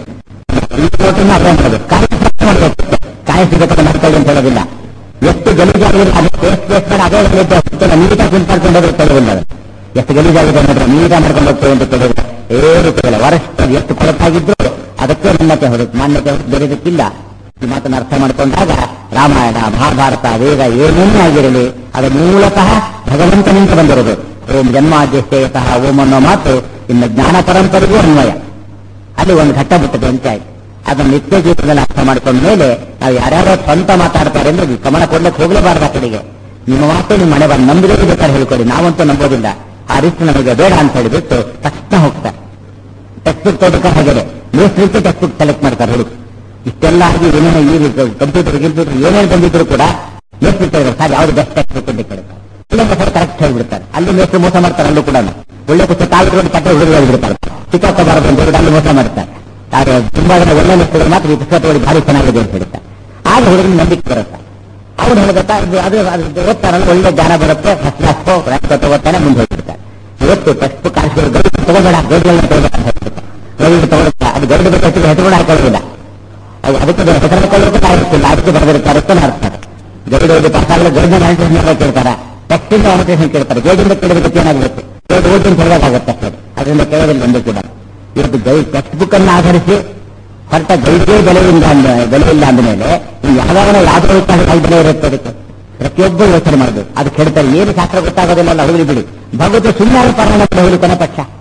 ಈ ನೋಟನ್ನು ಅರ್ಥ ಮಾಡಬೇಕು ಕಾಯ ಮಾಡಬೇಕು ಕಾಯ ಸಿಗತ್ತೆ ಮಾಡ್ಕೊಳ್ಳಿ ಅಂತ ಹೇಳೋದಿಲ್ಲ ಎಷ್ಟು ಗಲೀಜಾಗಿದೆ ಅದು ಟೇಸ್ಟ್ ಟೇಸ್ಟ್ ಮಾಡಿ ಅದೇ ಗಲೀಜು ನೀಟಾಗಿ ಕುಂತ್ಕೊಂಡು ಹೋದ್ರೆ ತೆಗೆದಿಲ್ಲ ಅದು. ಎಷ್ಟು ಗಲೀಜಾಗಿದೆ ನೋಡ್ರೆ ನೀಟಾಗಿ ಮಾಡ್ಕೊಂಡು ಹೋಗ್ತೇವೆ ಅಂತ ಕೇಳಿದ್ರೆ ಏನು ಕೇಳಿಲ್ಲ ವರಷ್ಟು ಅದು ಎಷ್ಟು ಕೊಳಕಾಗಿದ್ರು ಅದಕ್ಕೆ ಮಾನ್ಯತೆ ಹೊರತು ಮಾನ್ಯತೆ ಹೊರತು ಬೇರೆದಕ್ಕಿಲ್ಲ ಈ ಮಾತನ್ನು ಅರ್ಥ ಮಾಡಿಕೊಂಡಾಗ ರಾಮಾಯಣ ಮಹಾಭಾರತ ವೇದ ಏನೇನೇ ಆಗಿರಲಿ ಅದು ಮೂಲತಃ ಭಗವಂತನಿಂದ ಬಂದಿರೋದು ಓಂ ಜನ್ಮಾದ್ಯಸ್ಥೇಯತಃ ಓಂ ಅನ್ನೋ ಮಾತು ಇನ್ನು ಜ್ಞಾನ ಪರಂಪರೆಗೂ ಅನ್ವಯ ಅಲ್ಲಿ ಒಂದು ಘಟ್ಟ ಬಿಟ್ಟದೆ ಅಂತ ಆಯ್ತು ಅದನ್ನ ನಿತ್ಯ ಜೀವನದಲ್ಲಿ ಅರ್ಥ ಮಾಡ್ಕೊಂಡ ಮೇಲೆ ನಾವು ಯಾರ್ಯಾರೋ ಸ್ವಂತ ಮಾತಾಡ್ತಾರೆ ಅಂದ್ರೆ ನೀವು ಗಮನ ಕೊಡ್ಲಿಕ್ಕೆ ಹೋಗಲೇಬಾರ್ದು ಆ ಕಡೆಗೆ ನಿಮ್ಮ ಮಾತು ನಿಮ್ಮ ಮನೆ ಬಂದು ನಂಬಿದ್ರೆ ಬೇಕಾದ್ರೆ ಹೇಳ್ಕೊಡಿ ನಾವಂತೂ ನಂಬೋದಿಲ್ಲ ಆ ರೀತಿ ನಮಗೆ ಬೇಡ ಅಂತ ಹೇಳಿಬಿಟ್ಟು ತಕ್ಷಣ ಹೋಗ್ತಾರೆ ಟೆಕ್ಸ್ಟ್ ಬುಕ್ ತೋಟಕ್ಕೆ ಹಾಗೆ ನ್ಯೂಸ್ ರೀತಿ ಟೆಕ್ಸ್ಟ್ ಬುಕ್ ಸೆಲೆಕ್ಟ್ ಮಾಡ್ತಾರೆ ಹುಡುಗ ಇಷ್ಟೆಲ್ಲ ಆಗಿ ಏನೇನೋ ಈ ರೀತಿ ಕಂಪ್ಯೂಟರ್ ಗಿಂಪ್ಯೂಟರ್ ಏನೇನು ಬಂದಿದ್ರು ಕೂಡ ನ್ಯೂಸ್ ಬಿಡ್ತಾರೆ ಸರ್ ಯಾವ್ದು ಬೆಸ್ಟ್ ಟೆಕ್ಸ್ಟ್ ಬುಕ್ ಅಂತ ಕೇಳ್ತಾರೆ ಇಲ್ಲ ಸರ್ ಕರೆಕ್ಟ್ ಹೇಳ್ಬಿಡ್ತಾರೆ ಅಲ್ಲಿ ಮೇಸ್ಟ್ರು ಮೋಸ ಮಾಡ್ತಾರೆ ಅಲ್ಲೂ ಕೂಡ ಒಳ್ಳೆ ಪುಸ್ತಕ ತಾವು ಕಟ್ಟೆ ಹುಡುಗರು ಹೇಳ್ಬಿಡ್ತಾರೆ ಚಿಕ್ಕಪ್ಪಬಾರದು ಅಂತ ಹೇಳಿ ಅಲ್ಲಿ ಮೋಸ ಮಾಡ್ತಾರೆ ಆದ್ರೆ ತುಂಬಾ ಜನ ಒಳ್ಳೆ ಲೆಕ್ಕಗಳು ಮಾತ್ರ ಈ ಪುಸ್ತಕ ತಗೊಳ್ಳಿ ಭಾರಿ ಚೆನ್ನಾಗಿದೆ ಅಂತ ಹೇಳ್ತಾರೆ ಆಗ ಹುಡುಗನ ನಂಬಿಕೆ ಬರುತ್ತೆ ಅವ್ನು ಹೇಳ್ಬೇಕಾ ಇದು ಅದು ಅದು ಓದ್ತಾರಲ್ಲ ಒಳ್ಳೆ ಜ್ಞಾನ ಬರುತ್ತೆ ಫಸ್ಟ್ ಕ್ಲಾಸ್ ರ್ಯಾಂಕ್ ತಗೋತಾನೆ ಮುಂದೆ ಹೋಗ್ಬಿಡ್ತಾರೆ ಇವತ್ತು ಟೆಕ್ಸ್ಟ್ ಬುಕ್ ಕಾಣಿಸ್ತಾರೆ ಗೈಡ್ ತಗೋಬೇಡ ಗೈಡ್ಗಳನ್ನ ತಗೋಬೇಡ ಅಂತ ಹೇಳ್ಬಿಡ್ತಾರೆ ಗೈಡ್ ತಗೊಳುತ್ತೆ ಅದು ಗೈಡ್ ಬೇಕು ಹೆಚ್ಚಿಗೆ ಹೆಸರುಗಳು ಹಾಕೊಳ್ಳೋದಿಲ್ಲ ಅದು ಅದಕ್ಕೆ ಹೆಸರು ಹಾಕೊಳ್ಳೋದಕ್ಕೆ ಕಾಯಿಸ್ತಿಲ್ಲ ಅದಕ್ಕೆ ಬರೆದಿರ್ತಾರೆ ಅಷ್ಟೇ ಮಾಡ್ತಾರೆ ಗೈಡ್ ಓದಿ ಪಾಸಾಗಲು ಗೈಡ್ನ ಆನ್ಸೇಷನ್ ಕೇಳ್ತಾರೆ ಟೆಕ್ಸ್ಟಿಂದ ಆನ್ಸೇಷನ್ ಕೇಳ್ತಾರೆ ಗೈಡಿಂದ ಕೇಳಿದಕ್ಕೆ ಏನಾಗುತ್ತೆ ಗೈಡ್ ಓದಿ ಸರಿಯಾಗುತ್ತೆ ಅಷ್ಟೇ ಅದರಿಂದ ಕೇಳೋದಿಲ್ಲ ಒಂದು ಕೂಡ ಇವತ್ತು ಗೈಡ್ ಟೆಕ್ಸ್ಟ್ ಬುಕ್ ಅನ್ನು ಆಧರಿಸಿ ಹೊರಟ ಗೈಡ್ಗೆ ಬೆಲೆಯಿಂದ ಅಂದ ಬೆಲೆ ಇಲ್ಲ ಅಂದಮೇಲೆ ನೀವು ಯಾವಾಗ ಯಾವ್ದೋ ಕೈ ಬೆಲೆ ಇರುತ್ತೆ ಅದಕ್ಕೆ ಪ್ರತಿಯೊಬ್ಬರು ಯೋಚನೆ ಮಾಡಬೇಕು ಅದು ಕೇಳ್ತಾರೆ ಏನು ಶಾಸ್ತ್ರ ಗೊತ್ತಾಗೋದಿಲ್ಲ ಅಲ್ಲ ಹುಡುಗಿ ಬಿಡಿ ಭಗವತ ಸುಮ್ಮನೆ ಪಾರಾಯಣ ಕೂಡ ಹೋಗಿ ಕೊನೆ ಪಕ್ಷ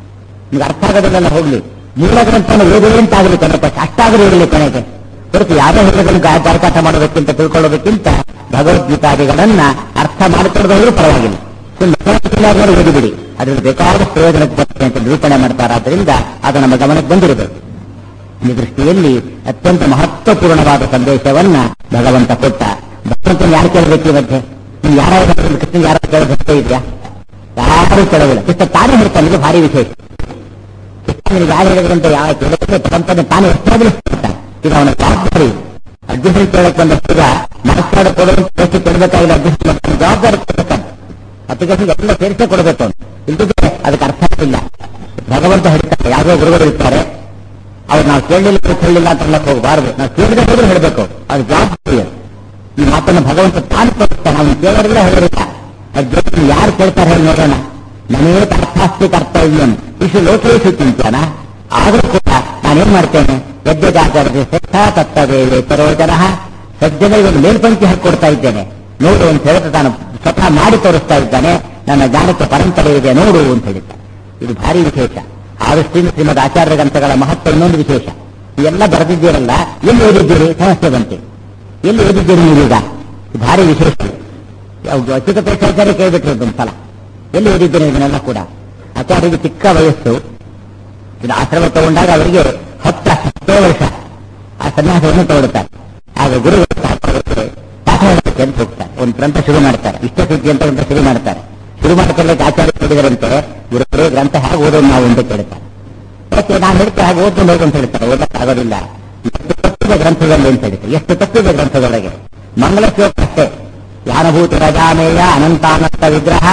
ನಿಮ್ಗೆ ಅರ್ಥ ಆಗೋದಿಲ್ಲ ಹೋಗ್ಲಿ ಮೂಲ ಗ್ರಂಥವನ್ನು ಓದುವೆ ಅಂತ ಆಗಲಿ ಕಣಪ್ಪ ಅಷ್ಟಾದರೂ ಇರಲಿ ಕೊನೆಗೆ ಹೊರತು ಯಾವುದೇ ಹೇಳಿದ್ರೆ ಗಾಯಪಾಠ ಮಾಡೋದಕ್ಕಿಂತ ತಿಳ್ಕೊಳ್ಳೋದಕ್ಕಿಂತ ಭಗವದ್ಗೀತಾದಿಗಳನ್ನ ಅರ್ಥ ಮಾಡಿಕೊಳ್ಳೋದು ಹೋದ್ರೂ ಪರವಾಗಿಲ್ಲ ಸುಮ್ಮನೆ ಓದಿಬಿಡಿ ಅದ್ರಲ್ಲಿ ಬೇಕಾದ ಪ್ರಯೋಜನಕ್ಕೆ ಬರ್ತದೆ ಅಂತ ನಿರೂಪಣೆ ಮಾಡ್ತಾರಾದ್ರಿಂದ ಅದು ನಮ್ಮ ಗಮನಕ್ಕೆ ಬಂದಿರಬೇಕು ಈ ದೃಷ್ಟಿಯಲ್ಲಿ ಅತ್ಯಂತ ಮಹತ್ವಪೂರ್ಣವಾದ ಸಂದೇಶವನ್ನ ಭಗವಂತ ಕೊಟ್ಟ ಭಗವಂತನ ಯಾರು ಕೇಳಬೇಕು ಈ ಮಧ್ಯೆ ನೀವು ಯಾರು ಕೃಷ್ಣ ಯಾರು ಕೇಳಬೇಕು ಇದೆಯಾ ಯಾರು ಕೇಳೋದಿಲ್ಲ ಕೃಷ್ಣ ತಾನೇ ಹೇಳ್ತಾನೆ ಇದು ಭಾರಿ ವಿಶೇಷ ಕೃಷ್ಣನಿಗೆ ಯಾರು ಹೇಳಿದ್ರಂತ ಯಾವ ಕೇಳಿದ್ರೆ ಭಗವಂತನ ತಾನೇ ಎಷ್ಟಾಗಲಿ ಇದು ಅವನ ಜವಾಬ್ದಾರಿ ಅರ್ಜುನ ಕೇಳಕ್ ಬಂದ ಈಗ ಮಾರ್ಕ್ಸ್ ಕೊಡೋದು ಎಷ್ಟು ಕೊಡಬೇಕಾಗಿಲ್ಲ ಅರ್ಜುನ ಜವಾಬ್ದಾರಿ ಕೊಡ್ತಾನೆ ಅಪ್ಲಿಕೇಶನ್ ಎಲ್ಲ ಸೇರಿಸೇ ಕೊಡಬೇಕು ಅವನು ಇಲ್ದಿದ್ರೆ ಅದಕ್ಕೆ ಅರ್ಥ ಇಲ್ಲ ಭಗವಂತ ಹೇಳ್ತಾರೆ ಯಾವುದೋ ಗುರುಗಳು ಇರ್ತಾರೆ ಅವ್ರು ನಾವು ಕೇಳಲಿಲ್ಲ ಕೇಳಲಿಲ್ಲ ಅಂತ ಹೇಳಕ್ ಹೋಗಬಾರದು ನಾವು ಕೇಳಿದ್ರೆ ಹೋದ್ರೆ ಹೇಳಬೇಕು ಅದು ಜವಾಬ್ದಾರಿ ಅದು. ಈ ಮಾತನ್ನು ಭಗವಂತ ತಾನು ತೋರಿಸ್ತಾನೆ ಅವನು ಕೇಳೋರಿಲ್ಲ ಹೇಳೋರಿಲ್ಲ ಅರ್ಜುನ ಯಾರು ಕೇಳ್ತಾರೆ ಹೇಳಿ ನೋಡೋಣ ಮನೇ ಅರ್ಥಾಸ್ತಿ ಕರ್ತವ್ಯಂ ಇಷ್ಟು ಲೋಕೇಶು ಚಿಂತನ ಆದರೂ ಕೂಡ ನಾನೇನ್ ಮಾಡ್ತೇನೆ ಯಜ್ಞದಾಚಾರ್ಯ ಶ್ರೇಷ್ಠ ತತ್ತವೇವೆ ಸರೋಜನ ಸಜ್ಜನ ಇವಾಗ ಮೇಲ್ಪಂಕ್ತಿ ಹಾಕೊಡ್ತಾ ಇದ್ದೇನೆ ನೋಡು ಅಂತ ಹೇಳಿದ್ರೆ ತಾನು ಸ್ವತಃ ಮಾಡಿ ತೋರಿಸ್ತಾ ಇದ್ದಾನೆ ನನ್ನ ಜ್ಞಾನಕ್ಕೆ ಪರಂಪರೆ ಇದೆ ನೋಡು ಅಂತ ಹೇಳಿದ್ದ ಇದು ಭಾರಿ ವಿಶೇಷ ಆ ದೃಷ್ಟಿಯಿಂದ ಶ್ರೀಮದ್ ಆಚಾರ್ಯ ಗ್ರಂಥಗಳ ಮಹತ್ವ ಇನ್ನೊಂದು ವಿಶೇಷ ಇವೆಲ್ಲ ಬರೆದಿದ್ದೀರಲ್ಲ ಎಲ್ಲಿ ಓದಿದ್ದೀರಿ ಸಮಸ್ಯೆ ಬಂತೆ ಎಲ್ಲಿ ಓದಿದ್ದೀರಿ ನೀವೀಗ ಇದು ಭಾರಿ ವಿಶೇಷ ಯಾವ್ದು ಅಚ್ಯುತ ಪ್ರೇಕ್ಷಾಚಾರ್ಯ ಕೇಳ್ಬಿಟ್ರು ಒಂದು ಸಲ ಎಲ್ಲಿ ಓದಿದ್ದೇನೆ ಇದನ್ನೆಲ್ಲ ಕೂಡ ಆಚಾರ್ಯರಿಗೆ ಚಿಕ್ಕ ವಯಸ್ಸು ಇದು ಆಶ್ರಮ ತಗೊಂಡಾಗ ಅವರಿಗೆ ಹತ್ತು ಹತ್ತೇ ವರ್ಷ ಆ ಸನ್ಯಾಸವನ್ನು ತಗೊಳ್ತಾರೆ ಆಗ ಗುರುಗಳು ಶಾಸ್ತ್ರಕ್ಕೆ ಪಾಠ ಹೇಳೋದಕ್ಕೆ ಅಂತ ಹೋಗ್ತಾರೆ ಒಂದು ಗ್ರಂಥ ಶುರು ಮಾಡ್ತಾರೆ ಇಷ್ಟ ಸಿದ್ಧಿ ಅಂತ ಗ್ರಂಥ ಶುರು ಮಾಡ್ತಾರೆ ಶುರು ಮಾಡ್ಕೊಳ್ಳಕ್ಕೆ ಆಚಾರ್ಯ ಹೇಳಿದರಂತೆ ಗುರುಗಳೇ ಗ್ರಂಥ ಹೇಗೆ ಓದೋದು ನಾವು ಅಂತ ಕೇಳ್ತಾರೆ ಯಾಕೆ ನಾನು ಹೇಳ್ತೇನೆ ಹಾಗೆ ಓದ್ಕೊಂಡು ಹೋಗು ಅಂತ ಹೇಳ್ತಾರೆ ಓದಕ್ಕೆ ಆಗೋದಿಲ್ಲ ಎಷ್ಟು ತಪ್ಪಿದೆ ಗ್ರಂಥದಲ್ಲಿ ಅಂತ ಹೇಳ್ತಾರೆ ಎಷ್ಟು ತಪ್ಪಿದೆ ಗ್ರಂಥದೊಳಗೆ ಮಂಗಲ ಶ್ಲೋಕ ಅಷ್ಟೇ ಯಾನಭೂತ ರಜಾಮೇಯ ಅನಂತಾನಂತ ವಿಗ್ರಹ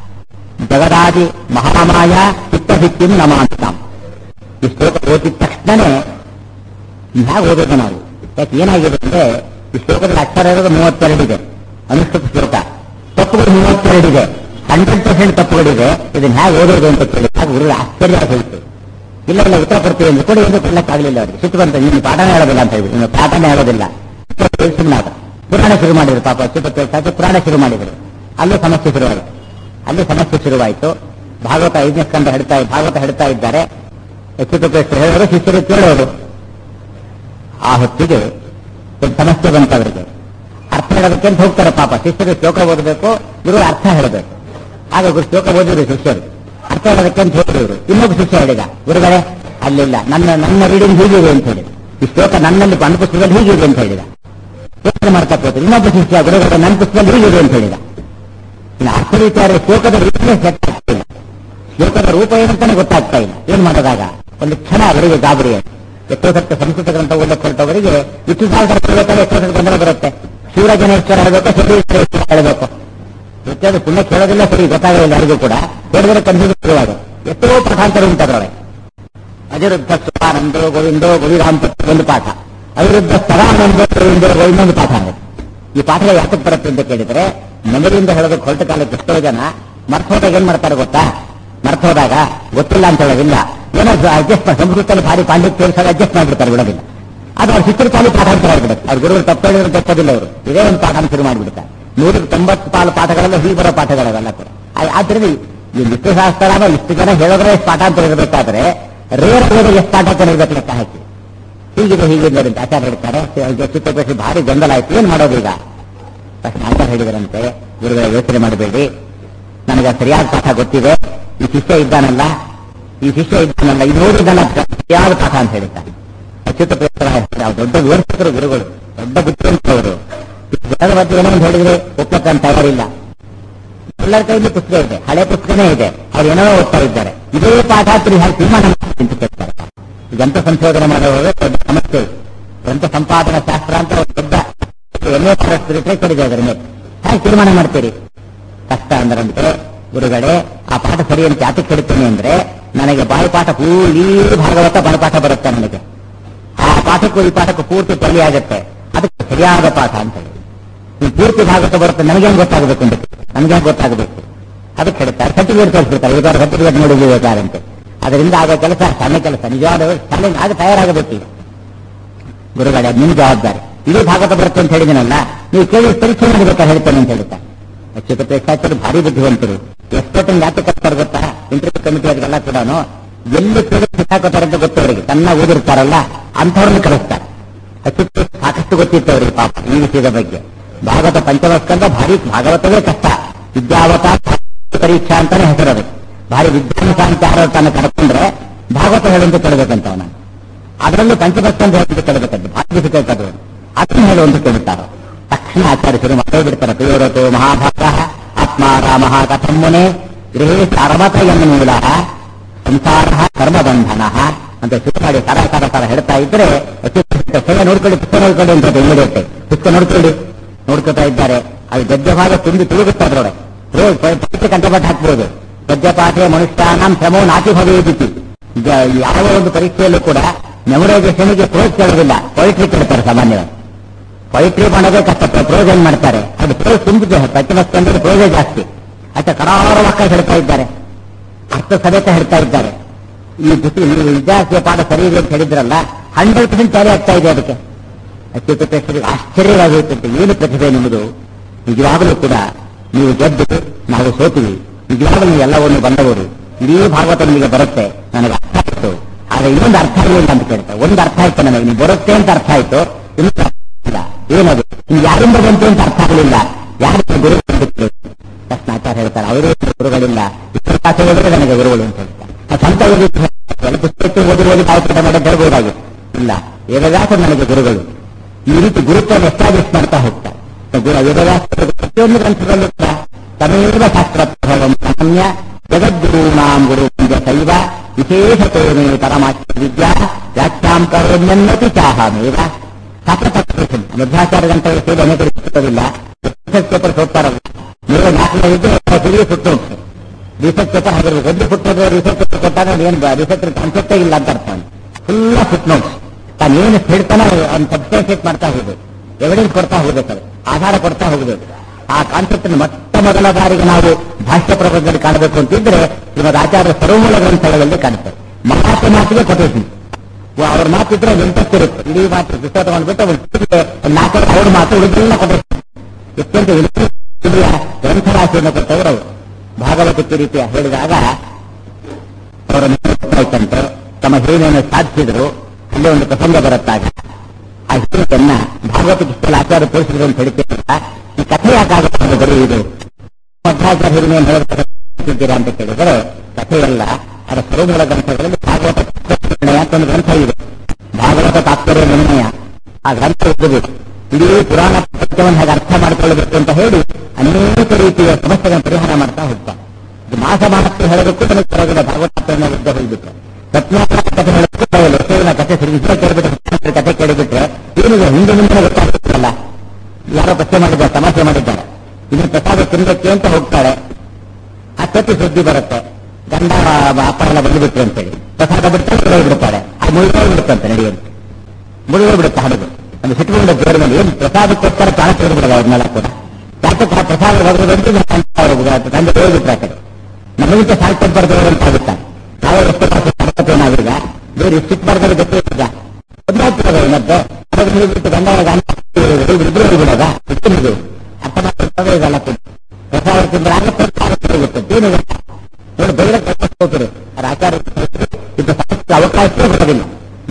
ಜಗದಾದಿ ಮಹಾಮಾಯ ಚಿತ್ತಭಿತ್ತಿಂ ನಮಾಂತಾಂ ಈ ಶ್ಲೋಕ ಓದಿದ ತಕ್ಷಣನೇ ಹೇಗೆ ಓದೋದು ನಾವು ಯಾಕೆ ಏನಾಗಿದೆ ಅಂದ್ರೆ ಈ ಶ್ಲೋಕದಲ್ಲಿ ಅಕ್ಷರ ಇರೋದು ಮೂವತ್ತೆರಡಿದೆ ಅನುಷ್ಠಿತ ಶ್ಲೋಕ ತಪ್ಪುಗಳು ಮೂವತ್ತೆರಡಿದೆ ಹಂಡ್ರೆಡ್ ಪರ್ಸೆಂಟ್ ತಪ್ಪುಗಳಿದೆ ಇದನ್ನ ಹೇಗೆ ಓದೋದು ಅಂತ ಕೇಳಿ ಹಾಗೆ ಗುರು ಆಶ್ಚರ್ಯ ಹೋಯಿತು ಇಲ್ಲ ಇಲ್ಲ ಉತ್ತರ ಕೊಡ್ತೀವಿ ಅಂದ್ರೆ ಕೂಡ ಏನು ಕೊಡ್ಲಿಕ್ಕಾಗಲಿಲ್ಲ ಅವರಿಗೆ ಸಿಟ್ಟು ಬಂತ ನೀನು ಪಾಠನೇ ಹೇಳೋದಿಲ್ಲ ಅಂತ ಹೇಳಿ ನೀನು ಪಾಠನೇ ಹೇಳೋದಿಲ್ಲ ಸುಮ್ಮನಾದ ಪುರಾಣ ಶುರು ಮಾಡಿದ್ರು ಪಾಪ ಅಚ್ಯುತ ಪುರಾಣ ಶುರು ಮಾಡಿದ್ರು ಅಲ್ಲೂ ಸಮಸ್ಯೆ ಶುರುವಾಯಿತು ಅಲ್ಲಿ ಸಮಸ್ಯೆ ಶುರುವಾಯಿತು ಭಾಗವತ ಐದನೇ ಸ್ಕಂದ ಹೇಳ್ತಾ ಭಾಗವತ ಹೇಳ್ತಾ ಇದ್ದಾರೆ ಅಚ್ಯುತ ಹೇಳೋರು ಶಿಷ್ಯರು ಕೇಳೋರು ಆ ಹೊತ್ತಿಗೆ ಒಂದು ಸಮಸ್ಯೆ ಬಂತು ಅವರಿಗೆ ಅರ್ಥ ಹೇಳೋದಕ್ಕೆ ಅಂತ ಹೋಗ್ತಾರೆ ಪಾಪ ಶಿಷ್ಯರು ಶ್ಲೋಕ ಓದಬೇಕು ಗುರು ಅರ್ಥ ಹೇಳಬೇಕು ಆಗ ಗುರು ಶ್ಲೋಕ ಓದಿದ್ರು ಶಿಷ್ಯರು ಅರ್ಥ ಹೇಳೋದಕ್ಕೆ ಅಂತ ಹೇಳಿದ್ರು ಇನ್ನೊಬ್ಬ ಶಿಷ್ಯ ಹೇಳಿದ ಗುರುಗಳೇ ಅಲ್ಲಿಲ್ಲ ನನ್ನ ನನ್ನ ರೀಡಿಂಗ್ ಹೀಗಿದೆ ಅಂತ ಹೇಳಿದ ಈ ಶ್ಲೋಕ ನನ್ನಲ್ಲಿ ನನ್ನ ಪುಸ್ತಕದಲ್ಲಿ ಹೀಗಿದೆ ಅಂತ ಹೇಳಿದ ಯೋಚನೆ ಮಾಡ್ತಾ ಹೋದ್ರು ಇನ್ನೊಬ್ಬ ಶಿಷ್ಯ ಗುರುಗಳ ನನ್ನ ಪುಸ್ತಕದಲ್ಲಿ ಹೀಗಿದೆ ಅಂತ ಹೇಳಿದ ಇನ್ನು ಅರ್ಥ ವಿಚಾರ ಶ್ಲೋಕದ ರೀತಿಯೇ ಸೆಟ್ ಆಗ್ತಾ ಇಲ್ಲ ಶ್ಲೋಕದ ರೂಪ ಏನಂತಾನೆ ಗೊತ್ತಾಗ್ತಾ ಇಲ್ಲ ಏನ್ ಮಾಡೋದಾಗ ಒಂದು ಕ್ಷಣ ಅವರಿಗೆ ಗಾಬರಿ ಆಯ್ತು ಎಷ್ಟೋ ಸತ್ತ ಸಂಸ್ಕೃತ ಗ್ರಂಥ ಓದಕ್ಕೆ ಹೊರಟವರಿಗೆ ವಿಷ್ಣು ಸಾವಿರ ಹೇಳ್ಬೇಕಾದ್ರೆ ಎಷ್ಟೋ ಸತ್ತ ಗೊಂದಲ ಬರುತ್ತೆ ಶಿವರಾಜನೇಶ್ವರ ಹೇಳಬೇಕು ಶರೀರೇಶ್ವರ ಹೇಳಬೇಕು ಪ್ರತಿಯೊಂದು ಪುಣ್ಯ ಕೇಳೋದಿಲ್ಲ ಸರಿ ಗೊತ್ತಾಗಲಿಲ್ಲ ಯಾರಿಗೂ ಕೂಡ ಕೇಳಿದ್ರೆ ಕನ್ಫ್ಯೂಸ್ ಶುರುವಾಗ ಎಷ್ಟೋ ಪಾಠಾಂತರ ಉಂಟು ಅದರೊಳಗೆ ಅನಿರುದ್ಧ ಸುಖಾನಂದೋ ಗೋವಿಂದೋ ಗೋವಿರಾಮ್ ಒಂದು ಪಾಠ ಅನಿರುದ್ಧ ಸ್ಥಳಾನಂದೋ ಗೋವಿಂದೋ ಇನ್ನೊಂದು ಪಾಠ ಆಗುತ್ತೆ ಈ ಪಾಠಗಳು ಯಾತಕ್ಕೆ ಬರುತ್ತೆ ಅಂತ ಕೇಳಿದ್ರೆ ಮೆಮರಿಯಿಂದ ಹೇಳೋದಕ್ಕೆ ಹೊರಟ ಕಾಲಕ್ಕೆ ಎಷ್ಟೋ ಜನ ಮರ್ತೋದಾಗ ಏನ್ ಮಾಡ್ತಾರೆ ಗೊತ್ತಾ ಮರ್ತೋದಾಗ ಗೊತ್ತಿಲ್ಲ ಅಂತ ಹೇಳೋದಿಲ್ಲ ಏನೋ ಅಡ್ಜಸ್ಟ್ ಮಾಡಿ ಸಂಸ್ಕೃತದಲ್ಲಿ ಭಾರಿ ಪಾಂಡಿತ್ಯ ತೋರಿಸಾಗ ಅಡ್ಜಸ್ಟ್ ಮಾಡಿಬಿಡ್ತಾರೆ ಬಿಡೋದಿಲ್ಲ ಅದು ಅವ್ರ ಶಿಕ್ಷಣ ಪಾಲು ಪಾಠಾಂತರ ಆಗ್ಬಿಡುತ್ತೆ ಅವ್ರ ಗುರುಗಳು ತಪ್ಪು ಹೇಳಿದ್ರೆ ತಪ್ಪೋದಿಲ್ಲ ಅವರು ಇದೇ ಒಂದು ಪಾಠ ಶುರು ಮಾಡಿಬಿಡ್ತಾರೆ ನೂರ ತೊಂಬತ್ತು ಪಾಲು ಪಾಠಗಳೆಲ್ಲ ಹೀಗೆ ಬರೋ ಪಾಠಗಳವೆಲ್ಲ ಕೂಡ ಆ- ಆದ್ರಿಂದ ಈ ವಿಶ್ವಶಾಸ್ತ್ರ ಇಷ್ಟು ಜನ ಹೇಳಿದ್ರೆ ಎಷ್ಟು ಪಾಠಾಂತರ ಇರಬೇಕಾದ್ರೆ ರೇರ್ ಹೋದ್ರೆ ಎಷ್ಟು ಪಾಠಾಂತರ ಇರಬೇಕು ಲೆಕ್ಕ ಹಾಕಿ ಹೀಗಿದೆ ಹೀಗಿದೆ ಅಂತ ಆಚಾರ್ಯ ಹೇಳ್ತಾರೆ ಚಿತ್ರಪೇಟೆ ಭಾರಿ ಗೊಂದಲ ಆಯ್ತು ಏನ್ ಮಾಡೋದು ಈಗ ತಕ್ಷಣ ಆಚಾರ್ಯ ಹೇಳಿದರಂತೆ ಗುರುಗಳ ಯೋಚನೆ ಮಾಡಬೇಡಿ ನನಗೆ ಸರಿಯಾದ ಪಾಠ ಗೊತ್ತಿದೆ ಈ ಶಿಷ್ಯ ಇದ್ದಾನಲ್ಲ ಈ ಶಿಷ್ಯ ಇದ್ದಾನಲ್ಲ ಇದು ಓದಿದ್ದಾನ ಸರಿಯಾದ ಪಾಠ ಅಂತ ಹೇಳಿದ್ದಾರೆ ಅಚ್ಯುತ ಪ್ರೇಕ್ಷರ ನಾವು ದೊಡ್ಡ ವಿವರಿಸಿದ್ರು ಗುರುಗಳು ದೊಡ್ಡ ಬುದ್ಧಿವಂತರು ಜನರ ಬಗ್ಗೆ ಏನೋ ಒಂದು ಹೇಳಿದ್ರೆ ಒಪ್ಪಕ್ಕಂತ ತಯಾರಿಲ್ಲ ಎಲ್ಲರ ಕೈಯಲ್ಲಿ ಪುಸ್ತಕ ಇದೆ ಹಳೆ ಪುಸ್ತಕನೇ ಇದೆ ಅವ್ರು ಏನೋ ಓದ್ತಾ ಇದ್ದಾರೆ ಇದೇ ಪಾಠಾತ್ರಿ ಹೇಗೆ ತೀರ್ಮಾನ ಮಾಡ್ತೀನಿ ಅಂತ ಕೇಳ್ತಾರೆ ಗ್ರಂಥ ಸಂಶೋಧನೆ ಮಾಡುವಾಗ ದೊಡ್ಡ ಸಮಸ್ಯೆ ಇದೆ. ಗ್ರಂಥ ಸಂಪಾದನಾ ಶಾಸ್ತ್ರ ಅಂತ ಒಂದು ದೊಡ್ಡ ಎಮ್ಮೆ ಲಿಟರೇಚರ್ ಇದೆ ಅದರ ಮೇಲೆ ಹೇಗೆ ತೀರ್ಮಾನ ಮಾಡ್ತೀರಿ ಕಷ್ಟ ಅಂದ್ರಂತೆ ಗುರುಗಳೇ ಆ ಪಾಠ ಸರಿ ಅಂತ ಯಾತಕ್ಕೆ ಹೇಳ್ತೇನೆ ಅಂದ್ರೆ ನನಗೆ ಬಾಯಿ ಪಾಠ ಪೂರ್ತಿ ಭಾಗವತ ಬಲಪಾಠ ಬರುತ್ತೆ ನನಗೆ ಆ ಪಾಠಕ್ಕೂ ಈ ಪಾಠಕ್ಕೂ ಪೂರ್ತಿ ತಲೆ ಆಗುತ್ತೆ ಅದಕ್ಕೆ ಸರಿಯಾದ ಪಾಠ ಅಂತ ಹೇಳಿ ಈ ಪೂರ್ತಿ ಭಾಗವತ ಬರುತ್ತೆ ನನಗೇನು ಗೊತ್ತಾಗಬೇಕು ಅಂತ ನನಗೇನು ಗೊತ್ತಾಗಬೇಕು ಅದಕ್ಕೆ ಹೇಳ್ತಾರೆ ಸರ್ಟಿಫಿಕೇಟ್ ಕಳಿಸ್ಬಿಡ್ತಾರೆ ಇವಾಗ ಸರ್ಟಿಫಿಕೇಟ್ ನೋಡಿದ್ದೀವಿ ಬೇಕಾದಂತೆ ಅದರಿಂದ ಆಗೋ ಕೆಲಸ ಸಣ್ಣ ಕೆಲಸ ನಿಜವಾದ ಸಣ್ಣ ಆಗ ತಯಾರಾಗಬೇಕು ಈಗ ಗುರುಗಳೇ ಅದು ನಿಮ್ ಜವಾಬ್ದಾರಿ ಇಡೀ ಭಾಗವತ ಬರುತ್ತೆ ಅಂತ ಹೇಳಿದನಲ್ಲ ನೀವು ಕೇಳಿ ಪರೀಕ್ಷೆ ಮಾಡಬೇಕಾ ಹೇಳ್ತೇನೆ ಅಂತ ಹೇಳ್ತಾರೆ ಅಚ್ಯುತ ಪ್ರೇಕ್ಷಾಚಾರ್ಯ ಭಾರಿ ಬುದ್ಧಿವಂತರು ಎಷ್ಟೊತ್ತಿನ ಯಾಕೆ ಕರ್ತಾರೆ ಗೊತ್ತಾ ಇಂಟರ್ವ್ಯೂ ಕಮಿಟಿ ಅದೆಲ್ಲ ಕೂಡ ಎಲ್ಲಿ ಹಾಕೋತಾರೆ ಅಂತ ಗೊತ್ತು ಅವರಿಗೆ ಚೆನ್ನಾಗಿ ಓದಿರ್ತಾರಲ್ಲ ಅಂಥವ್ರನ್ನ ಕಳಿಸ್ತಾರೆ ಅಷ್ಟು ಸಾಕಷ್ಟು ಗೊತ್ತಿತ್ತು ಅವರಿಗೆ ಪಾಪ ಈ ವಿಷಯದ ಬಗ್ಗೆ ಭಾಗವತ ಪಂಚಮಸ್ಕಂದ ಭಾರಿ ಭಾಗವತವೇ ಕಷ್ಟ ವಿದ್ಯಾವತ ಪರೀಕ್ಷಾ ಅಂತಾನೆ ಹೆಸರು ಅದಕ್ಕೆ ಭಾರಿ ವಿದ್ವಾಂಸ ಅಂತ ಯಾರೋ ತನ್ನ ಕರ್ಕೊಂಡ್ರೆ ಭಾಗವತ ಹೇಳುವಂತ ಕೇಳಬೇಕಂತ ಅವನ ಅದರಲ್ಲೂ ಪಂಚಮಸ್ಕಂದ ಹೇಳುವಂತ ಕೇಳಬೇಕಂತ ಭಾರಿ ಡಿಫಿಕಲ್ಟ್ ಅದು ಅದನ್ನ ಹೇಳುವಂತ ಕೇಳುತ್ತಾರೆ ತಕ್ಷಣ ಆಚಾರ್ಯ ಶುರು ಮಾಡೇ ಬಿಡ್ತಾರೆ ಪ್ರಿಯೋರತೋ ಮಹಾಭಾಗ ಆತ್ಮ ರಾಮ ಕಥಂ ಮುನೆ ಗೃಹೇ ಸರ್ವತಯನ್ ಮೂಲ ಸಂಸಾರ ಕರ್ಮಬಂಧನ ಅಂತ ಶುರು ಮಾಡಿ ಸರ ಸರ ಸರ ಹೇಳ್ತಾ ಇದ್ರೆ ಸಹ ನೋಡ್ಕೊಳ್ಳಿ ಪುಸ್ತಕ ನೋಡ್ಕೊಳ್ಳಿ ಅಂತ ಇಮಿಡಿಯೇಟ್ ಪುಸ್ತಕ ನೋಡ್ಕೊಳ್ಳಿ ನೋಡ್ಕೊತಾ ಇದ್ದಾರೆ ಅದು ಗದ್ಯ ಭಾಗ ತುಂಬಿ ತುಳುಗುತ್ತಾ ಅದ್ರೊಳಗೆ ರೋಜ್ ಪರೀಕ್ಷೆ ಕಂಠಪಾಠ ಹಾಕ್ಬೋದು ಗದ್ಯಪಾಠೆ ಮನುಷ್ಯಾನಾಂ ಶ್ರಮೋ ನಾಟಿ ಭವೇದಿತಿ ಈಗ ಯಾವ ಒಂದು ಪರೀಕ್ಷೆಯಲ್ಲೂ ಕೂಡ ಮೆಮೊರೈಸೇಷನ್ಗೆ ಪ್ರೋಜ್ ಕೇಳೋದಿಲ್ಲ ಪೊಯಿಟ್ರಿ ಕೇಳ್ತಾರೆ ಸಾಮಾನ್ಯವಾಗಿ ಪೊಯಿಟ್ರಿ ಮಾಡೋದೇ ಕಷ್ಟ ಪ್ರೋಜ್ ಏನ್ ಮಾಡ್ತಾರೆ ಅದು ಪ್ರೋಜ್ ತುಂಬಿದೆ ಪಂಚಮಸ್ಕಂದ್ರೆ ಪ್ರೋಜೇ ಜಾಸ್ತಿ ಅಷ್ಟೇ ಕರಾರ ಮಕ್ಕಳು ಹೇಳ್ತಾ ಇದ್ದಾರೆ ಅರ್ಥ ಸಮೇತ ಹೇಳ್ತಾ ಇದ್ದಾರೆ ಈ ಜೊತೆ ಈ ವಿದ್ಯಾರ್ಥಿಯ ಪಾಠ ಸರಿ ಇದೆ ಅಂತ ಹೇಳಿದ್ರಲ್ಲ ಹಂಡ್ರೆಡ್ ಪರ್ಸೆಂಟ್ ಸರಿ ಆಗ್ತಾ ಇದೆ ಅದಕ್ಕೆ ಅತ್ಯುತ್ತೇಶ್ವರಿಗೆ ಆಶ್ಚರ್ಯವಾಗುತ್ತಂತೆ ಏನು ಪ್ರತಿಭೆ ನಿಮ್ಮದು ನಿಜವಾಗಲೂ ಕೂಡ ನೀವು ಗೆದ್ದು ನಾವು ಸೋತೀವಿ ನಿಜವಾಗಲೂ ನೀವು ಎಲ್ಲವನ್ನು ಬಂದವರು ಇಡೀ ಭಾಗವತ ನಿಮಗೆ ಬರುತ್ತೆ ನನಗೆ ಅರ್ಥ ಆಯ್ತು ಆದ್ರೆ ಇನ್ನೊಂದು ಅರ್ಥ ಆಗಲಿಲ್ಲ ಅಂತ ಕೇಳ್ತಾರೆ ಒಂದು ಅರ್ಥ ಆಯ್ತು ನನಗೆ ನೀವು ಬರುತ್ತೆ ಅಂತ ಅರ್ಥ ಆಯ್ತು ಇನ್ನೊಂದು ಅರ್ಥ ಇಲ್ಲ ಏನದು ನೀವು ಯಾರಿಂದ ಬಂತು ಅಂತ ಅರ್ಥ ಆಗಲಿಲ್ಲ ಯಾರಿಂದ ಗುರು ತಕ್ಷಣ ಆಚಾರ್ಯ ಹೇಳ್ತಾರೆ ಅವರೇ ಗುರುಗಳಿಲ್ಲ ಇತಿಹಾಸ ಹೇಳಿದ್ರೆ ನನಗೆ ಗುರುಗಳು ಅಂತ ಹೇಳ್ತಾರೆ ಆ ಸ್ವಂತ ಓದಿ ಪುಸ್ತಕ ಓದಿ ಓದಿ ಪಾವತಿ ಮಾಡಿ ಬರ್ಬೋದಾಗಿತ್ತು ಇಲ್ಲ ವೇದವ್ಯಾಸ ನನಗೆ ಗುರುಗಳು ಈ ರೀತಿ ಗುರುತ್ವವನ್ನು ಎಸ್ಟಾಬ್ಲಿಷ್ ಮಾಡ್ತಾ ಹೋಗ್ತಾರೆ ಗುರು ವೇದವ್ಯಾಸ ಪ್ರತಿಯೊಂದು ಗ್ರಂಥದಲ್ಲೂ ಕೂಡ ತಮೇವ ಶಾಸ್ತ್ರ ಸಾಮಾನ್ಯ ಜಗದ್ಗುರುಣಾಂ ಗುರು ಶೈವ ವಿಶೇಷತೇನೆ ಪರಮಾತ್ಮ ವಿದ್ಯಾ ವ್ಯಾಖ್ಯಾಂ ಕರೋನ್ಯನ್ನತಿ ಚಾಹಮೇವ ಸತತಕ್ಷನ್ ಮಧ್ಯಾಚಾರ ಗಂಟೆಗೆ ಸೇರಿ ಅನೇಕ ಸಿಗೋದಿಲ್ಲ ರಿಸರ್ಚ್ ಪೇಪರ್ ಹೋಗ್ತಾರಲ್ಲ ನೀವು ನಾಲ್ಕನೇ ಇದ್ದು ತಿರುಗಿ ಸುಟ್ಟು ರಿಸರ್ಚ್ ಪೇಪರ್ ಹಾಕಿರ್ಬೇಕು ಒಂದು ಫುಟ್ ರಿಸರ್ಚ್ ಪೇಪರ್ ಕೊಟ್ಟಾಗ ಏನು ರಿಸರ್ಚ್ ಕಾನ್ಸೆಪ್ಟೇ ಇಲ್ಲ ಅಂತ ಅರ್ಥ ಫುಲ್ಲ ಫುಟ್ ನೋಟ್ಸ್ ತಾನು ಏನು ಹೇಳ್ತಾನೆ ಅವ್ನು ಸಬ್ಸ್ಟೆನ್ಶಿಯೇಟ್ ಮಾಡ್ತಾ ಹೋಗ್ಬೇಕು ಎವಿಡೆನ್ಸ್ ಕೊಡ್ತಾ ಹೋಗ್ಬೇಕು ಅದು ಆಧಾರ ಕೊಡ್ತಾ ಹೋಗ್ಬೇಕು ಆ ಕಾನ್ಸೆಪ್ಟ್ ಮೊಟ್ಟ ಮೊದಲ ಬಾರಿಗೆ ನಾವು ಭಾಷ್ಯ ಪ್ರಬಂಧದಲ್ಲಿ ಕಾಣಬೇಕು ಅಂತಿದ್ರೆ ಇವಾಗ ಆಚಾರ್ಯ ಸರ್ವಮೂಲ ಗ್ರಂಥಗಳಲ್ಲಿ ಕಾಣುತ್ತೆ ಮಾತು ಮಾತಿಗೆ ಕೊಟ್ಟಿರ್ತೀನಿ ಅವ್ರ ಮಾತಿದ್ರೆ ನಿಂತಿರುತ್ತೆ ಇಡೀ ಮಾತು ಪುಸ್ತಕ ತಗೊಂಡ್ಬಿಟ್ಟು ಒಂದು ನಾಲ್ಕು ಅವ್ರ ಮಾತು ಉಳಿದಿಲ್ಲ ಕೊಟ್ಟಿರ್ತಾರೆ ಅತ್ಯಂತ ವಿನಯ ಗ್ರಂಥರಾಶಿಯನ್ನು ಕೊಟ್ಟವರು ಅವರು ಭಾಗವತಕ್ಕೆ ರೀತಿಯ ಹೇಳಿದಾಗ ಅವರ ಆಯ್ತಂತೆ ತಮ್ಮ ಹಿರಿಮೆಯನ್ನು ಸಾಧಿಸಿದ್ರು ಅಲ್ಲಿ ಒಂದು ಪ್ರಸಂಗ ಬರುತ್ತಾಗ ಆ ಹಿರಿಮೆಯನ್ನ ಭಾಗವತಕ್ಕೆ ಇಷ್ಟೆಲ್ಲ ಆಚಾರ ತೋರಿಸಿದ್ರು ಅಂತ ಹೇಳ್ತೀರಲ್ಲ ಈ ಕಥೆ ಯಾಕಾಗುತ್ತೆ ಬರೀ ಇದು ಮಧ್ವಾಚಾರ ಹಿರಿಮೆಯನ್ನು ಹೇಳ್ತಿದ್ದೀರಾ ಅಂತ ಕೇಳಿದರೆ ಕಥೆಯಲ್ಲ ಅದರ ಸರ್ವಮೂಲ ಗ್ರಂಥಗಳಲ್ಲಿ ಭಾಗವತ ನಿರ್ಣಯ ಅಂತ ಒಂದು ಗ್ರಂಥ ಇದೆ ಭಾಗವತ ತಾತ್ಪರ್ಯ ನಿರ್ಣಯ ಆ ಗ್ರಂಥ ಓದಬೇಕು ಇಡೀ ಪುರಾಣ ಪ್ರಪಂಚವನ್ನು ಹೇಗೆ ಅರ್ಥ ಮಾಡಿಕೊಳ್ಳಬೇಕು ಅಂತ ಹೇಳಿ ಅನೇಕ ರೀತಿಯ ಸಮಸ್ಯೆಗಳನ್ನು ಪರಿಹಾರ ಮಾಡ್ತಾ ಹೋಗ್ತಾರೆ ಇದು ಮಾಸ ಮಹತ್ವ ಹೇಳೋದಕ್ಕೂ ನನಗೆ ಪರವಾಗಿಲ್ಲ ಭಾಗವತ ಯುದ್ಧ ಹೋಗ್ಬಿಟ್ರೆ ರತ್ನಾಕರ ಕಥೆ ಹೇಳೋದಕ್ಕೂ ಪರವಾಗಿಲ್ಲ ಯಶೋಧನ ಕಥೆ ಸರಿ ವಿಷಯ ಕೇಳಿಬಿಟ್ರೆ ರತ್ನಾಕರ ಕಥೆ ಕೇಳಿಬಿಟ್ರೆ ಏನಿದೆ ಹಿಂದೆ ಮುಂದೆ ಗೊತ್ತಾಗುತ್ತಲ್ಲ ಯಾರೋ ಪ್ರಶ್ನೆ ಮಾಡಿದ್ದಾರೆ ಸಮಸ್ಯೆ ಮಾಡಿದ್ದಾರೆ ಇನ್ನು ಪ್ರಸಾದ ತಿನ್ನಕ್ಕೆ ಅಂತ ಹೋಗ್ತಾಳೆ ಅಷ್ಟೊತ್ತಿ ಸುದ್ದಿ ಬರುತ್ತೆ ಗಂಡ ಅಪ್ಪ ಎಲ್ಲ ಬಂದುಬಿಟ್ರು ಅಂತೇಳಿ ಪ್ರಸಾದ ಬಿಡ್ತಾರೆ ಬಿಡ್ತಾಳೆ ಅದು ಮುಳುಗೋಗಿ ಬಿಡುತ್ತಂತೆ ನಡೆಯುತ್ತೆ ಮುಳುಗೋಗಿ ಬಿಡುತ್ತೆ ಹಡಗು ಒಂದು ಸಿಟ್ಟುಕೊಂಡ ಜೋರ ಮೇಲೆ ಏನು ಪ್ರಸಾದಕ್ಕೋಸ್ಕರ ಪ್ರಾಣ ತೆಗೆದುಬಿಡೋದು ಅವ್ರನ್ನೆಲ್ಲ ಕೂಡ ಯಾಕೆ ಆ ಪ್ರಸಾದ ಬರೋದಂತೂ ತಂದೆ ತಂದೆ ಹೋಗ್ಬಿಟ್ರೆ ಆ ಕಡೆ ನಮಗಿಂತ ಸಾಹಿತ್ಯ ಬರ್ದವರು ಅಂತ ಆಗುತ್ತಾರೆ ನಾವೇ ಎಷ್ಟು ಸಾರ್ಥಕ ನಾವೀಗ ಬೇರೆ ಸಿಟ್ಟು ಬರ್ದರೆ ಗೊತ್ತೇ ಈಗ ಒಂದಾಗ್ತದೆ ಮತ್ತೆ ಅದಕ್ಕೆ ನೀವು ಬಿಟ್ಟು ಗಂಡ ಇಬ್ಬರು ಬಿಡೋದ ಇದು ಅರ್ಥ ಮಾಡ್ಕೊಳ್ತದೆ ಇದೆಲ್ಲ ಕೂಡ ಪ್ರಸಾದ ತಿಂದ್ರೆ ಆಗ ಪ್ರಸಾದ ಸಿಗುತ್ತೆ ಏನಿದೆ ನೋಡಿ ಬೇರೆ ಹೋಗ್ತಾರೆ ಅದು ಆಚಾರ ಇದು ಸಾಹಿತ್ಯ ಅವಕಾಶವೇ ಬರೋದಿಲ್ಲ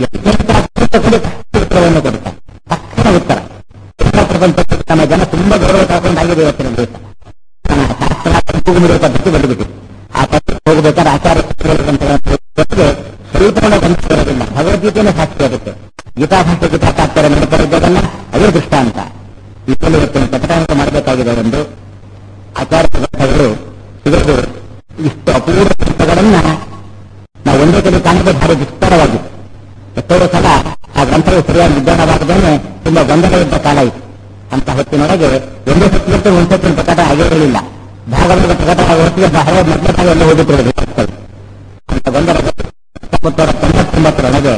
ಉತ್ತರವನ್ನು ಕೊಡುತ್ತಾರೆ ತಕ್ಷಣ ಉತ್ತರ ಪ್ರಪಂಚಕ್ಕೆ ನಮ್ಮ ಜನ ತುಂಬಾ ಗೌರವ ಕಳ್ಕೊಂಡಾಗಿದೆ ಇವತ್ತಿನ ದಿವಸ ಶಾಸ್ತ್ರ ಕೂಗುಮಿಡುವ ಪದ್ಧತಿ ಬಂದುಬಿಟ್ಟಿದೆ ಆ ಪದ್ಧತಿ ಹೋಗಬೇಕಾದ್ರೆ ಆಚಾರ ಜೊತೆಗೆ ಸ್ವಲ್ಪನ ಗ್ರಂಥಗಳಿಲ್ಲ ಭಗವದ್ಗೀತೆಯನ್ನು ಸಾಕ್ಷಿ ಆಗುತ್ತೆ ಗೀತಾಭಾಷೆ ಗೀತಾ ತಾತ್ಪರ್ಯ ನಡೀತಾ ಇದ್ದದನ್ನ ಅದೇ ದೃಷ್ಟಾಂತ ಇದರಲ್ಲಿ ಇವತ್ತಿನ ಪ್ರಕಟಣೆ ಮಾಡಬೇಕಾಗಿದೆ ಒಂದು ಆಚಾರ ಗ್ರಂಥಗಳು ಇವತ್ತು ಇಷ್ಟು ಅಪೂರ್ವ ಗ್ರಂಥಗಳನ್ನ ನಾವು ಒಂದೇ ಕಡೆ ಕಾಣೋದು ಭಾರಿ ವಿಸ್ತಾರವಾಗಿದೆ ಎಷ್ಟೋ ಸಲ ಆ ಗ್ರಂಥಗಳು ಸರಿಯಾಗಿ ವಿಜ್ಞಾನವಾಗದೇನೆ ತುಂಬಾ ಗೊಂದಲ ಇದ್ದ ಕಾಲ ಇತ್ತು ಅಂತ ಹೊತ್ತಿನೊಳಗೆ ಒಂದೇ ಸತ್ಯಕ್ಕೆ ಒಂದು ಸತ್ತಿನ ಪ್ರಕಟ ಆಗಿರಲಿಲ್ಲ ಭಾಗವತದ ಪ್ರಕಟ ಹೊತ್ತಿಗೆ ಬಹಳ ಮೊದಲ ಎಲ್ಲ ಹೋಗುತ್ತಿರೋದು ಅಂತ ಗೊಂದಲ ಹತ್ತೊಂಬತ್ತರ ತೊಂಬತ್ತೊಂಬತ್ತರೊಳಗೆ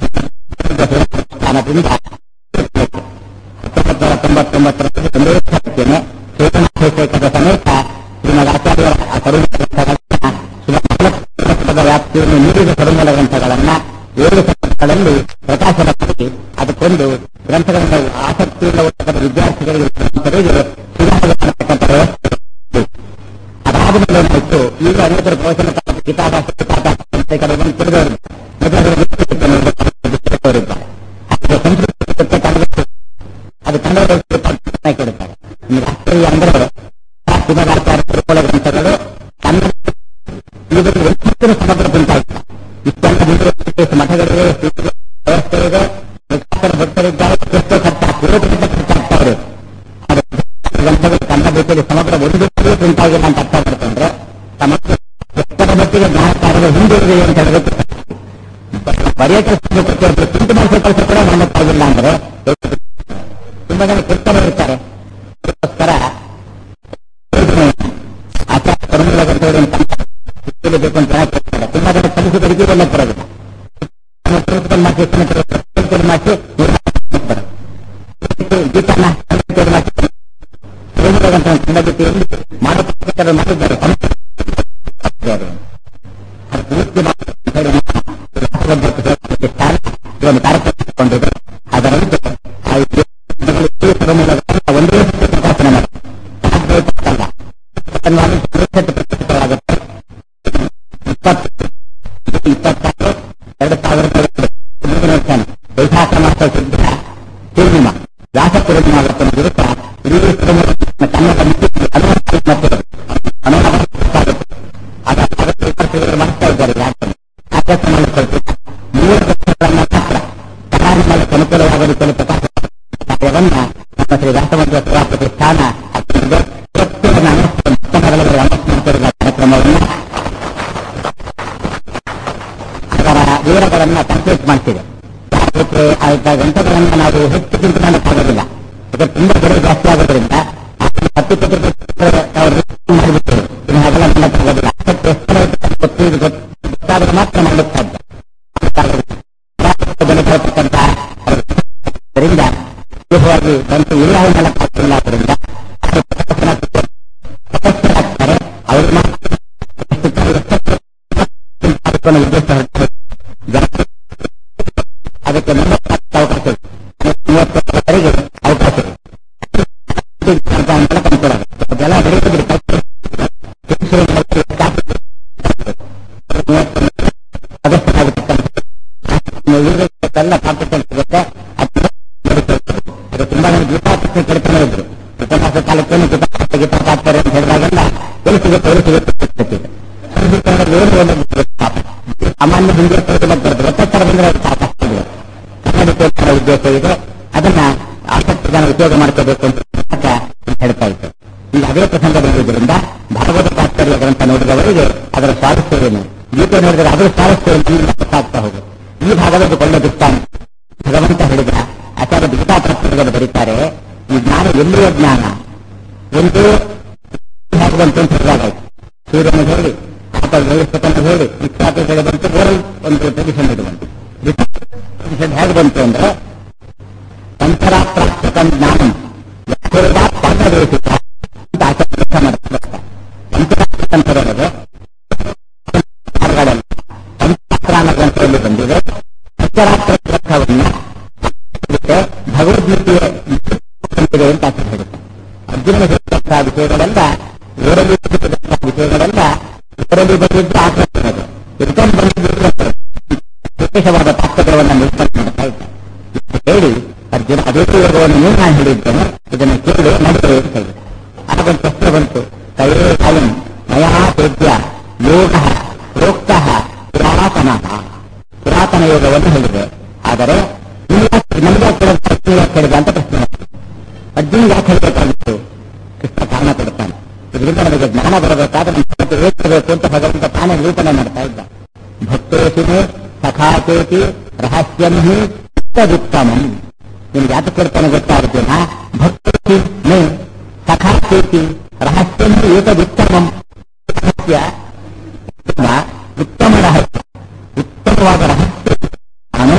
ಸ್ಥಾನದಿಂದ ಹತ್ತೊಂಬತ್ತರ ತೊಂಬತ್ತೊಂಬತ್ತರಲ್ಲಿ ಒಂದೇ ಸತ್ಯನೆ ಚೇತನಾಭಿಷೇಕದ ಸಮೇತ ಶ್ರೀಮದ್ ಆಚಾರ್ಯರ ಆ ಕರುಣ ಗ್ರಂಥಗಳನ್ನ ಸುಮಾರು ವ್ಯಾಪ್ತಿಯನ್ನು ಮೀರಿದ ಕರುಮಲ ಗ್ರಂಥಗಳನ್ನ ಏಳು ಸಂಸ್ಥೆಗಳಲ್ಲಿ ಪ್ರಕಾಶನ ಮಾಡಿ ಅದಕ್ಕೊಂದು ಗ್ರಂಥಗಳನ್ನು ಆಸಕ್ತಿಯಿಂದ ಓದತಕ್ಕಂಥ ವಿದ್ಯಾರ್ಥಿಗಳಿಗೆ ಗ್ರಂಥಗಳಿಗೆ ಸುಧಾರಿಸತಕ್ಕಂಥ ವ್ಯವಸ್ಥೆ ಅದಾದ ಮೇಲೆ ಏನಾಯಿತು ಈಗ ಅನೇಕರು ಪ್ರವಚನ ಗೀತಾಭಾಷೆ ಸಿಗುತ್ತೆ ಕನ್ನಡ ಅದು ಕನ್ನಡ ಕೇಳುತ್ತಾರೆ ನಿಮಗೆ ಆಶ್ಚರ್ಯ ಅಂದ್ರೆ ಶಿವರಾಚಾರ್ಯ ತಿರುಕೋಳ ಗ್ರಂಥಗಳು ಕನ್ನಡ ಇವುಗಳು ಹೆಚ್ಚಿನ ಸಮಗ್ರ ಉಂಟಾಗಿಲ್ಲ ಇಷ್ಟೆಲ್ಲ ಯೂನಿವರ್ಸಿಟೀಸ್ ಮಠಗಳಿವೆ ವ್ಯವಸ್ಥೆ ಇದೆ ಲಕ್ಷಾಂತರ ಭಕ್ತರಿದ್ದಾರೆ ಎಷ್ಟೋ ಖರ್ಚು ಕೋಟಿಗಿಂತ ಖರ್ಚಾಗ್ತಾ ಇದೆ ಗ್ರಂಥಗಳು ಕನ್ನಡ ರೀತಿಯಲ್ಲಿ ಸಮಗ್ರ ಒಂದು ಉಂಟಾಗಿಲ್ಲ ಅಂತ ಅರ್ಥ ಮಾಡ್ಕೊಂಡ್ರೆ ಸಮಗ್ರ ಎಷ್ಟರ ಮಟ್ಟಿಗೆ ಜ್ಞಾನ ಕಾರ್ಯಗಳು ಹಿಂದಿರುಗಿದೆ ಅಂತ ಹೇಳಬೇಕು ಪರ್ಯಟಕ ಪ್ರತಿಯೊಬ್ಬರು ಚಿಂತೆ ಮಾಡಿಸಿ ಕೆಲಸ ಕೂಡ ಮಾಡಕ್ಕಾಗಿಲ್ಲ ಅಂದ್ರೆ ತುಂಬಾ ಜನ ಕೀರ್ತನೆ ಇರ್ತಾರೆ ಅದಕ್ಕೋಸ್ಕರ ಆಚಾರ ಪರಮೂಲ ಗ್ರಂಥಗಳನ್ನು ಬೇಕು ಅಂತ ಚೆನ್ನಾಗಿ ಕೇಳ್ತಾರೆ ತುಂಬಾ ಜನ ಕಲಿಸಿ ಬದುಕಿಗೆಲ್ಲ ಬರೋದಿಲ್ಲ ಪ್ರಿನ್ಸಿಪಲ್ ಮಾಡಿ ಪ್ರಿನ್ಸಿಪಲ್ ಮಾಡಿ ಗೀತನ ಪ್ರಿನ್ಸಿಪಲ್ ಮಾಡಿ ಪರಮೂಲ ಗ್ರಂಥ ಸಂಬಂಧಿಸಿಯಲ್ಲಿ ಮಾಡುತ್ತಾರೆ ಮಾಡಿದ್ದಾರೆ ಅದು ಪೂರ್ತಿ ಮಾಡಿ ಹೇಳಿ ಇವನು ಕಾರ್ಯಕ್ರಮಿಸಿಕೊಂಡಿದೆ ಅದರಂತೆ ಆ ಪರಮೂಲ ಗ್ರಂಥ ಒಂದೇ ಸತಿ ಪ್ರಕಾಶನ ಮಾಡಿ ಪ್ರಕಟವಾಗುತ್ತೆ ಇಪ್ಪತ್ತು ಇಪ್ಪತ್ತಾರು ಎರಡು ಸಾವಿರದ ಮುಂದಿನ ವರ್ಷ ವೈಶಾಖ ಮಾಸ ಶುದ್ಧ ಪೂರ್ಣಿಮಾ ವ್ಯಾಸ ಪೂರ್ಣಿಮಾ ಆಗುತ್ತೆ ವಿರುದ್ಧ ಇಡೀ ಕನ್ನಡ ಮಿತಿ ಅನುಮತಿ ಮತ್ತೆ ಮಾಡ್ತಾ ಇದ್ದಾರೆ ಯಾಕೆ ಆಕಾಶ ಮಾಡಿಕೊಳ್ತಿಲ್ಲ ಮೂರು ವರ್ಷಗಳನ್ನ ಮಾತ್ರ ಕರಾರಿನಲ್ಲಿ ಅನುಕೂಲವಾದ ರೀತಿಯಲ್ಲಿ ಪ್ರಕಾಶ ಕಾರ್ಯವನ್ನ ನಮ್ಮ ಶ್ರೀ ವ್ಯಾಸಮಂತ್ರ ಸೇವಾ ಪ್ರತಿಷ್ಠಾನ ಹಾಕಿದ್ದು ಪ್ರತ್ಯೇಕ ಅನುಷ್ಠಾನಗಳಲ್ಲಿ ಅನುಷ್ಠಾನ ಕಾರ್ಯಕ್ರಮವನ್ನು ಅದರ ವಿವರಗಳನ್ನ ಕಂಪ್ಲೀಟ್ ಮಾಡ್ತಿದೆ ಅದಕ್ಕೆ ಆಯ್ತ ಗಂಟೆಗಳನ್ನ ನಾವು ಹೆಚ್ಚು ಚಿಂತೆ ಮಾಡಕ್ಕಾಗೋದಿಲ್ಲ ಅದಕ್ಕೆ ತುಂಬಾ ಬೆಲೆ ಜಾಸ್ತಿ ಆಗೋದ್ರಿಂದ ಹತ್ತು ಕೋಟಿ ಅವರು ಮಾಡಿಬಿಟ್ಟು ಇನ್ನು ಅದೆಲ್ಲ ಮಾಡಕ್ಕಾಗೋದಿಲ್ಲ ಅಷ್ಟಕ್ಕೆ ಎಷ್ಟು ಗೊತ್ತು ಇದು ಗೊತ್ತಾದ್ರೆ ಮಾತ್ರ ಮಾಡಲಿಕ್ಕೆ ಸಾಧ್ಯ ಬೆಲೆ ಬರತಕ್ಕಂತ ಅದರಿಂದ ಸುಲಭವಾಗಿ ಬಂತು ಇಲ್ಲ ಮಾಡಕ್ಕಾಗ್ತಿಲ್ಲ ಅದರಿಂದ ಸದಸ್ಯರಾಗ್ತಾರೆ ಅವರು ಮಾತ್ರ ಉದ್ದೇಶ ಅದಕ್ಕೆ ನಮ್ಮ ಅವಕಾಶ ಮೂವತ್ತೊಂದರವರೆಗೆ ಅವಕಾಶ ಅದೆಲ್ಲ ಸದಸ್ಯರಾಗಿರ್ತಕ್ಕಂಥ ಕಾಂಪಿಟೆನ್ಸ್ ಸಿಗುತ್ತೆ ಅದು ತುಂಬಾ ಜನ ಗೀತಾಪುಸ್ತಕ ಕೇಳ್ತಾನೆ ಇದ್ರು ಉಪನ್ಯಾಸ ಕಾಲಕ್ಕೇನು ಗೀತಾಪುಸ್ತಕ ಗೀತಾ ತಾತ್ಪರ್ಯ ಅಂತ ಹೇಳಿದಾಗೆಲ್ಲ ಎಲ್ಲಿ ಸಿಗುತ್ತೆ ಎಲ್ಲಿ ಸಿಗುತ್ತೆ ಏನು ಒಂದು ಸಾಮಾನ್ಯ ಹಿಂದಿ ಬರ್ತದೆ ಒತ್ತಡ ಬಂದ್ರೆ ಸಾಕಷ್ಟು ಕನ್ನಡಕ್ಕೆ ಉದ್ದೇಶ ಇದೆ ಅದನ್ನ ಆಸಕ್ತಿ ಜನ ಉಪಯೋಗ ಮಾಡ್ಕೋಬೇಕು ಅಂತ ಹೇಳ್ತಾ ಇತ್ತು ಈಗ ಅದೇ ಪ್ರಸಂಗ ಬಂದಿದ್ದರಿಂದ ಭಾಗವತ ತಾತ್ಪರ್ಯ ಗ್ರಂಥ ನೋಡಿದವರಿಗೆ ಅದರ ಸ್ವಾರಸ್ಯವೇನು ಗೀತೆ ನೋಡಿದರೆ ಅದರ ಸ್ವಾರಸ್ಯವನ್ನು ಗೊತ್ತಾಗ್ತಾ ಹೋಗುತ್ತೆ ಈ ಭಾಗದಲ್ಲಿ ಒಳ್ಳೆ ದೃಷ್ಟಾಂತ ಭಗವಂತ ಹೇಳಿದ ಆಚಾರ್ಯ ಗೀತಾ ತಾತ್ಪರ್ಯಗಳು ಬರೀತಾರೆ ಈ ಜ್ಞಾನ ಎಲ್ಲಿಯ ಜ್ಞಾನ ಒಂದು ಭಾಗವಂತ ಅಂತ ಹೇಳಿದಾಗಾಯ್ತು ಸೂರ್ಯನ ಹೇಳಿ ಅಥವಾ ವ್ಯವಸ್ಥೆಯನ್ನು ಹೇಳಿ ವಿಖ್ಯಾತ ಬಂತು ಓರಲ್ ಒಂದು ಟ್ರೆಡಿಷನ್ ಇಡುವಂತೆ ಟ್ರೆಡಿಷನ್ ಹೇಗೆ ಬಂತು ಅಂದ್ರೆ ಪಂಚರಾತ್ರಾತ್ಮಕ ಜ್ಞಾನಂ ಪಾಠವೇಶಿತ ಅಂತ ಆಚಾರ್ಯ ಮಾಡ್ತಾರೆ ಪಂಚರಾತ್ರ ಅಂತ ಹೇಳೋದು ಪಂಚರಾತ್ರ ಗ್ರಂಥದಲ್ಲಿ ಬಂದಿದೆ ಪಂಚರಾತ್ರ ಗ್ರಂಥವನ್ನು ಭಗವದ್ಗೀತೆಯ ಬಂದಿದೆ ಅಂತ ಆಚಾರ್ಯ ಹೇಳುತ್ತೆ ಅರ್ಜುನ ಹೇಳಿದಂತಹ ವಿಷಯಗಳೆಲ್ಲ ಓರಲಿ ವಿಷಯಗಳೆಲ್ಲ ಓರಲಿ ಬಂದಿದ್ದು ಆಕರ್ಷಣೆ ರಿಟರ್ನ್ ಬಂದಿದ್ದು ವಿಶೇಷವಾದ ತಾತ್ಪರ್ಯವನ್ನು ನಿರೂಪಣೆ ಮಾಡ್ತಾ ಇದ್ದಾರೆ ಹೇಳಿ ಅರ್ಜುನ ಅದೇ ಯೋಗವನ್ನು ನೀವು ನಾನು ಹೇಳಿದ್ದೇನೆ ಇದನ್ನು ಕೇಳಿ ನಡೆದರೆ ಅಂತ ಹೇಳಿದೆ ಆಗೊಂದು ಪ್ರಶ್ನೆ ಬಂತು ಕೈರೇ ಅಯಂ ಮಯಾ ತೇಜ್ಯ ಯೋಗ ಪ್ರೋಕ್ತ ಪುರಾತನ ಪುರಾತನ ಯೋಗವನ್ನು ಹೇಳಿದೆ ಆದರೆ ನಮಗೆ ಹೇಳಿದ ಅಂತ ಪ್ರಶ್ನೆ ಅರ್ಜುನ ಯಾಕೆ ಹೇಳಬೇಕಾಗಿತ್ತು ಕೃಷ್ಣ ಕಾರಣ ಕೊಡ್ತಾನೆ ಇದರಿಂದ ನಮಗೆ ಜ್ಞಾನ ಬರಬೇಕಾದ್ರೆ ಏಕಬೇಕು ಅಂತ ಭಗವಂತ ತಾನೇ ನಿರೂಪಣೆ ಮಾಡ್ತಾ ಇದ್ದ ಭಕ್ತೇಶಿನೇ ಸಖಾಚೇತಿ ರಹಸ್ಯಂ ಹಿ ಉತ್ತಮಂ ನಿಮ್ಗೆ ಯಾಕೆ ಕೊಡ್ತಾನೆ ಗೊತ್ತಾಗುತ್ತೇನಾ ಭಕ್ತೇಶಿ ಮೇ ಸಖಾಚೇತಿ ರಹಸ್ಯಂ ಹಿ ಏತದುತ್ತಮಂ ರಹಸ್ಯ ಉತ್ತಮ ರಹಸ್ಯ ಉತ್ತಮವಾದ ರಹಸ್ಯ ನಾನು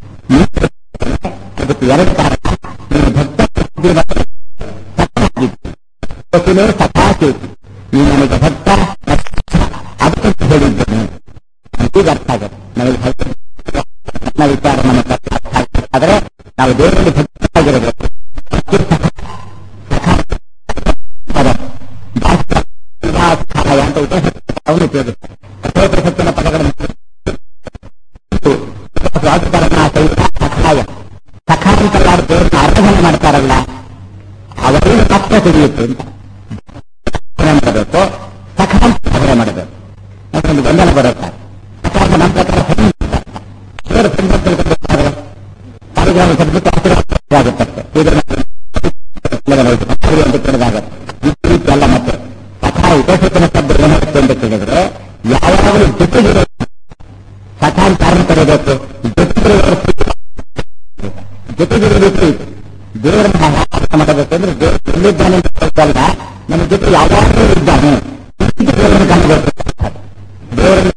ಅದಕ್ಕೆ ಎರಡು ಕಾರಣ ನೀನು ಭಕ್ತ ಸಖಾಗಿದ್ದು ಸಖಾಚೇತಿ ನೀ ನನಗೆ ಭಕ್ತ ಅದಕ್ಕೆ ಹೇಳಿದ್ದೇನೆ ಈಗ ಅರ್ಥ ಆಗುತ್ತೆ ನಮಗೆ ನನ್ನ ವಿಚಾರ ನಮಗೆ ಅರ್ಥ ಆಗುತ್ತೆ ಆದರೆ ನಾವು ದೇವರಲ್ಲಿ ಭಕ್ತರಾಗಿರಬೇಕು ಸಹಾಯ ಅಂತ ಉಪನಿಷತ್ತನ್ನು ಉಪಯೋಗಿಸ್ತಾರೆ ಕಠೋಪನಿಷತ್ತಿನ ಪದಗಳನ್ನು ವಾಸುಕರಣ ಸಹಿತ ಸಖಾಯ ಸಖಾ ಅಂತಲ್ಲ ದೇವರನ್ನ ಆರಾಧನೆ ಮಾಡ್ತಾರಲ್ಲ ಅವರಿಗೆ ಮಾತ್ರ ತಿಳಿಯುತ್ತೆ ಅಂತ ಸಾಧನೆ ಮಾಡಬೇಕು ಸಕಾಲ ಸಾಧನೆ ಮಾಡಬೇಕು ನಮ್ಮೊಂದು ಗೊಂದಲ ಬರುತ್ತೆ ಸಕಾಲ ನಮ್ಮ ಪ್ರಕಾರ ಹೆಣ್ಣು ದೇವರು ಹೆಣ್ಣು ತಿಳ್ಕೊಬೇಕಾದ್ರೆ ಪಾರಿಗ್ರಾಮ ಶಬ್ದಕ್ಕೆ ಆಶೀರ್ವಾದ ಆಗುತ್ತಷ್ಟೇ ಅಂತ ಕೇಳಿದಾಗುತ್ತೆ ಈ ರೀತಿ ಅಲ್ಲ ಮತ್ತೆ ಸಖಾ ಉಪಸೂಚನ ಶಬ್ದ ಏನಾಗುತ್ತೆ ಅಂತ ಕೇಳಿದ್ರೆ ಯಾವಾಗಲೂ ಜೊತೆಗೆ ಸಖಾ ಅಂತ ಯಾರನ್ನು ಕರೆಯಬೇಕು ಜೊತೆಗೆ ಜೊತೆಗಿರಬೇಕು ದೇವರನ್ನ ಅರ್ಥ ಮಾಡಬೇಕು ಅಂದ್ರೆ ದೇವರು ಎಲ್ಲಿದ್ದಾನೆ ಅಂತ ಗೊತ್ತಲ್ಲ ನಮ್ಮ ಜೊತೆ ಯಾವಾಗಲೂ ಇದ್ದಾನೆ ಈ ದೇವರನ್ನು ಕಾಣಬೇಕು ದೇವರನ್ನು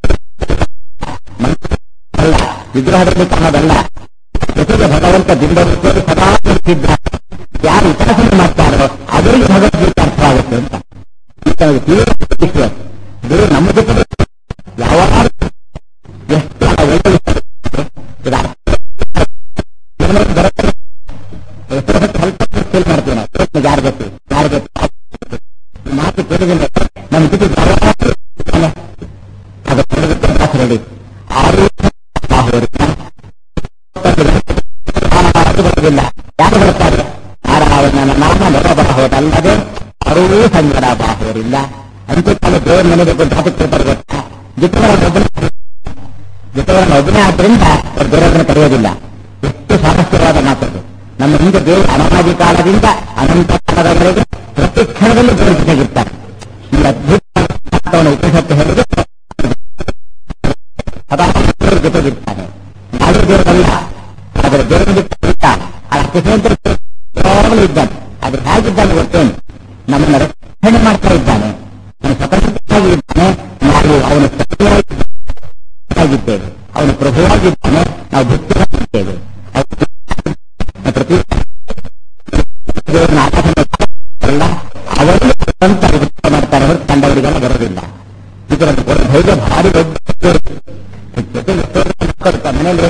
ಅಲ್ಲ ವಿಗ್ರಹದಲ್ಲಿ ಕಾಣೋದಲ್ಲ ಜೊತೆಗೆ ಭಗವಂತ ಬಿಂಬವಿದ್ದರೆ ಸದಾ ನಿಂತಿದ್ದಾನೆ ಯಾರು ಉಪಾಸನೆ ಮಾಡ್ತಾರೋ ಅವರಿಗೆ ಭಗವದ್ಗೀತೆ ಅರ್ಥವಾಗುತ್ತೆ ಅಂತ ನಮಗೆ ತೀವ್ರ ವಿಷಯ ದೇವರು ನಮ್ಮ ಜೊತೆ ಯಾವಾಗ ಎಷ್ಟು ಒಳ್ಳೆ ಜೀವನಕ್ಕೆ ಬರುತ್ತೆ ಎಷ್ಟೋ ಹೊತ್ತು ಸ್ವಲ್ಪ ಫೀಲ್ ಮಾಡ್ತೀವಿ ನಾವು ಪ್ರಶ್ನೆ ಯಾರು ಗೊತ್ತು ಯಾರು ಗೊತ್ತು ಈ ಮಾತು ಕೇಳಿದ್ರೆ ನಮ್ಮ ಜೊತೆ ಯಾರು ಇರ್ತಾನೆ? ಅದು ಕೇಳೋದಕ್ಕೆ ಅವಕಾಶ ರೆಡಿ ಆರು ಬಾಹುವರಿಲ್ಲ ಅದು ಬರುವುದಿಲ್ಲ ಯಾರು ಬರ್ತಾರೆ ನಾರಾಯಣನ ನಾಮ ಬರಬಹುದಲ್ಲದೆ ಅರೂ ಸಂಗಡ ಬಾಹುವರಿಲ್ಲ ಅಂತ್ಯಕಾಲ ದೇವರ ಮನೆಗೆ ಬಂದು ಹಾಕಿ ಗೊತ್ತಾ ಜೊತೆಗಳನ್ನು ಒಬ್ಬನೇ ಜೊತೆಗಳನ್ನು ಒಬ್ಬನೇ ಆದ್ರಿಂದ ಅವ್ರು ದೇವರನ್ನು ಕರೆಯೋದಿಲ್ಲ ಎಷ್ಟು ಸಾಮರ್ಥ್ಯವಾದ ಮಾತದು ನಮ್ಮ ಹಿಂದೆ ದೇವರು ಅನಾದಿ ಕಾಲದಿಂದ ಅನಂತ ಕಾಲದವರೆಗೆ ಪ್ರತಿ ಕ್ಷಣದಲ್ಲೂ ದೇವರ ಜೊತೆಗಿರ್ತಾರೆ ಈ ಅದ್ಭುತ ಉಪನಿಷತ್ತು ಹೇಳಿದ್ರೆ ಸದಾ ದೇವರ ಜೊತೆಗಿರ್ತಾನೆ ನಾವೇ ದೇವರಲ್ಲ ಆದರೆ ದೇವರ ಜೊತೆ ಅಷ್ಟೇ ಯಾವಾಗಲೂ ಇದ್ದಾನೆ ಆದ್ರೆ ಹೇಗಿದ್ದಾನೆ ಗೊತ್ತೇನು ನಮ್ಮನ್ನ ರಕ್ಷಣೆ ಮಾಡ್ತಾ ಇದ್ದಾನೆ ನಮ್ಮ ಸ್ವತಂತ್ರವಾಗಿ ಇದ್ದಾನೆ ನಾವು ಅವನ ಆಗಿದ್ದೇವೆ ಅವನು ಪ್ರಭುವಾಗಿದ್ದಾನೆ ನಾವು ಭಕ್ತರಾಗಿದ್ದೇವೆ ಪ್ರತಿ ದೇವರನ್ನ ಆರಾಧನೆ ಅಲ್ಲ ಅವರನ್ನು ಸ್ವಂತ ವೃತ್ತ ಮಾಡ್ತಾರೆ ಹೊರತು ಕಂಡವರಿಗೆಲ್ಲ ಬರೋದಿಲ್ಲ ಇದರಲ್ಲಿ ಬರೋ ಧೈರ್ಯ ಭಾರಿ ದೊಡ್ಡ ಜೊತೆಗೆ ಎಷ್ಟೋ ಜನ ಮಕ್ಕಳು ಮನೆಯಲ್ಲಿ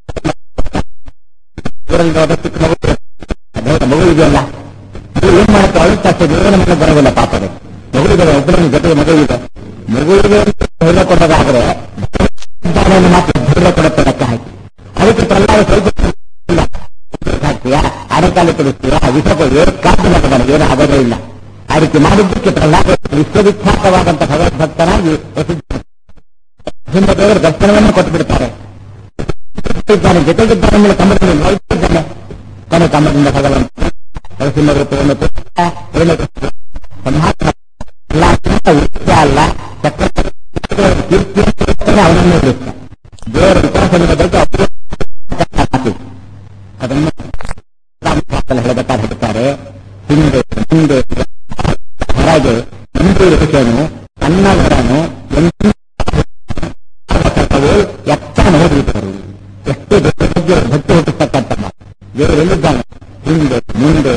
ಊರಲ್ಲಿ ಹೋದ ಚಿಕ್ಕ ಮಗು ಅದೇ ಮಗು ಇದೆಯಲ್ಲ ಅದು ಏನ್ ಮಾಡುತ್ತೆ ಅಳುತ್ತೆ ಅಷ್ಟೇ ದೇವರ ಮನೆ ಬರೋದಿಲ್ಲ ಪಾಪದೆ ಮಗು ಇದೆ ಒಬ್ಬರ ಜೊತೆಗೆ ಮಗು ಇದೆ ಮಗುವಿಗೆ ಧೈರ್ಯ ಕೊಡೋದಾದ್ರೆ ಇದ್ದಾನೆ ಅನ್ನೋ ಮಾತು ಧೈರ್ಯ ಕೊಡುತ್ತೆ ಲೆಕ್ಕ ಹಾಕಿ ಅದಕ್ಕೆ ಪ್ರಹ್ಲಾದ ಸ್ವಲ್ಪ ಇಲ್ಲ ಹಾಕ್ತೀಯಾ ಅರೆಕಾಲು ಕೊಡಿಸ್ತೀಯಾ ವಿಷಪ ಏಕಾಗ್ರ ನನಗೆ ಏನು ಆಗೋದೇ ಇಲ್ಲ ಆ ರೀತಿ ಮಾಡಿದ್ದಕ್ಕೆ ಪ್ರಹ್ಲಾದ ವಿಶ್ವವಿಖ್ಯಾತವಾದಂತಹ ಭಗವದ್ಭಕ್ತನಾಗಿ ಪ್ರಸಿದ್ಧ ಹಿಂದೆ ದೇವರು ದರ್ಶನವನ್ನು ಕೊಟ್ಟು ಬಿಡ್ತಾರೆ ಇದ್ದಾನೆ ಜೊತೆಗಿದ್ದಾನೆ ಮೇಲೆ ಕಮ್ಮದಿಂದ ನೋಡ್ತಿದ್ದಾನೆ ಕೊನೆ ಕಮ್ಮದಿಂದ ಭಗವಂತ ನರಸಿಂಹ ರೂಪವನ್ನು ಕೊಟ್ಟ ಒಳ್ಳೆ ಸಂಹಾರ ಎಲ್ಲ ಉತ್ಸ ಅಲ್ಲ ಚಕ್ರ ಕೀರ್ತಿ ಅವನನ್ನು ಉಳಿಸ್ತ ದೇವರ ಉಪಾಸನೆಯ ಬಗ್ಗೆ ಅವರು ಮಾತು ಅದನ್ನು ರಾಮಶಾಸ್ತ್ರದಲ್ಲಿ ಹೇಳಬೇಕಾದ್ರೆ ಹೇಳ್ತಾರೆ ಹಿಂದೆ ಹಿಂದೆ ಹೊರಗೆ ಹಿಂದೆ ವಿಷಯನು ಅನ್ನವರನು ಸರ್ವವು ಎತ್ತ ನೋಡಿದರು ಎಷ್ಟು ದೊಡ್ಡ ಬಗ್ಗೆ ಭಕ್ತಿ ಹುಟ್ಟಿಸ್ತಕ್ಕಂಥ ಮಾತು ದೇವರು ಎಲ್ಲಿದ್ದಾನೆ ಹಿಂದೆ ಮುಂದೆ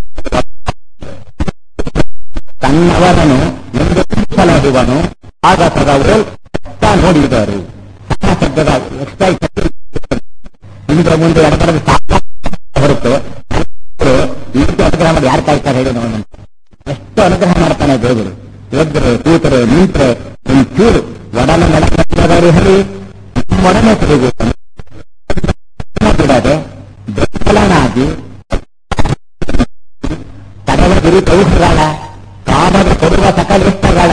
ತನ್ನವರನು ಎಂದು ಸಲಹುವನು ಆಗ ಸದವು ಎತ್ತ ನೋಡಿದರು ಸಹ ಶಬ್ದದ ಎಕ್ಸ್ಟ್ರಾ ಹಿಂದೆ ಮುಂದೆ ಎಡಬರದ ಸಾಕ ಹೊರತು ಈ ರೀತಿ ಅನುಗ್ರಹ ಮಾಡಿ ಯಾರು ಕಾಯ್ತಾರೆ ಹೇಳಿ ನೋಡೋಣ ಎಷ್ಟು ಅನುಗ್ರಹ ಮಾಡ್ತಾನೆ ದೇವರು ಎದ್ರೆ ಕೂತರೆ ನಿಂತರೆ ಒಂಚೂರು ಒಡನ ನಡೆದವರು ಹೇಳಿ ನಮ್ಮೊಡನೆ ತಿರುಗಿ ಬಿಡದೆ ಬೆಂಬಲನಾಗಿ ತಡವ ಗುರಿ ಕೌಶಗಳ ಕಾಮದ ಕೊಡುವ ಸಕಲಿಷ್ಟಗಳ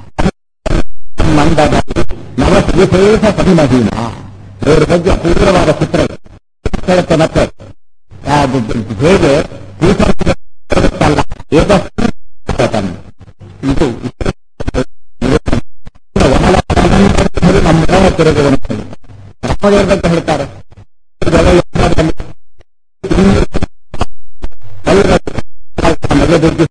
ಮಂದದ ನವ ವಿಶೇಷ ಸವಿಮಹೀನ ದೇವರ ಬಗ್ಗೆ ಅಪೂರ್ವವಾದ ಚಿತ್ರ ಹೇಳುತ್ತೆ ಮತ್ತೆ ಅದು ಹೇಗೆ ಅಲ್ಲ ಏಕಸ್ತು ಇದು ನಮ್ಮ ತಿರುಗುವಂತೆ ರಾಮದೇವರ ಬಗ್ಗೆ ಹೇಳ್ತಾರೆ ಇದೆಲ್ಲ ಯಜ್ಞದಲ್ಲಿ ಮದುವೆ ದುಡ್ಡು